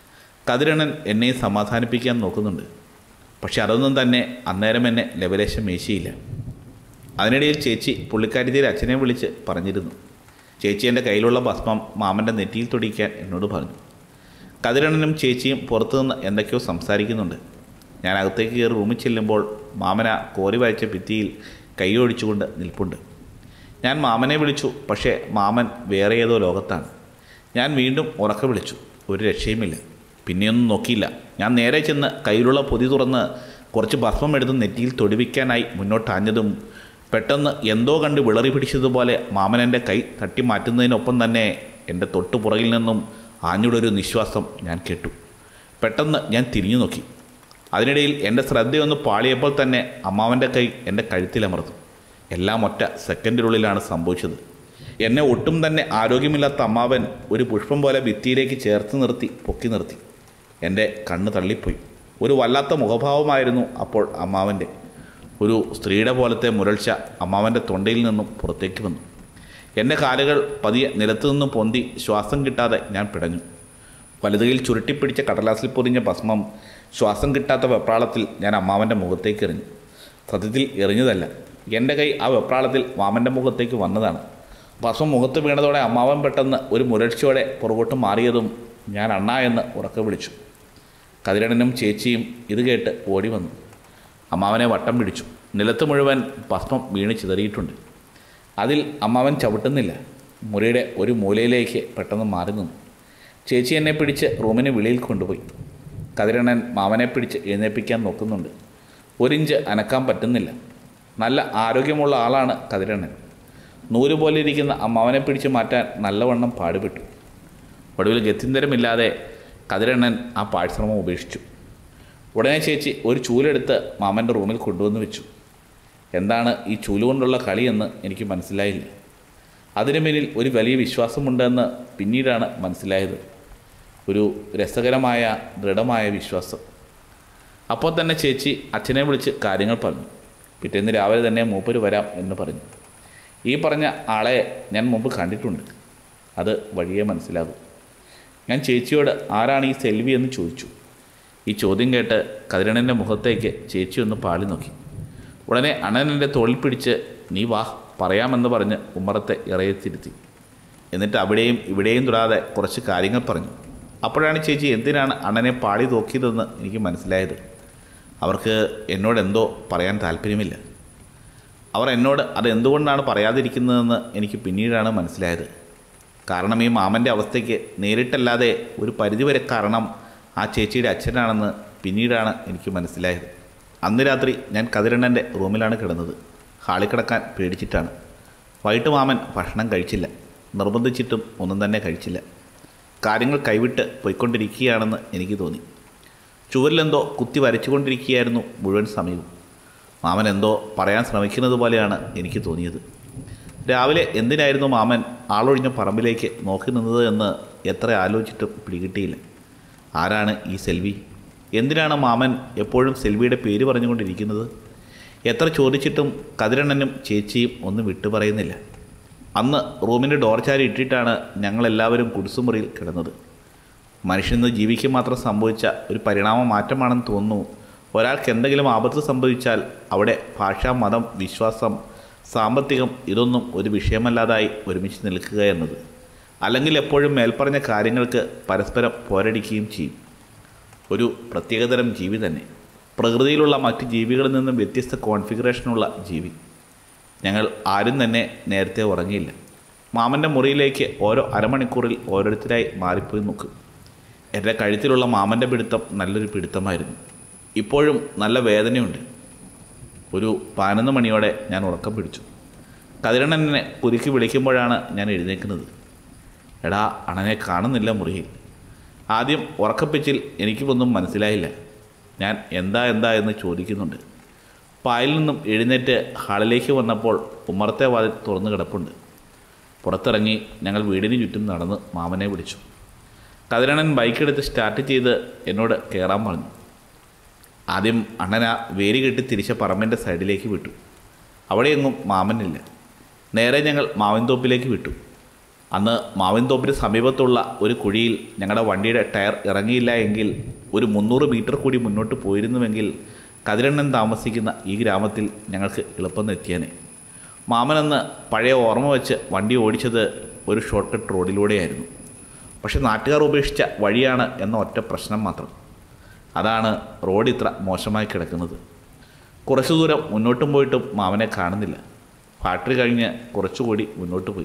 കതിരണൻ എന്നെ സമാധാനിപ്പിക്കാൻ നോക്കുന്നുണ്ട് പക്ഷെ അതൊന്നും തന്നെ അന്നേരം എന്നെ ലവലേശം മേശിയില്ല അതിനിടയിൽ ചേച്ചി പുള്ളിക്കാരിത്തിയുടെ അച്ഛനെ വിളിച്ച് പറഞ്ഞിരുന്നു ചേച്ചി എൻ്റെ കയ്യിലുള്ള ഭസ്മം മാമൻ്റെ നെറ്റിയിൽ തൊടിക്കാൻ എന്നോട് പറഞ്ഞു കതിരണനും ചേച്ചിയും പുറത്തുനിന്ന് എന്തൊക്കെയോ സംസാരിക്കുന്നുണ്ട് ഞാൻ അകത്തേക്ക് കയറി റൂമിൽ ചെല്ലുമ്പോൾ മാമന കോരി വായിച്ച ഭിത്തിയിൽ കൈയൊഴിച്ചുകൊണ്ട് നിൽപ്പുണ്ട് ഞാൻ മാമനെ വിളിച്ചു പക്ഷേ മാമൻ വേറെ ഏതോ ലോകത്താണ് ഞാൻ വീണ്ടും ഉറക്കെ വിളിച്ചു ഒരു രക്ഷയുമില്ല പിന്നെയൊന്നും നോക്കിയില്ല ഞാൻ നേരെ ചെന്ന് കയ്യിലുള്ള പൊതി തുറന്ന് കുറച്ച് ഭസ്മം എടുത്ത് നെറ്റിയിൽ തൊടുവിക്കാനായി മുന്നോട്ടാഞ്ഞതും പെട്ടെന്ന് എന്തോ കണ്ട് വിളറി പിടിച്ചതുപോലെ മാമൻ എൻ്റെ കൈ തട്ടി മാറ്റുന്നതിനൊപ്പം തന്നെ എൻ്റെ തൊട്ടു പുറകിൽ നിന്നും ആഞ്ഞുടൊരു നിശ്വാസം ഞാൻ കേട്ടു പെട്ടെന്ന് ഞാൻ തിരിഞ്ഞു നോക്കി അതിനിടയിൽ എൻ്റെ ശ്രദ്ധയൊന്ന് പാളിയപ്പോൾ തന്നെ അമ്മാവൻ്റെ കൈ എൻ്റെ കഴുത്തിലമർന്നു എല്ലാം ഒറ്റ സെക്കൻഡിനുള്ളിലാണ് സംഭവിച്ചത് എന്നെ ഒട്ടും തന്നെ ആരോഗ്യമില്ലാത്ത അമ്മാവൻ ഒരു പുഷ്പം പോലെ ഭിത്തിയിലേക്ക് ചേർത്ത് നിർത്തി പൊക്കി നിർത്തി എൻ്റെ കണ്ണ് തള്ളിപ്പോയി ഒരു വല്ലാത്ത മുഖഭാവമായിരുന്നു അപ്പോൾ അമ്മാവൻ്റെ ഒരു സ്ത്രീയുടെ പോലത്തെ മുരൾച്ച അമ്മാവൻ്റെ തൊണ്ടയിൽ നിന്നും പുറത്തേക്ക് വന്നു എൻ്റെ കാലുകൾ പതിയെ നിലത്തു നിന്നും പൊന്തി ശ്വാസം കിട്ടാതെ ഞാൻ പിടഞ്ഞു വലതുകയിൽ ചുരുട്ടിപ്പിടിച്ച കടലാസിൽ പൊതിഞ്ഞ ഭസ്മം ശ്വാസം കിട്ടാത്ത വെപ്രാളത്തിൽ ഞാൻ അമ്മാവൻ്റെ മുഖത്തേക്ക് എറിഞ്ഞു സത്യത്തിൽ എറിഞ്ഞതല്ല എൻ്റെ കൈ ആ വെപ്രാളത്തിൽ മാമൻ്റെ മുഖത്തേക്ക് വന്നതാണ് ഭസ്മം മുഖത്ത് വീണതോടെ അമ്മാവൻ പെട്ടെന്ന് ഒരു മുരൾച്ചയോടെ പുറകോട്ട് മാറിയതും ഞാൻ അണ്ണ എന്ന് ഉറക്കെ വിളിച്ചു കതിരണനും ചേച്ചിയും ഇത് കേട്ട് ഓടി വന്നു അമ്മാവനെ വട്ടം പിടിച്ചു നിലത്ത് മുഴുവൻ ഭസ്മം വീണ് ചിതറിയിട്ടുണ്ട് അതിൽ അമ്മാവൻ ചവിട്ടുന്നില്ല മുറിയുടെ ഒരു മൂലയിലേക്ക് പെട്ടെന്ന് മാറി നിന്നു ചേച്ചി എന്നെ പിടിച്ച് റൂമിന് വെളിയിൽ കൊണ്ടുപോയി കതിരണൻ മാമനെ പിടിച്ച് എഴുന്നേൽപ്പിക്കാൻ നോക്കുന്നുണ്ട് ഒരിഞ്ച് അനക്കാൻ പറ്റുന്നില്ല നല്ല ആരോഗ്യമുള്ള ആളാണ് കതിരണൻ നൂല് പോലെ ഇരിക്കുന്ന അമ്മാവനെ പിടിച്ച് മാറ്റാൻ നല്ലവണ്ണം പാടുപെട്ടു ഒടുവിൽ ഗത്യന്തരമില്ലാതെ കതിരണ്ണൻ ആ പാഴ്ശ്രമം ഉപേക്ഷിച്ചു ഉടനെ ചേച്ചി ഒരു ചൂലെടുത്ത് മാമൻ്റെ റൂമിൽ കൊണ്ടുവന്ന് വെച്ചു എന്താണ് ഈ ചൂല് കൊണ്ടുള്ള കളിയെന്ന് എനിക്ക് മനസ്സിലായില്ല അതിനു പിന്നിൽ ഒരു വലിയ വിശ്വാസമുണ്ടെന്ന് പിന്നീടാണ് മനസ്സിലായത് ഒരു രസകരമായ ദൃഢമായ വിശ്വാസം അപ്പോൾ തന്നെ ചേച്ചി അച്ഛനെ വിളിച്ച് കാര്യങ്ങൾ പറഞ്ഞു പിറ്റേന്ന് രാവിലെ തന്നെ മൂപ്പര് വരാം എന്ന് പറഞ്ഞു ഈ പറഞ്ഞ ആളെ ഞാൻ മുമ്പ് കണ്ടിട്ടുണ്ട് അത് വഴിയെ മനസ്സിലാകും ഞാൻ ചേച്ചിയോട് ആരാണ് ഈ സെൽവി എന്ന് ചോദിച്ചു ഈ ചോദ്യം കേട്ട് കതിരണൻ്റെ മുഖത്തേക്ക് ചേച്ചി ഒന്ന് പാളി നോക്കി ഉടനെ അണ്ണനെൻ്റെ തോളിൽ പിടിച്ച് നീ വാ പറയാമെന്ന് പറഞ്ഞ് ഉമ്മറത്തെ ഇറയത്തിരുത്തി എന്നിട്ട് അവിടെയും ഇവിടെയും തൊടാതെ കുറച്ച് കാര്യങ്ങൾ പറഞ്ഞു അപ്പോഴാണ് ചേച്ചി എന്തിനാണ് അണ്ണനെ പാടി നോക്കിയതെന്ന് എനിക്ക് മനസ്സിലായത് അവർക്ക് എന്നോട് എന്തോ പറയാൻ താല്പര്യമില്ല അവർ എന്നോട് അത് എന്തുകൊണ്ടാണ് പറയാതിരിക്കുന്നതെന്ന് എനിക്ക് പിന്നീടാണ് മനസ്സിലായത് കാരണം ഈ മാമൻ്റെ അവസ്ഥയ്ക്ക് നേരിട്ടല്ലാതെ ഒരു പരിധിവരെ കാരണം ആ ചേച്ചിയുടെ അച്ഛനാണെന്ന് പിന്നീടാണ് എനിക്ക് മനസ്സിലായത് അന്ന് രാത്രി ഞാൻ കതിരണ്ണൻ്റെ റൂമിലാണ് കിടന്നത് ഹാളിൽ കിടക്കാൻ പേടിച്ചിട്ടാണ് വൈകിട്ട് മാമൻ ഭക്ഷണം കഴിച്ചില്ല നിർബന്ധിച്ചിട്ടും ഒന്നും തന്നെ കഴിച്ചില്ല കാര്യങ്ങൾ കൈവിട്ട് പോയിക്കൊണ്ടിരിക്കുകയാണെന്ന് എനിക്ക് തോന്നി ചുവരിലെന്തോ കുത്തി വരച്ചുകൊണ്ടിരിക്കുകയായിരുന്നു മുഴുവൻ സമയവും മാമൻ എന്തോ പറയാൻ ശ്രമിക്കുന്നത് പോലെയാണ് എനിക്ക് തോന്നിയത് രാവിലെ എന്തിനായിരുന്നു മാമൻ ആളൊഴിഞ്ഞ പറമ്പിലേക്ക് നോക്കി നിന്നത് എന്ന് എത്ര ആലോചിച്ചിട്ടും പിടികിട്ടിയില്ല ആരാണ് ഈ സെൽവി എന്തിനാണ് മാമൻ എപ്പോഴും സെൽവിയുടെ പേര് പറഞ്ഞുകൊണ്ടിരിക്കുന്നത് എത്ര ചോദിച്ചിട്ടും കതിരണ്ണനും ചേച്ചിയും ഒന്നും വിട്ടു പറയുന്നില്ല അന്ന് റൂമിൻ്റെ ഡോർ ചാരി ഇട്ടിട്ടാണ് ഞങ്ങളെല്ലാവരും കുടിസുമുറിയിൽ കിടന്നത് മനുഷ്യന് ജീവിക്കാൻ മാത്രം സംഭവിച്ച ഒരു പരിണാമ മാറ്റമാണെന്ന് തോന്നുന്നു ഒരാൾക്ക് എന്തെങ്കിലും ആപത്ത് സംഭവിച്ചാൽ അവിടെ ഭാഷ മതം വിശ്വാസം സാമ്പത്തികം ഇതൊന്നും ഒരു വിഷയമല്ലാതായി ഒരുമിച്ച് നിൽക്കുക എന്നത് അല്ലെങ്കിൽ എപ്പോഴും മേൽപ്പറഞ്ഞ കാര്യങ്ങൾക്ക് പരസ്പരം പോരടിക്കുകയും ചെയ്യും ഒരു പ്രത്യേകതരം ജീവി തന്നെ പ്രകൃതിയിലുള്ള മറ്റ് ജീവികളിൽ നിന്നും വ്യത്യസ്ത കോൺഫിഗറേഷനുള്ള ജീവി ഞങ്ങൾ ആരും തന്നെ നേരത്തെ ഉറങ്ങിയില്ല മാമൻ്റെ മുറിയിലേക്ക് ഓരോ അരമണിക്കൂറിൽ ഓരോരുത്തരായി മാറിപ്പോയി നോക്കും എൻ്റെ കഴുത്തിലുള്ള മാമൻ്റെ പിടുത്തം നല്ലൊരു പിടുത്തമായിരുന്നു ഇപ്പോഴും നല്ല വേദനയുണ്ട് ഒരു പതിനൊന്ന് മണിയോടെ ഞാൻ ഉറക്കം പിടിച്ചു കതിരണ്ണനെ കുരുക്കി വിളിക്കുമ്പോഴാണ് ഞാൻ എഴുന്നേക്കുന്നത് എടാ അണനെ കാണുന്നില്ല മുറിയിൽ ആദ്യം ഉറക്കപ്പിച്ചിൽ എനിക്കൊന്നും മനസ്സിലായില്ല ഞാൻ എന്താ എന്താ എന്ന് ചോദിക്കുന്നുണ്ട് പായിൽ നിന്നും എഴുന്നേറ്റ് ഹാളിലേക്ക് വന്നപ്പോൾ ഉമ്മറത്തെ വാതിൽ തുറന്നു കിടപ്പുണ്ട് പുറത്തിറങ്ങി ഞങ്ങൾ വീടിന് ചുറ്റും നടന്ന് മാമനെ വിളിച്ചു കതിരണൻ ബൈക്കെടുത്ത് സ്റ്റാർട്ട് ചെയ്ത് എന്നോട് കയറാൻ പറഞ്ഞു ആദ്യം അണ്ണന വേരി കെട്ടി തിരിച്ച പറമ്പിൻ്റെ സൈഡിലേക്ക് വിട്ടു അവിടെയെങ്ങും മാമനില്ല നേരെ ഞങ്ങൾ മാവിൻതോപ്പിലേക്ക് വിട്ടു അന്ന് മാവിൻതോപ്പിന് സമീപത്തുള്ള ഒരു കുഴിയിൽ ഞങ്ങളുടെ വണ്ടിയുടെ ടയർ ഇറങ്ങിയില്ല എങ്കിൽ ഒരു മുന്നൂറ് മീറ്റർ കൂടി മുന്നോട്ട് പോയിരുന്നുവെങ്കിൽ കതിരണ്ണൻ താമസിക്കുന്ന ഈ ഗ്രാമത്തിൽ ഞങ്ങൾക്ക് എളുപ്പം എത്തിയേനെ മാമനെന്ന് പഴയ ഓർമ്മ വെച്ച് വണ്ടി ഓടിച്ചത് ഒരു ഷോർട്ട് കട്ട് റോഡിലൂടെയായിരുന്നു പക്ഷെ നാട്ടുകാർ ഉപേക്ഷിച്ച വഴിയാണ് എന്ന ഒറ്റ പ്രശ്നം മാത്രം അതാണ് റോഡ് ഇത്ര മോശമായി കിടക്കുന്നത് കുറച്ചു ദൂരം മുന്നോട്ടും പോയിട്ടും മാമനെ കാണുന്നില്ല ഫാക്ടറി കഴിഞ്ഞ് കുറച്ചുകൂടി മുന്നോട്ട് പോയി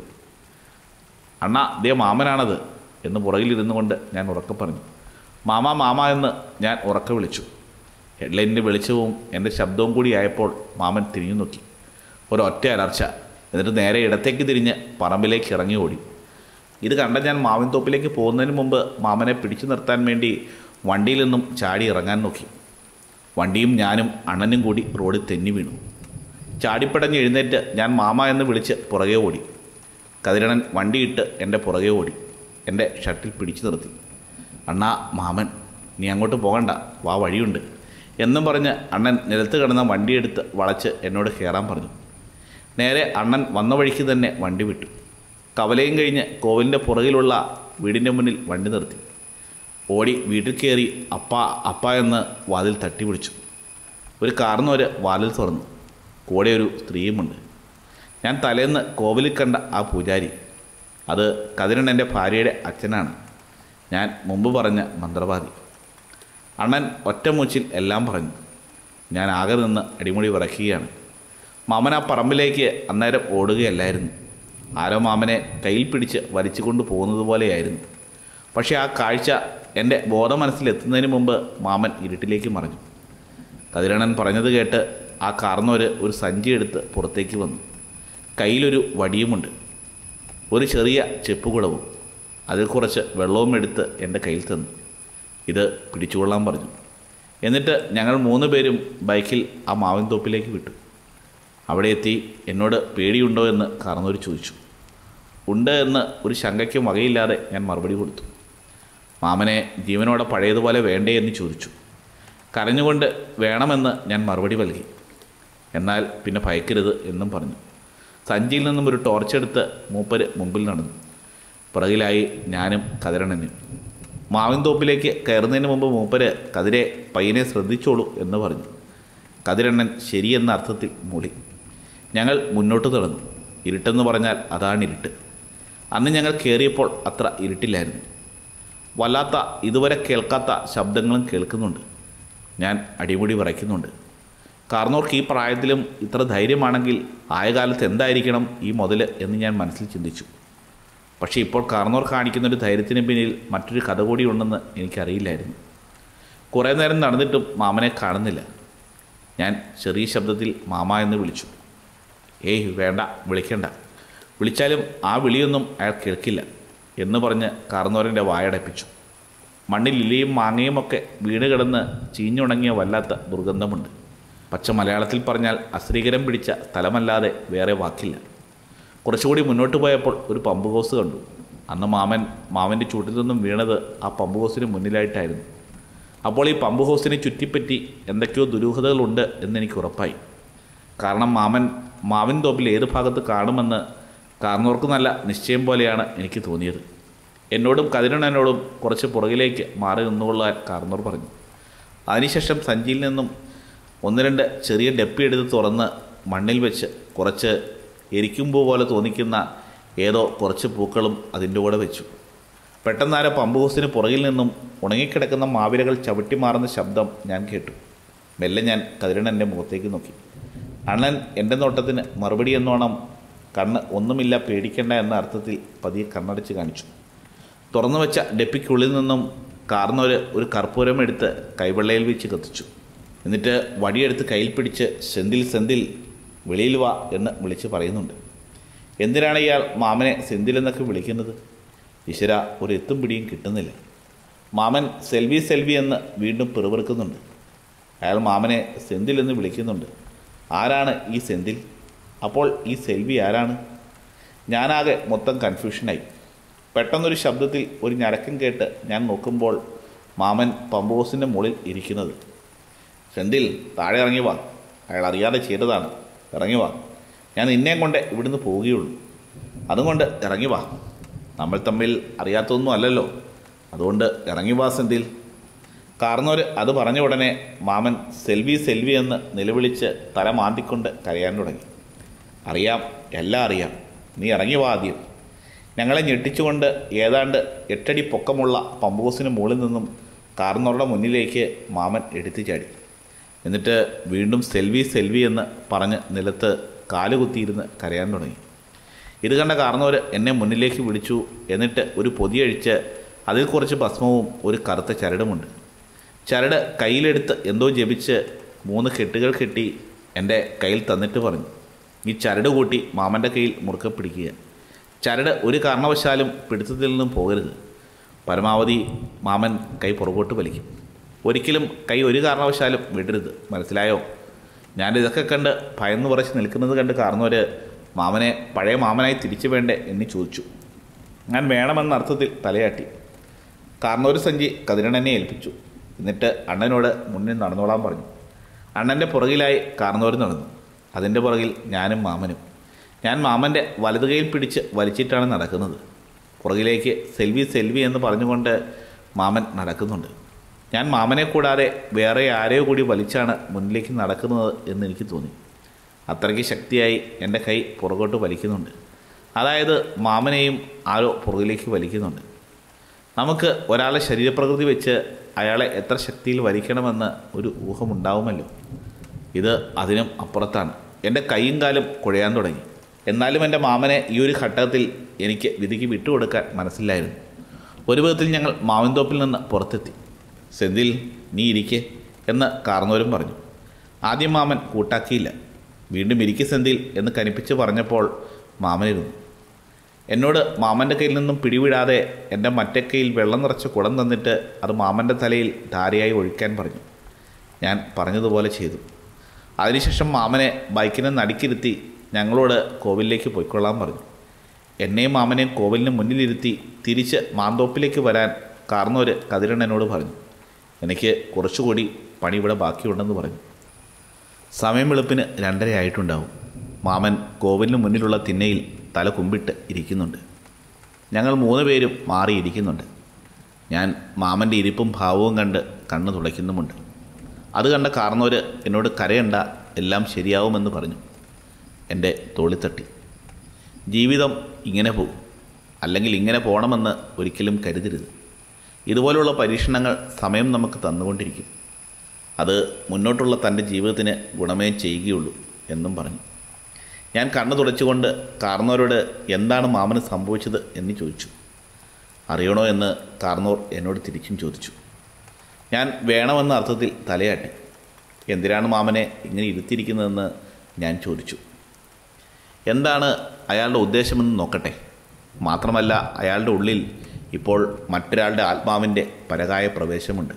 അണ്ണ ദേ മാമനാണത് എന്ന് പുറകിലിരുന്നു കൊണ്ട് ഞാൻ ഉറക്കെ പറഞ്ഞു മാമ മാമ എന്ന് ഞാൻ ഉറക്കെ വിളിച്ചു ഹെഡ്ലൈനിൻ്റെ വെളിച്ചവും എൻ്റെ ശബ്ദവും കൂടി ആയപ്പോൾ മാമൻ തിരിഞ്ഞു നോക്കി ഒരൊറ്റ അലർച്ച എന്നിട്ട് നേരെ ഇടത്തേക്ക് തിരിഞ്ഞ് പറമ്പിലേക്ക് ഇറങ്ങി ഓടി ഇത് കണ്ട ഞാൻ മാവിൻ തോപ്പിലേക്ക് പോകുന്നതിന് മുമ്പ് മാമനെ പിടിച്ചു നിർത്താൻ വേണ്ടി വണ്ടിയിൽ നിന്നും ചാടി ഇറങ്ങാൻ നോക്കി വണ്ടിയും ഞാനും അണ്ണനും കൂടി റോഡിൽ തെന്നി വീണു ചാടിപ്പടഞ്ഞ് എഴുന്നേറ്റ് ഞാൻ മാമ എന്ന് വിളിച്ച് പുറകെ ഓടി കതിരണൻ വണ്ടിയിട്ട് എൻ്റെ പുറകെ ഓടി എൻ്റെ ഷർട്ടിൽ പിടിച്ചു നിർത്തി അണ്ണാ മാമൻ നീ അങ്ങോട്ട് പോകണ്ട വാ വഴിയുണ്ട് എന്നും പറഞ്ഞ് അണ്ണൻ നിലത്ത് കിടന്ന വണ്ടിയെടുത്ത് വളച്ച് എന്നോട് കയറാൻ പറഞ്ഞു നേരെ അണ്ണൻ വന്ന വഴിക്ക് തന്നെ വണ്ടി വിട്ടു കവലയും കഴിഞ്ഞ് കോവിലിൻ്റെ പുറകിലുള്ള വീടിൻ്റെ മുന്നിൽ വണ്ടി നിർത്തി ഓടി വീട്ടിൽ കയറി അപ്പ അപ്പ എന്ന് വാതിൽ തട്ടി പിടിച്ചു ഒരു കാർന്നവര് വാതിൽ തുറന്നു കൂടെ ഒരു സ്ത്രീയുമുണ്ട് ഞാൻ തലേന്ന് കോവിലിൽ കണ്ട ആ പൂജാരി അത് കതിരൻ എൻ്റെ ഭാര്യയുടെ അച്ഛനാണ് ഞാൻ മുമ്പ് പറഞ്ഞ മന്ത്രവാദി അണ്ണൻ ഒറ്റമൂച്ചിൽ എല്ലാം പറഞ്ഞു ഞാൻ ആകെ നിന്ന് അടിമുടി വിറയ്ക്കുകയാണ് മാമൻ ആ പറമ്പിലേക്ക് അന്നേരം ഓടുകയല്ലായിരുന്നു ആരോ മാമനെ കയ്യിൽ പിടിച്ച് വലിച്ചുകൊണ്ട് പോകുന്നത് പോലെയായിരുന്നു പക്ഷേ ആ കാഴ്ച എൻ്റെ ബോധ മനസ്സിലെത്തുന്നതിന് മുമ്പ് മാമൻ ഇരുട്ടിലേക്ക് മറഞ്ഞു കതിരണൻ പറഞ്ഞത് കേട്ട് ആ കാർന്നവര് ഒരു സഞ്ചി എടുത്ത് പുറത്തേക്ക് വന്നു കയ്യിലൊരു വടിയുമുണ്ട് ഒരു ചെറിയ ചെപ്പുകുളവും അതിൽ കുറച്ച് വെള്ളവും എടുത്ത് എൻ്റെ കയ്യിൽ തന്നു ഇത് പിടിച്ചുകൊള്ളാൻ പറഞ്ഞു എന്നിട്ട് ഞങ്ങൾ മൂന്ന് പേരും ബൈക്കിൽ ആ മാവിൻ തോപ്പിലേക്ക് വിട്ടു അവിടെ എത്തി എന്നോട് പേടിയുണ്ടോ എന്ന് കാർന്നവർ ചോദിച്ചു ഉണ്ട് എന്ന് ഒരു ശങ്കയ്ക്കും വകയില്ലാതെ ഞാൻ മറുപടി കൊടുത്തു മാമനെ ജീവനോടെ പഴയതുപോലെ വേണ്ടേ എന്ന് ചോദിച്ചു കരഞ്ഞുകൊണ്ട് വേണമെന്ന് ഞാൻ മറുപടി നൽകി എന്നാൽ പിന്നെ ഭയക്കരുത് എന്നും പറഞ്ഞു സഞ്ചിയിൽ നിന്നും ഒരു ടോർച്ചെടുത്ത് മൂപ്പര് മുമ്പിൽ നടന്നു പുറകിലായി ഞാനും കതിരണനും മാവിൻതോപ്പിലേക്ക് കയറുന്നതിന് മുമ്പ് മൂപ്പര് കതിരെ പയ്യനെ ശ്രദ്ധിച്ചോളൂ എന്ന് പറഞ്ഞു കതിരണ്ണൻ ശരിയെന്ന അർത്ഥത്തിൽ മൂളി ഞങ്ങൾ മുന്നോട്ട് തുടർന്നു ഇരുട്ടെന്ന് പറഞ്ഞാൽ അതാണ് ഇരുട്ട് അന്ന് ഞങ്ങൾ കയറിയപ്പോൾ അത്ര ഇരുട്ടില്ലായിരുന്നു വല്ലാത്ത ഇതുവരെ കേൾക്കാത്ത ശബ്ദങ്ങളും കേൾക്കുന്നുണ്ട് ഞാൻ അടിമുടി വിറയ്ക്കുന്നുണ്ട് കാർന്നോർക്ക് ഈ പ്രായത്തിലും ഇത്ര ധൈര്യമാണെങ്കിൽ ആയ കാലത്ത് എന്തായിരിക്കണം ഈ മുതൽ എന്ന് ഞാൻ മനസ്സിൽ ചിന്തിച്ചു പക്ഷേ ഇപ്പോൾ കാർന്നോർ കാണിക്കുന്ന ഒരു ധൈര്യത്തിന് പിന്നിൽ മറ്റൊരു കഥ കൂടി ഉണ്ടെന്ന് എനിക്കറിയില്ലായിരുന്നു കുറേ നേരം നടന്നിട്ടും മാമനെ കാണുന്നില്ല ഞാൻ ചെറിയ ശബ്ദത്തിൽ മാമ എന്ന് വിളിച്ചു ഏയ് വേണ്ട വിളിക്കണ്ട വിളിച്ചാലും ആ വിളിയൊന്നും അയാൾ കേൾക്കില്ല എന്ന് പറഞ്ഞ് കാർന്നോരൻ്റെ വായടപ്പിച്ചു മണ്ണിൽ ഇലയും മാങ്ങയും ഒക്കെ വീണ് കിടന്ന് ചീഞ്ഞുണങ്ങിയ വല്ലാത്ത ദുർഗന്ധമുണ്ട് പച്ച മലയാളത്തിൽ പറഞ്ഞാൽ അശ്രീകരം പിടിച്ച സ്ഥലമല്ലാതെ വേറെ വാക്കില്ല കുറച്ചുകൂടി മുന്നോട്ട് പോയപ്പോൾ ഒരു പമ്പ് ഹൗസ് കണ്ടു അന്ന് മാമൻ മാമൻ്റെ ചൂട്ടിൽ നിന്നും വീണത് ആ പമ്പ് ഹൗസിന് മുന്നിലായിട്ടായിരുന്നു അപ്പോൾ ഈ പമ്പ് ഹൗസിനെ ചുറ്റിപ്പറ്റി എന്തൊക്കെയോ ദുരൂഹതകളുണ്ട് എന്നെനിക്ക് ഉറപ്പായി കാരണം മാമൻ മാവിൻ തോപ്പിൽ ഏത് ഭാഗത്ത് കാണുമെന്ന് കാർന്നോർക്ക് നല്ല നിശ്ചയം പോലെയാണ് എനിക്ക് തോന്നിയത് എന്നോടും കതിരണനോടും കുറച്ച് പുറകിലേക്ക് മാറി നിന്നുകൊള്ളാൻ കാർന്നോർ പറഞ്ഞു അതിനുശേഷം സഞ്ചിയിൽ നിന്നും ഒന്ന് രണ്ട് ചെറിയ ഡപ്പി എടുത്ത് തുറന്ന് മണ്ണിൽ വെച്ച് കുറച്ച് എരിക്കുമ്പോൾ പോലെ തോന്നിക്കുന്ന ഏതോ കുറച്ച് പൂക്കളും അതിൻ്റെ കൂടെ വെച്ചു പെട്ടെന്നാരോ പമ്പ് ഹൗസിന് പുറകിൽ നിന്നും ഉണങ്ങിക്കിടക്കുന്ന മാവിലകൾ ചവിട്ടി മാറുന്ന ശബ്ദം ഞാൻ കേട്ടു മെല്ലെ ഞാൻ കതിരണൻ്റെ മുഖത്തേക്ക് നോക്കി അണ്ണൻ എൻ്റെ നോട്ടത്തിന് മറുപടി എന്നോണം കണ്ണ് ഒന്നുമില്ല പേടിക്കേണ്ട എന്ന അർത്ഥത്തിൽ പതിയെ കണ്ണടച്ച് കാണിച്ചു തുറന്നു വെച്ച ഡെപ്പിക്കുള്ളിൽ നിന്നും കാർന്നൊരു ഒരു കർപ്പൂരം എടുത്ത് കൈവെള്ളയിൽ വെച്ച് കത്തിച്ചു എന്നിട്ട് വടിയെടുത്ത് കയ്യിൽ പിടിച്ച് സെന്തിൽ സെന്തിൽ വെളിയിൽ വാ എന്ന് വിളിച്ച് പറയുന്നുണ്ട് എന്തിനാണ് ഇയാൾ മാമനെ സെന്തിൽ എന്നൊക്കെ വിളിക്കുന്നത് ഈശ്വര ഒരു എത്തും പിടിയും കിട്ടുന്നില്ല മാമൻ സെൽവി സെൽവി എന്ന് വീണ്ടും പിറുപിറുക്കുന്നുണ്ട് അയാൾ മാമനെ സെന്തിൽ എന്ന് വിളിക്കുന്നുണ്ട് ആരാണ് ഈ സെന്തിൽ അപ്പോൾ ഈ സെൽവി ആരാണ് ഞാനാകെ മൊത്തം കൺഫ്യൂഷനായി പെട്ടെന്നൊരു ശബ്ദത്തിൽ ഒരു ഞരക്കം കേട്ട് ഞാൻ നോക്കുമ്പോൾ മാമൻ പമ്പ് ഹൗസിൻ്റെ മുകളിൽ ഇരിക്കുന്നത് സെന്തിൽ താഴെ ഇറങ്ങി വാ അയാൾ അറിയാതെ ചെയ്തതാണ് ഇറങ്ങി വാ ഞാൻ നിന്നെയും കൊണ്ട് ഇവിടുന്ന് പോവുകയുള്ളൂ അതുകൊണ്ട് ഇറങ്ങി വാ നമ്മൾ തമ്മിൽ അറിയാത്തൊന്നും അല്ലല്ലോ അതുകൊണ്ട് ഇറങ്ങി വാ സെന്തിൽ കാർന്നോര് അത് പറഞ്ഞ ഉടനെ മാമൻ സെൽവി സെൽവി എന്ന് നിലവിളിച്ച് തല മാന്തിക്കൊണ്ട് കരയാൻ തുടങ്ങി അറിയാം എല്ലാം അറിയാം നീ ഇറങ്ങി വാ ആദ്യം ഞങ്ങളെ ഞെട്ടിച്ചുകൊണ്ട് ഏതാണ്ട് എട്ടടി പൊക്കമുള്ള പമ്പ് ഹൗസിന് മുകളിൽ നിന്നും കാർന്നോരുടെ മുന്നിലേക്ക് മാമൻ എടുത്തു ചാടി എന്നിട്ട് വീണ്ടും സെൽവി സെൽവി എന്ന് പറഞ്ഞ് നിലത്ത് കാലുകുത്തിയിരുന്ന് കരയാൻ തുടങ്ങി ഇത് കണ്ട കാർന്നവർ എന്നെ മുന്നിലേക്ക് വിളിച്ചു എന്നിട്ട് ഒരു പൊതിയഴിച്ച് അതിൽ കുറച്ച് ഭസ്മവും ഒരു കറുത്ത ചരടുമുണ്ട് ചരട് കയ്യിലെടുത്ത് എന്തോ ജപിച്ച് മൂന്ന് കെട്ടുകൾ കെട്ടി എൻ്റെ കയ്യിൽ തന്നിട്ട് പറഞ്ഞു ഈ ചരട് കൂട്ടി മാമൻ്റെ കയ്യിൽ മുറുക്കെ പിടിക്കുക ചരട് ഒരു കാരണവശാലും പിടുത്തത്തിൽ നിന്നും പോകരുത് പരമാവധി മാമൻ കൈ പുറകോട്ട് വലിക്കും ഒരിക്കലും കൈ ഒരു കാരണവശാലും വിടരുത് മനസ്സിലായോ ഞാൻ ഇതൊക്കെ കണ്ട് ഭയന്ന് പറച്ച് നിൽക്കുന്നത് കണ്ട് കാരണവർ മാമനെ പഴയ മാമനായി തിരിച്ചു വേണ്ടേ എന്ന് ചോദിച്ചു ഞാൻ വേണമെന്ന അർത്ഥത്തിൽ തലയാട്ടി കാർന്നൂർ സഞ്ചി കതിരണനെ ഏൽപ്പിച്ചു എന്നിട്ട് അണ്ണനോട് മുന്നിൽ നടന്നോളാൻ പറഞ്ഞു അണ്ണൻ്റെ പുറകിലായി കാർന്നൂർ നടന്നു അതിൻ്റെ പുറകിൽ ഞാനും മാമനും ഞാൻ മാമൻ്റെ വലതു കൈയിൽ പിടിച്ച് വലിച്ചിട്ടാണ് നടക്കുന്നത് പുറകിലേക്ക് സെൽവി സെൽവി എന്ന് പറഞ്ഞുകൊണ്ട് മാമൻ നടക്കുന്നുണ്ട് ഞാൻ മാമനെ കൂടാതെ വേറെ ആരെയോ കൂടി വലിച്ചാണ് മുന്നിലേക്ക് നടക്കുന്നത് എന്ന് എനിക്ക് തോന്നി അത്രയ്ക്ക് ശക്തിയായി എൻ്റെ കൈ പുറകോട്ട് വലിക്കുന്നുണ്ട് അതായത് മാമനെയും ആരോ പുറകിലേക്ക് വലിക്കുന്നുണ്ട് നമുക്ക് ഒരാളെ ശരീരപ്രകൃതി വെച്ച് അയാളെ എത്ര ശക്തിയിൽ വലിക്കണമെന്ന് ഒരു ഊഹമുണ്ടാവുമല്ലോ ഇത് അതിനും അപ്പുറത്താണ് എൻ്റെ കൈയും കാലും കുഴയാൻ തുടങ്ങി എന്നാലും എൻ്റെ മാമനെ ഈ ഒരു ഘട്ടത്തിൽ എനിക്ക് വിധിക്ക് വിട്ടുകൊടുക്കാൻ മനസ്സിലായിരുന്നു ഒരു വിധത്തിൽ ഞങ്ങൾ മാവിൻതോപ്പിൽ നിന്ന് പുറത്തെത്തി സെന്തിൽ നീ ഇരിക്കെ എന്ന് കാർന്നവരും പറഞ്ഞു ആദ്യം മാമൻ കൂട്ടാക്കിയില്ല വീണ്ടും ഇരിക്കെ സെന്തിൽ എന്ന് കനിപ്പിച്ച് പറഞ്ഞപ്പോൾ മാമനിരുന്നു എന്നോട് മാമൻ്റെ കയ്യിൽ നിന്നും പിടിവിടാതെ എൻ്റെ മറ്റേ കയ്യിൽ വെള്ളം നിറച്ച കുടം തന്നിട്ട് അത് മാമൻ്റെ തലയിൽ ധാരയായി ഒഴിക്കാൻ പറഞ്ഞു ഞാൻ പറഞ്ഞതുപോലെ ചെയ്തു അതിനുശേഷം മാമനെ ബൈക്കിനെ നടുക്കിരുത്തി ഞങ്ങളോട് കോവിലിലേക്ക് പോയിക്കൊള്ളാൻ പറഞ്ഞു എന്നെയും മാമനെയും കോവിലിന് മുന്നിലിരുത്തി തിരിച്ച് മാന്തോപ്പിലേക്ക് വരാൻ കാർന്നോര് കതിരണ്ണനോട് പറഞ്ഞു എനിക്ക് കുറച്ചുകൂടി പണി ഇവിടെ ബാക്കിയുണ്ടെന്ന് പറഞ്ഞു സമയം വെളുപ്പിന് രണ്ടര ആയിട്ടുണ്ടാവും മാമൻ കോവിലിന് മുന്നിലുള്ള തിന്നയിൽ തല കുമ്പിട്ട് ഇരിക്കുന്നുണ്ട് ഞങ്ങൾ മൂന്ന് പേരും മാറിയിരിക്കുന്നുണ്ട് ഞാൻ മാമൻ്റെ ഇരിപ്പും ഭാവവും കണ്ട് കണ്ണ് തുളയ്ക്കുന്നുമുണ്ട് അത് കണ്ട കാർന്നവർ എന്നോട് കരയണ്ട എല്ലാം ശരിയാവുമെന്ന് പറഞ്ഞു എൻ്റെ തോളിത്തട്ടി ജീവിതം ഇങ്ങനെ പോകും അല്ലെങ്കിൽ ഇങ്ങനെ പോകണമെന്ന് ഒരിക്കലും കരുതരുത് ഇതുപോലുള്ള പരീക്ഷണങ്ങൾ സമയം നമുക്ക് തന്നുകൊണ്ടിരിക്കും അത് മുന്നോട്ടുള്ള തൻ്റെ ജീവിതത്തിന് ഗുണമേ ചെയ്യുകയുള്ളൂ എന്നും പറഞ്ഞു ഞാൻ കണ്ണു തുടച്ചുകൊണ്ട് കാർന്നവരോട് എന്താണ് മാമന് സംഭവിച്ചത് എന്ന് ചോദിച്ചു അറിയണോ എന്ന് കാർന്നോർ എന്നോട് തിരിച്ചും ചോദിച്ചു ഞാൻ വേണമെന്ന അർത്ഥത്തിൽ തലയാട്ടി എന്തിനാണ് മാമനെ ഇങ്ങനെ ഇരുത്തിയിരിക്കുന്നതെന്ന് ഞാൻ ചോദിച്ചു എന്താണ് അയാളുടെ ഉദ്ദേശമെന്ന് നോക്കട്ടെ മാത്രമല്ല അയാളുടെ ഉള്ളിൽ ഇപ്പോൾ മറ്റൊരാളുടെ ആത്മാവിൻ്റെ പരകായ പ്രവേശമുണ്ട്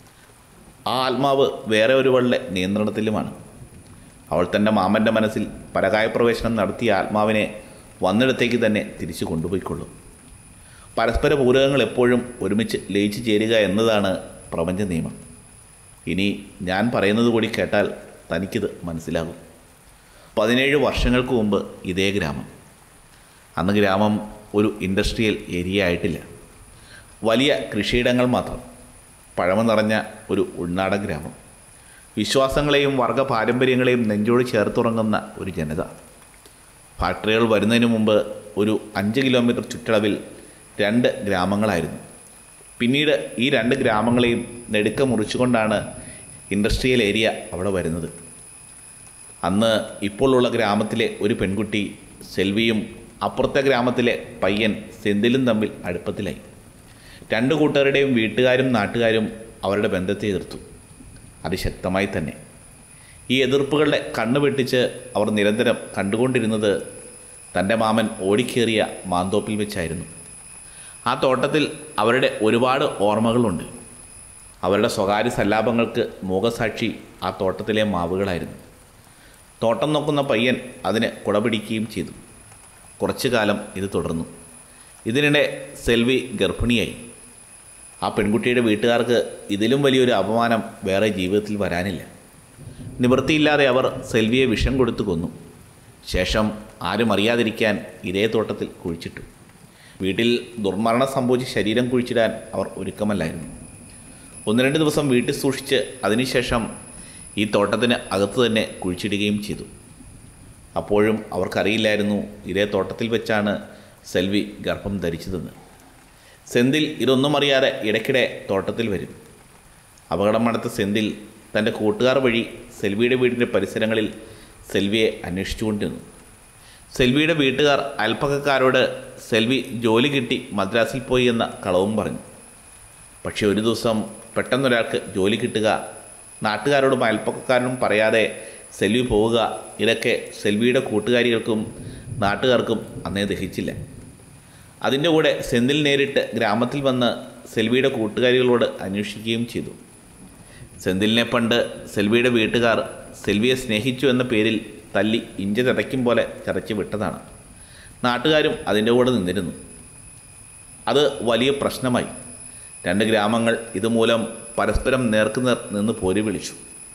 ആ ആത്മാവ് വേറെ ഒരുവളുടെ നിയന്ത്രണത്തിലുമാണ് അവൾ തൻ്റെ മാമൻ്റെ മനസ്സിൽ പരകായ പ്രവേശനം നടത്തിയ ആത്മാവിനെ വന്നിടത്തേക്ക് തന്നെ തിരിച്ചു കൊണ്ടുപോയിക്കൊള്ളും പരസ്പര പൂരകങ്ങൾ എപ്പോഴും ഒരുമിച്ച് ലയിച്ചു ചേരുക എന്നതാണ് പ്രപഞ്ച നിയമം ഇനി ഞാൻ പറയുന്നത് കൂടി കേട്ടാൽ തനിക്കിത് മനസ്സിലാകും പതിനേഴ് വർഷങ്ങൾക്ക് മുമ്പ് ഇതേ ഗ്രാമം അന്ന് ഗ്രാമം ഒരു ഇൻഡസ്ട്രിയൽ ഏരിയ ആയിട്ടില്ല വലിയ കൃഷിയിടങ്ങൾ മാത്രം പഴമ നിറഞ്ഞ ഒരു ഉൾനാടൻ ഗ്രാമം വിശ്വാസങ്ങളെയും വർഗ പാരമ്പര്യങ്ങളെയും നെഞ്ചോട് ചേർത്തുറങ്ങുന്ന ഒരു ജനത ഫാക്ടറികൾ വരുന്നതിന് മുമ്പ് ഒരു അഞ്ച് കിലോമീറ്റർ ചുറ്റളവിൽ രണ്ട് ഗ്രാമങ്ങളായിരുന്നു പിന്നീട് ഈ രണ്ട് ഗ്രാമങ്ങളെയും നെടുക്ക മുറിച്ചുകൊണ്ടാണ് ഇൻഡസ്ട്രിയൽ ഏരിയ അവിടെ വരുന്നത് അന്ന് ഇപ്പോൾ ഉള്ള ഗ്രാമത്തിലെ ഒരു പെൺകുട്ടി സെൽവിയും അപ്പുറത്തെ ഗ്രാമത്തിലെ പയ്യൻ സെന്തിലും തമ്മിൽ അടുപ്പത്തിലായി രണ്ടു കൂട്ടരുടെയും വീട്ടുകാരും നാട്ടുകാരും അവരുടെ ബന്ധത്തെ എതിർത്തു അതിശക്തമായി തന്നെ ഈ എതിർപ്പുകളുടെ കണ്ണു വെട്ടിച്ച് അവർ നിരന്തരം കണ്ടുകൊണ്ടിരുന്നത് തൻ്റെ മാമൻ ഓടിക്കേറിയ മാന്തോപ്പിൽ വെച്ചായിരുന്നു ആ തോട്ടത്തിൽ അവരുടെ ഒരുപാട് ഓർമ്മകളുണ്ട് അവരുടെ സ്വകാര്യ സല്ലാപങ്ങൾക്ക് മൂകസാക്ഷി ആ തോട്ടത്തിലെ മാവുകളായിരുന്നു തോട്ടം നോക്കുന്ന പയ്യൻ അതിന് കുടപിടിക്കുകയും ചെയ്തു കുറച്ചു കാലം ഇത് തുടർന്നു ഇതിനിടെ സെൽവി ഗർഭിണിയായി ആ പെൺകുട്ടിയുടെ വീട്ടുകാർക്ക് ഇതിലും വലിയൊരു അപമാനം വേറെ ജീവിതത്തിൽ വരാനില്ല നിവൃത്തിയില്ലാതെ അവർ സെൽവിയെ വിഷം കൊടുത്തു കൊന്നു ശേഷം ആരും അറിയാതിരിക്കാൻ ഇതേ തോട്ടത്തിൽ കുഴിച്ചിട്ടു വീട്ടിൽ ദുർമരണം സംഭവിച്ച് ശരീരം കുഴിച്ചിടാൻ അവർ ഒരുക്കമല്ലായിരുന്നു ഒന്ന് രണ്ട് ദിവസം വീട്ടിൽ സൂക്ഷിച്ച് അതിനുശേഷം ഈ തോട്ടത്തിന് അകത്ത് തന്നെ കുഴിച്ചിടുകയും ചെയ്തു അപ്പോഴും അവർക്കറിയില്ലായിരുന്നു ഇതേ തോട്ടത്തിൽ വെച്ചാണ് സെൽവി ഗർഭം ധരിച്ചതെന്ന് സെന്തിൽ ഇതൊന്നും അറിയാതെ ഇടയ്ക്കിടെ തോട്ടത്തിൽ വരും അപകടം നടത്ത സെന്തിൽ തൻ്റെ കൂട്ടുകാർ വഴി സെൽവിയുടെ വീടിൻ്റെ പരിസരങ്ങളിൽ സെൽവിയെ അന്വേഷിച്ചുകൊണ്ടിരുന്നു സെൽവിയുടെ വീട്ടുകാർ അയൽപ്പക്കക്കാരോട് സെൽവി ജോലി കിട്ടി മദ്രാസിൽ പോയി എന്ന കളവും പറഞ്ഞു പക്ഷേ ഒരു ദിവസം പെട്ടെന്നൊരാൾക്ക് ജോലി കിട്ടുക നാട്ടുകാരോടും അയൽപ്പക്കക്കാരോടും പറയാതെ സെൽവി പോവുക ഇതൊക്കെ സെൽവിയുടെ കൂട്ടുകാരികൾക്കും നാട്ടുകാർക്കും അന്നേ ദഹിച്ചില്ല അതിൻ്റെ കൂടെ സെന്തിൽ നേരിട്ട് ഗ്രാമത്തിൽ വന്ന് സെൽവിയുടെ കൂട്ടുകാരികളോട് അന്വേഷിക്കുകയും ചെയ്തു സെന്തിലിനെ പണ്ട് സെൽവിയുടെ വീട്ടുകാർ സെൽവിയെ സ്നേഹിച്ചു എന്ന പേരിൽ തല്ലി ഇഞ്ച ചതയ്ക്കും പോലെ ചതച്ച് വിട്ടതാണ് നാട്ടുകാരും അതിൻ്റെ കൂടെ നിന്നിരുന്നു അത് വലിയ പ്രശ്നമായി രണ്ട് ഗ്രാമങ്ങൾ ഇതുമൂലം പരസ്പരം നേർക്കുനേർ നിന്ന് പോരി വിളിച്ചു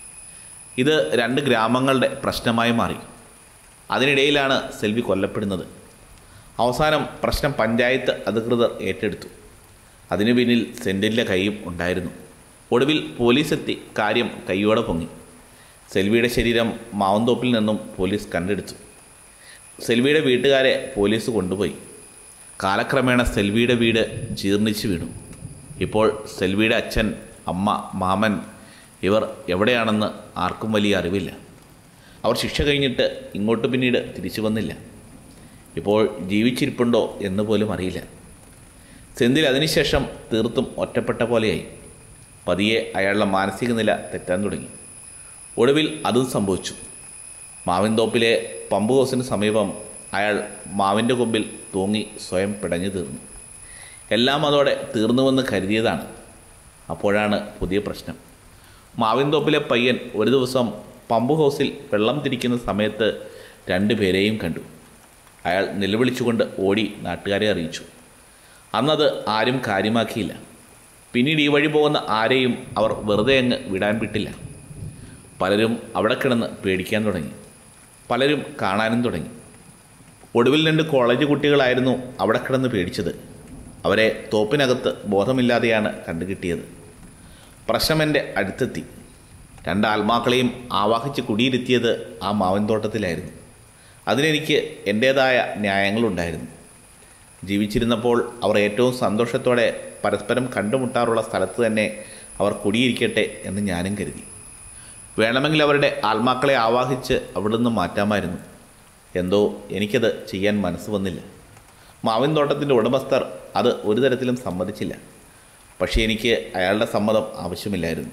ഇത് രണ്ട് ഗ്രാമങ്ങളുടെ പ്രശ്നമായി മാറി അതിനിടയിലാണ് സെൽവി കൊല്ലപ്പെടുന്നത് അവസാനം പ്രശ്നം പഞ്ചായത്ത് അധികൃതർ ഏറ്റെടുത്തു അതിനു പിന്നിൽ സെൻറ്റിൻ്റെ കൈയും ഉണ്ടായിരുന്നു ഒടുവിൽ പോലീസ് എത്തി കാര്യം കൈയോടെ പൊങ്ങി സെൽവിയുടെ ശരീരം മാവന്തോപ്പിൽ നിന്നും പോലീസ് കണ്ടെടുത്തു സെൽവിയുടെ വീട്ടുകാരെ പോലീസ് കൊണ്ടുപോയി കാലക്രമേണ സെൽവിയുടെ വീട് ജീർണിച്ചു വീണു ഇപ്പോൾ സെൽവിയുടെ അച്ഛൻ അമ്മ മാമൻ ഇവർ എവിടെയാണെന്ന് ആർക്കും വലിയ അറിവില്ല അവർ ശിക്ഷ കഴിഞ്ഞിട്ട് ഇങ്ങോട്ട് പിന്നീട് തിരിച്ചു വന്നില്ല ഇപ്പോൾ ജീവിച്ചിരിപ്പുണ്ടോ എന്ന് പോലും അറിയില്ല സെന്തിൽ അതിനുശേഷം തീർത്തും ഒറ്റപ്പെട്ട പോലെയായി പതിയെ അയാളുടെ മാനസിക നില തെറ്റാൻ തുടങ്ങി ഒടുവിൽ അതും സംഭവിച്ചു മാവിൻതോപ്പിലെ പമ്പ് ഹൗസിന് സമീപം അയാൾ മാവിൻ്റെ കൊമ്പിൽ തൂങ്ങി സ്വയം പിടഞ്ഞു തീർന്നു എല്ലാം അതോടെ തീർന്നുവെന്ന് കരുതിയതാണ് അപ്പോഴാണ് പുതിയ പ്രശ്നം മാവിൻതോപ്പിലെ പയ്യൻ ഒരു ദിവസം പമ്പ് ഹൗസിൽ വെള്ളം തിരിക്കുന്ന സമയത്ത് രണ്ടുപേരെയും കണ്ടു അയാൾ നിലവിളിച്ചുകൊണ്ട് ഓടി നാട്ടുകാരെ അറിയിച്ചു അന്നത് ആരും കാര്യമാക്കിയില്ല പിന്നീട് ഈ വഴി പോകുന്ന ആരെയും അവർ വെറുതെ അങ്ങ് വിടാൻ വിട്ടില്ല പലരും അവിടെ കിടന്ന് പേടിക്കാൻ തുടങ്ങി പലരും കാണാനും തുടങ്ങി ഒടുവിൽ രണ്ട് കോളേജ് കുട്ടികളായിരുന്നു അവിടെ കിടന്ന് പേടിച്ചത് അവരെ തോപ്പിനകത്ത് ബോധമില്ലാതെയാണ് കണ്ടുകിട്ടിയത് പ്രശ്നം എൻ്റെ അടുത്തെത്തി രണ്ട് ആത്മാക്കളെയും ആവാഹിച്ച് കുടിയിരുത്തിയത് ആ മാവൻ തോട്ടത്തിലായിരുന്നു അതിനെനിക്ക് എൻ്റേതായ ന്യായങ്ങളുണ്ടായിരുന്നു ജീവിച്ചിരുന്നപ്പോൾ അവർ ഏറ്റവും സന്തോഷത്തോടെ പരസ്പരം കണ്ടുമുട്ടാറുള്ള സ്ഥലത്ത് തന്നെ അവർ കുടിയിരിക്കട്ടെ എന്ന് ഞാനും കരുതി വേണമെങ്കിൽ അവരുടെ ആത്മാക്കളെ ആവാഹിച്ച് അവിടുന്ന് മാറ്റാമായിരുന്നു എന്തോ എനിക്കത് ചെയ്യാൻ മനസ്സ് വന്നില്ല മാവിൻ തോട്ടത്തിൻ്റെ ഉടമസ്ഥർ അത് ഒരു തരത്തിലും സമ്മതിച്ചില്ല പക്ഷേ എനിക്ക് അയാളുടെ സമ്മതം ആവശ്യമില്ലായിരുന്നു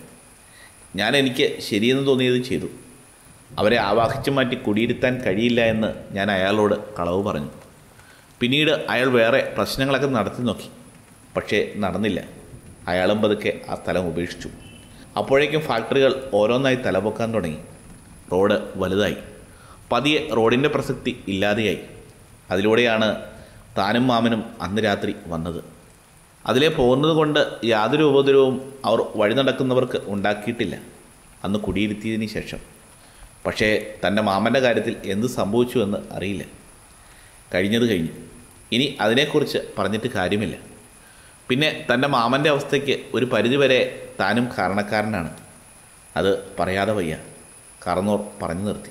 ഞാൻ എനിക്ക് ശരിയെന്ന് തോന്നിയത് ചെയ്തു അവരെ ആവാഹിച്ചു മാറ്റി കുടിയിരുത്താൻ കഴിയില്ല എന്ന് ഞാൻ അയാളോട് കളവ് പറഞ്ഞു പിന്നീട് അയാൾ വേറെ പ്രശ്നങ്ങളൊക്കെ നടത്തി നോക്കി പക്ഷേ നടന്നില്ല അയാളും പതുക്കെ ആ സ്ഥലം ഉപേക്ഷിച്ചു അപ്പോഴേക്കും ഫാക്ടറികൾ ഓരോന്നായി തലപൊക്കാൻ തുടങ്ങി റോഡ് വലുതായി പതിയെ റോഡിൻ്റെ പ്രസക്തി ഇല്ലാതെയായി അതിലൂടെയാണ് താനും മാമനും അന്ന് രാത്രി വന്നത് അതിലെ പോകുന്നത് കൊണ്ട് യാതൊരു ഉപദ്രവവും അവർ വഴി നടക്കുന്നവർക്ക് ഉണ്ടാക്കിയിട്ടില്ല അന്ന് കുടിയിരുത്തിയതിന് ശേഷം പക്ഷേ തൻ്റെ മാമൻ്റെ കാര്യത്തിൽ എന്ത് സംഭവിച്ചു എന്ന് അറിയില്ല കഴിഞ്ഞത് കഴിഞ്ഞു ഇനി അതിനെക്കുറിച്ച് പറഞ്ഞിട്ട് കാര്യമില്ല പിന്നെ തൻ്റെ മാമൻ്റെ അവസ്ഥയ്ക്ക് ഒരു പരിധിവരെ താനും കാരണക്കാരനാണ് അത് പറയാതെ വയ്യ കറന്നോർ പറഞ്ഞു നിർത്തി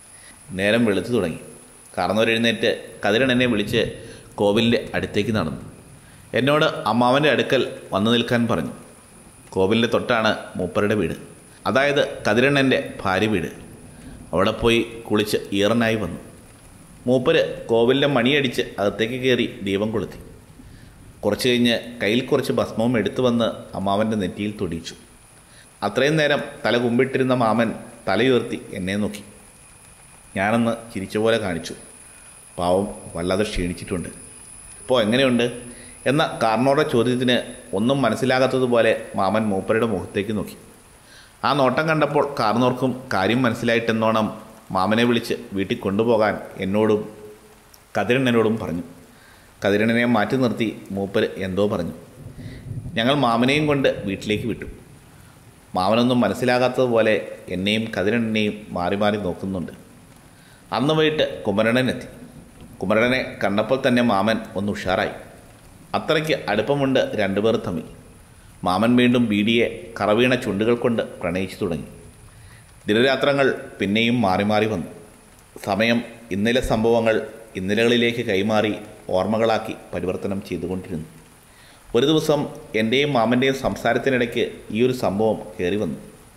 നേരം വെളുത്തു തുടങ്ങി കറന്നോർ എഴുന്നേറ്റ് കതിരൻ എന്നെ വിളിച്ച് കോവിലിൻ്റെ അടുത്തേക്ക് നടന്നു എന്നോട് അമ്മാവൻ്റെ അടുക്കൽ വന്നു നിൽക്കാൻ പറഞ്ഞു കോവിലിൻ്റെ തൊട്ടാണ് മൂപ്പരുടെ വീട് അതായത് കതിരണ്ണൻ്റെ ഭാര്യ വീട് അവിടെ പോയി കുളിച്ച് ഈറനായി വന്നു മൂപ്പര് കോവിലിൻ്റെ മണിയടിച്ച് അകത്തേക്ക് കയറി ദീപം കൊളുത്തി കുറച്ച് കഴിഞ്ഞ് കയ്യിൽ കുറച്ച് ഭസ്മവും എടുത്തു വന്ന് അമ്മാവൻ്റെ നെറ്റിയിൽ തൊടിയിച്ചു അത്രയും നേരം തല കുമ്പിട്ടിരുന്ന മാമൻ തലയുയർത്തി എന്നെ നോക്കി ഞാനന്ന് ചിരിച്ച പോലെ കാണിച്ചു പാവം വല്ലാതെ ക്ഷീണിച്ചിട്ടുണ്ട് ഇപ്പോൾ എങ്ങനെയുണ്ട് എന്ന കാർണോടെ ചോദ്യത്തിന് ഒന്നും മനസ്സിലാകാത്തതുപോലെ മാമൻ മൂപ്പരുടെ മുഖത്തേക്ക് നോക്കി ആ നോട്ടം കണ്ടപ്പോൾ കാർന്നോർക്കും കാര്യം മനസ്സിലായിട്ടെന്നോണം മാമനെ വിളിച്ച് വീട്ടിൽ കൊണ്ടുപോകാൻ എന്നോടും കതിരണ്ണനോടും പറഞ്ഞു കതിരണ്ണനെ മാറ്റി നിർത്തി മൂപ്പര് എന്തോ പറഞ്ഞു ഞങ്ങൾ മാമനെയും കൊണ്ട് വീട്ടിലേക്ക് വിട്ടു മാമനൊന്നും മനസ്സിലാകാത്തതുപോലെ എന്നെയും കതിരണ്ണനെയും മാറി മാറി നോക്കുന്നുണ്ട് അന്ന് വൈകിട്ട് കുമരണൻ എത്തി കുമരണനെ കണ്ടപ്പോൾ തന്നെ മാമൻ ഒന്ന് ഉഷാറായി അത്രയ്ക്ക് അടുപ്പമുണ്ട് രണ്ടുപേർ തമ്മിൽ മാമൻ വീണ്ടും ബീഡിയെ കറവീണ ചുണ്ടുകൾ കൊണ്ട് പ്രണയിച്ചു തുടങ്ങി ദിനരാത്രങ്ങൾ പിന്നെയും മാറി മാറി വന്നു സമയം ഇന്നലെ സംഭവങ്ങൾ ഇന്നലകളിലേക്ക് കൈമാറി ഓർമ്മകളാക്കി പരിവർത്തനം ചെയ്തുകൊണ്ടിരുന്നു ഒരു ദിവസം എൻ്റെയും മാമൻ്റെയും സംസാരത്തിനിടയ്ക്ക് ഈ ഒരു സംഭവം കയറി വന്നു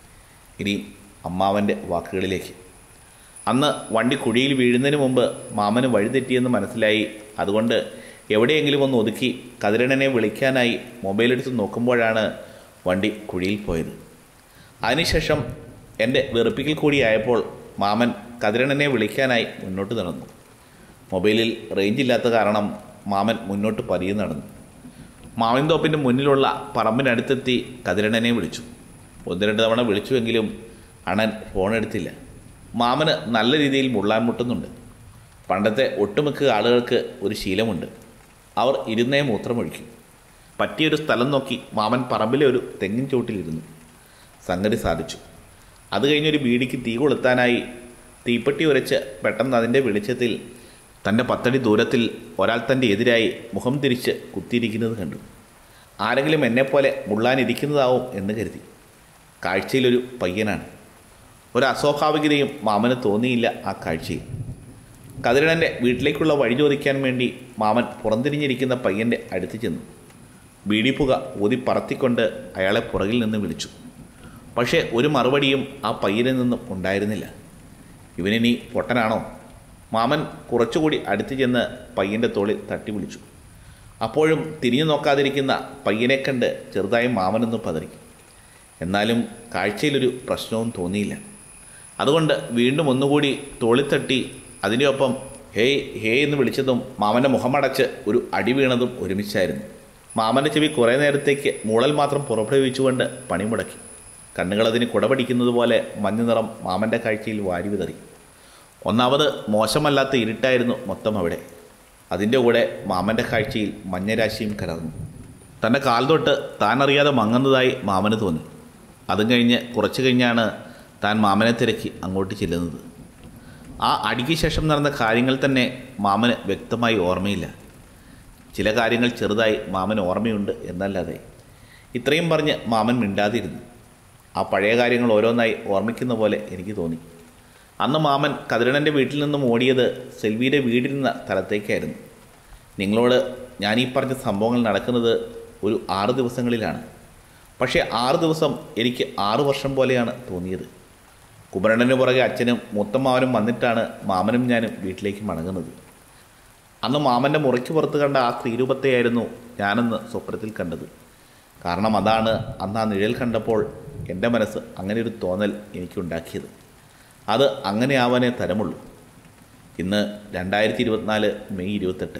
ഇനി അമ്മാവൻ്റെ വാക്കുകളിലേക്ക് അന്ന് വണ്ടി കുഴിയിൽ വീഴുന്നതിന് മുമ്പ് മാമന് വഴിതെറ്റിയെന്ന് മനസ്സിലായി അതുകൊണ്ട് എവിടെയെങ്കിലും ഒന്ന് ഒതുക്കി കതിരണ്ണനെ വിളിക്കാനായി മൊബൈൽ എടുത്ത് നോക്കുമ്പോഴാണ് വണ്ടി കുഴിയിൽ പോയത് അതിനുശേഷം എൻ്റെ വെറുപ്പിക്കൽ കൂടിയായപ്പോൾ മാമൻ കതിരണ്ണനെ വിളിക്കാനായി മുന്നോട്ട് നടന്നു മൊബൈലിൽ റേഞ്ച് ഇല്ലാത്ത കാരണം മാമൻ മുന്നോട്ട് പതിയെ നടന്നു മാവിൻ തോപ്പിൻ്റെ മുന്നിലുള്ള പറമ്പിനടുത്തെത്തി കതിരണ്ണനെ വിളിച്ചു ഒന്ന് രണ്ട് തവണ വിളിച്ചുവെങ്കിലും അണൻ ഫോൺ എടുത്തില്ല മാമന് നല്ല രീതിയിൽ മുള്ളാൻ മുട്ടുന്നുണ്ട് പണ്ടത്തെ ഒട്ടുമിക്ക ആളുകൾക്ക് ഒരു ശീലമുണ്ട് അവർ ഇരുന്നേ മൂത്രമൊഴിക്കും പറ്റിയൊരു സ്ഥലം നോക്കി മാമൻ പറമ്പിലെ ഒരു തെങ്ങിൻ ചോട്ടിലിരുന്നു സംഗതി സാധിച്ചു അത് കഴിഞ്ഞൊരു ബീഡിക്ക് തീ കൊളുത്താനായി തീപ്പെട്ടി ഉരച്ച് പെട്ടെന്ന് അതിൻ്റെ വെളിച്ചത്തിൽ തൻ്റെ പത്തടി ദൂരത്തിൽ ഒരാൾ തൻ്റെ എതിരായി മുഖം തിരിച്ച് കുത്തിയിരിക്കുന്നത് കണ്ടു ആരെങ്കിലും എന്നെപ്പോലെ മുള്ളാനിരിക്കുന്നതാവും എന്ന് കരുതി കാഴ്ചയിലൊരു പയ്യനാണ് ഒരു അസ്വാഭാവികതയും മാമന് തോന്നിയില്ല ആ കാഴ്ചയിൽ കതിരണൻ്റെ വീട്ടിലേക്കുള്ള വഴി ചോദിക്കാൻ വേണ്ടി മാമൻ പുറംതിരിഞ്ഞിരിക്കുന്ന പയ്യൻ്റെ അടുത്ത് ചെന്നു ബീഡിപ്പുക ഊതി പറത്തിക്കൊണ്ട് അയാളെ പുറകിൽ നിന്ന് വിളിച്ചു പക്ഷേ ഒരു മറുപടിയും ആ പയ്യനിൽ നിന്നും ഉണ്ടായിരുന്നില്ല ഇവനിനി പൊട്ടനാണോ മാമൻ കുറച്ചുകൂടി അടുത്ത് ചെന്ന് പയ്യൻ്റെ തോളിൽ തട്ടി വിളിച്ചു അപ്പോഴും തിരിഞ്ഞു നോക്കാതിരിക്കുന്ന പയ്യനെ കണ്ട് ചെറുതായി മാമനൊന്ന് പതറി എന്നാലും കാഴ്ചയിലൊരു പ്രശ്നവും തോന്നിയില്ല അതുകൊണ്ട് വീണ്ടും ഒന്നുകൂടി തോളിത്തട്ടി അതിൻ്റെ ഒപ്പം ഹേയ് ഹേ എന്ന് വിളിച്ചതും മാമൻ്റെ മുഖമടച്ച് ഒരു അടി വീണതും ഒരുമിച്ചായിരുന്നു മാമൻ്റെ ചെവി കുറേ നേരത്തേക്ക് മൂളൽ മാത്രം പുറപ്പെടുവിച്ചുകൊണ്ട് പണിമുടക്കി കണ്ണുകളതിന് കുടപിടിക്കുന്നത് പോലെ മഞ്ഞ നിറം മാമൻ്റെ കാഴ്ചയിൽ വാരി വിതറി ഒന്നാമത് മോശമല്ലാത്ത ഇരുട്ടായിരുന്നു മൊത്തം അവിടെ അതിൻ്റെ കൂടെ മാമൻ്റെ കാഴ്ചയിൽ മഞ്ഞരാശിയും കലർന്നു തൻ്റെ കാൽ തൊട്ട് താൻ അറിയാതെ മങ്ങുന്നതായി മാമന് തോന്നി അതും കഴിഞ്ഞ് കുറച്ച് കഴിഞ്ഞാണ് താൻ മാമനെ തിരക്കി അങ്ങോട്ട് ചെല്ലുന്നത് ആ അടിക്ക് ശേഷം നടന്ന കാര്യങ്ങൾ തന്നെ മാമന് വ്യക്തമായി ഓർമ്മയില്ല ചില കാര്യങ്ങൾ ചെറുതായി മാമൻ ഓർമ്മയുണ്ട് എന്നല്ലാതെ ഇത്രയും പറഞ്ഞ് മാമൻ മിണ്ടാതിരുന്നു ആ പഴയ കാര്യങ്ങൾ ഓരോന്നായി ഓർമ്മിക്കുന്ന പോലെ എനിക്ക് തോന്നി അന്ന് മാമൻ കതിരണൻ്റെ വീട്ടിൽ നിന്നും ഓടിയത് സെൽവിയുടെ വീടിരുന്ന സ്ഥലത്തേക്കായിരുന്നു നിങ്ങളോട് ഞാൻ ഈ പറഞ്ഞ സംഭവങ്ങൾ നടക്കുന്നത് ഒരു ആറ് ദിവസങ്ങളിലാണ് പക്ഷേ ആറ് ദിവസം എനിക്ക് ആറ് വർഷം പോലെയാണ് തോന്നിയത് കുമരണ്ണന് പുറകെ അച്ഛനും മുത്തമ്മാവനും വന്നിട്ടാണ് മാമനും ഞാനും വീട്ടിലേക്ക് മടങ്ങുന്നത് അന്ന് മാമൻ്റെ മുറയ്ക്ക് പുറത്ത് കണ്ട ആ സ്ത്രീരൂപത്തെയായിരുന്നു ഞാനന്ന് സ്വപ്നത്തിൽ കണ്ടത് കാരണം അതാണ് അന്ന് ആ നിഴൽ കണ്ടപ്പോൾ എൻ്റെ മനസ്സ് അങ്ങനെ ഒരു തോന്നൽ എനിക്കുണ്ടാക്കിയത് അത് അങ്ങനെ ആവാനേ തരമുള്ളൂ ഇന്ന് രണ്ടായിരത്തി ഇരുപത്തിനാല് മെയ് ഇരുപത്തെട്ട്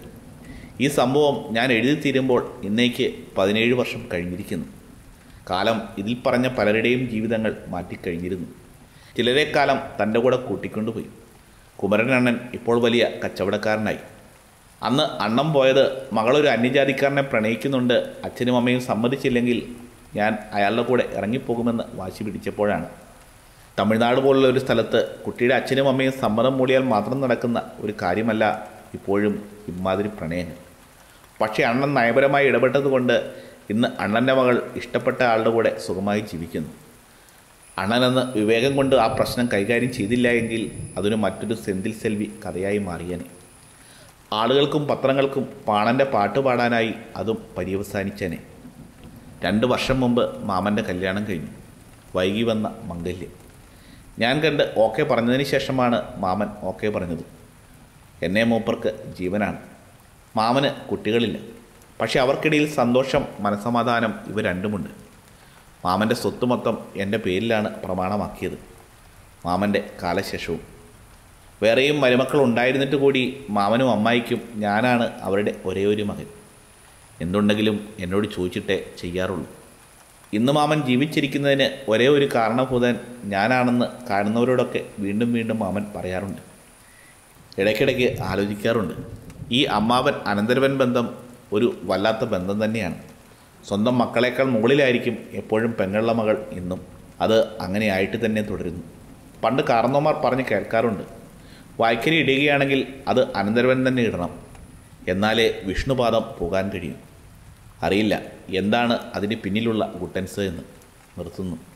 ഈ സംഭവം ഞാൻ എഴുതി തീരുമ്പോൾ ഇന്നേക്ക് പതിനേഴ് വർഷം കഴിഞ്ഞിരിക്കുന്നു കാലം ഇതിൽ പറഞ്ഞ പലരുടെയും ജീവിതങ്ങൾ മാറ്റിക്കഴിഞ്ഞിരുന്നു ചിലരെ കാലം തൻ്റെ കൂടെ കൂട്ടിക്കൊണ്ടുപോയി കുമരനണ്ണൻ ഇപ്പോൾ വലിയ കച്ചവടക്കാരനായി അന്ന് അണ്ണം പോയത് മകളൊരു അന്യജാതിക്കാരനെ പ്രണയിക്കുന്നുണ്ട് അച്ഛനും അമ്മയും സമ്മതിച്ചില്ലെങ്കിൽ ഞാൻ അയാളുടെ കൂടെ ഇറങ്ങിപ്പോകുമെന്ന് വാശി പിടിച്ചപ്പോഴാണ് തമിഴ്നാട് പോലുള്ള ഒരു സ്ഥലത്ത് കുട്ടിയുടെ അച്ഛനും അമ്മയും സമ്മതം മൂടിയാൽ മാത്രം നടക്കുന്ന ഒരു കാര്യമല്ല ഇപ്പോഴും ഇമാതിരി പ്രണയങ്ങൾ പക്ഷേ അണ്ണൻ നയപരമായി ഇടപെട്ടതുകൊണ്ട് ഇന്ന് അണ്ണൻ്റെ മകൾ ഇഷ്ടപ്പെട്ട ആളുടെ കൂടെ സുഖമായി ജീവിക്കുന്നു അണ്ണനെന്ന് വിവേകം കൊണ്ട് ആ പ്രശ്നം കൈകാര്യം ചെയ്തില്ല എങ്കിൽ അതൊരു മറ്റൊരു സെന്തിൽ സെൽവി കഥയായി മാറിയനെ ആളുകൾക്കും പത്രങ്ങൾക്കും പാണൻ്റെ പാട്ട് പാടാനായി അതും പര്യവസാനിച്ചേനെ രണ്ട് വർഷം മുമ്പ് മാമൻ്റെ കല്യാണം കഴിഞ്ഞു വൈകി വന്ന മംഗല്യം ഞാൻ കണ്ട് ഓക്കെ പറഞ്ഞതിന് ശേഷമാണ് മാമൻ ഓക്കെ പറഞ്ഞത് എന്നെ മൂപ്പർക്ക് ജീവനാണ് മാമന് കുട്ടികളില്ല പക്ഷെ അവർക്കിടയിൽ സന്തോഷം മനസമാധാനം ഇവ രണ്ടുമുണ്ട് മാമൻ്റെ സ്വത്ത് മൊത്തം എൻ്റെ പേരിലാണ് പ്രമാണമാക്കിയത് മാമൻ്റെ കാലശേഷവും വേറെയും മരുമക്കൾ ഉണ്ടായിരുന്നിട്ട് കൂടി മാമനും അമ്മായിക്കും ഞാനാണ് അവരുടെ ഒരേ ഒരു മകൻ എന്തുണ്ടെങ്കിലും എന്നോട് ചോദിച്ചിട്ടേ ചെയ്യാറുള്ളൂ ഇന്ന് മാമൻ ജീവിച്ചിരിക്കുന്നതിന് ഒരേ ഒരു കാരണഭൂതൻ ഞാനാണെന്ന് കാണുന്നവരോടൊക്കെ വീണ്ടും വീണ്ടും മാമൻ പറയാറുണ്ട് ഇടയ്ക്കിടയ്ക്ക് ആലോചിക്കാറുണ്ട് ഈ അമ്മാവൻ അനന്തരവൻ ബന്ധം ഒരു വല്ലാത്ത ബന്ധം തന്നെയാണ് സ്വന്തം മക്കളെക്കാൾ മുകളിലായിരിക്കും എപ്പോഴും പെങ്ങളുടെ മകൾ ഇന്നും അത് അങ്ങനെ ആയിട്ട് തന്നെ തുടരുന്നു പണ്ട് കാർന്നോമാർ പറഞ്ഞ് കേൾക്കാറുണ്ട് വായ്ക്കരി ഇടുകയാണെങ്കിൽ അത് അനന്തരവൻ തന്നെ ഇടണം എന്നാലേ വിഷ്ണുപാദം പോകാൻ കഴിയും അറിയില്ല എന്താണ് അതിന് പിന്നിലുള്ള ഗുട്ടൻസ് എന്ന് നിർത്തുന്നു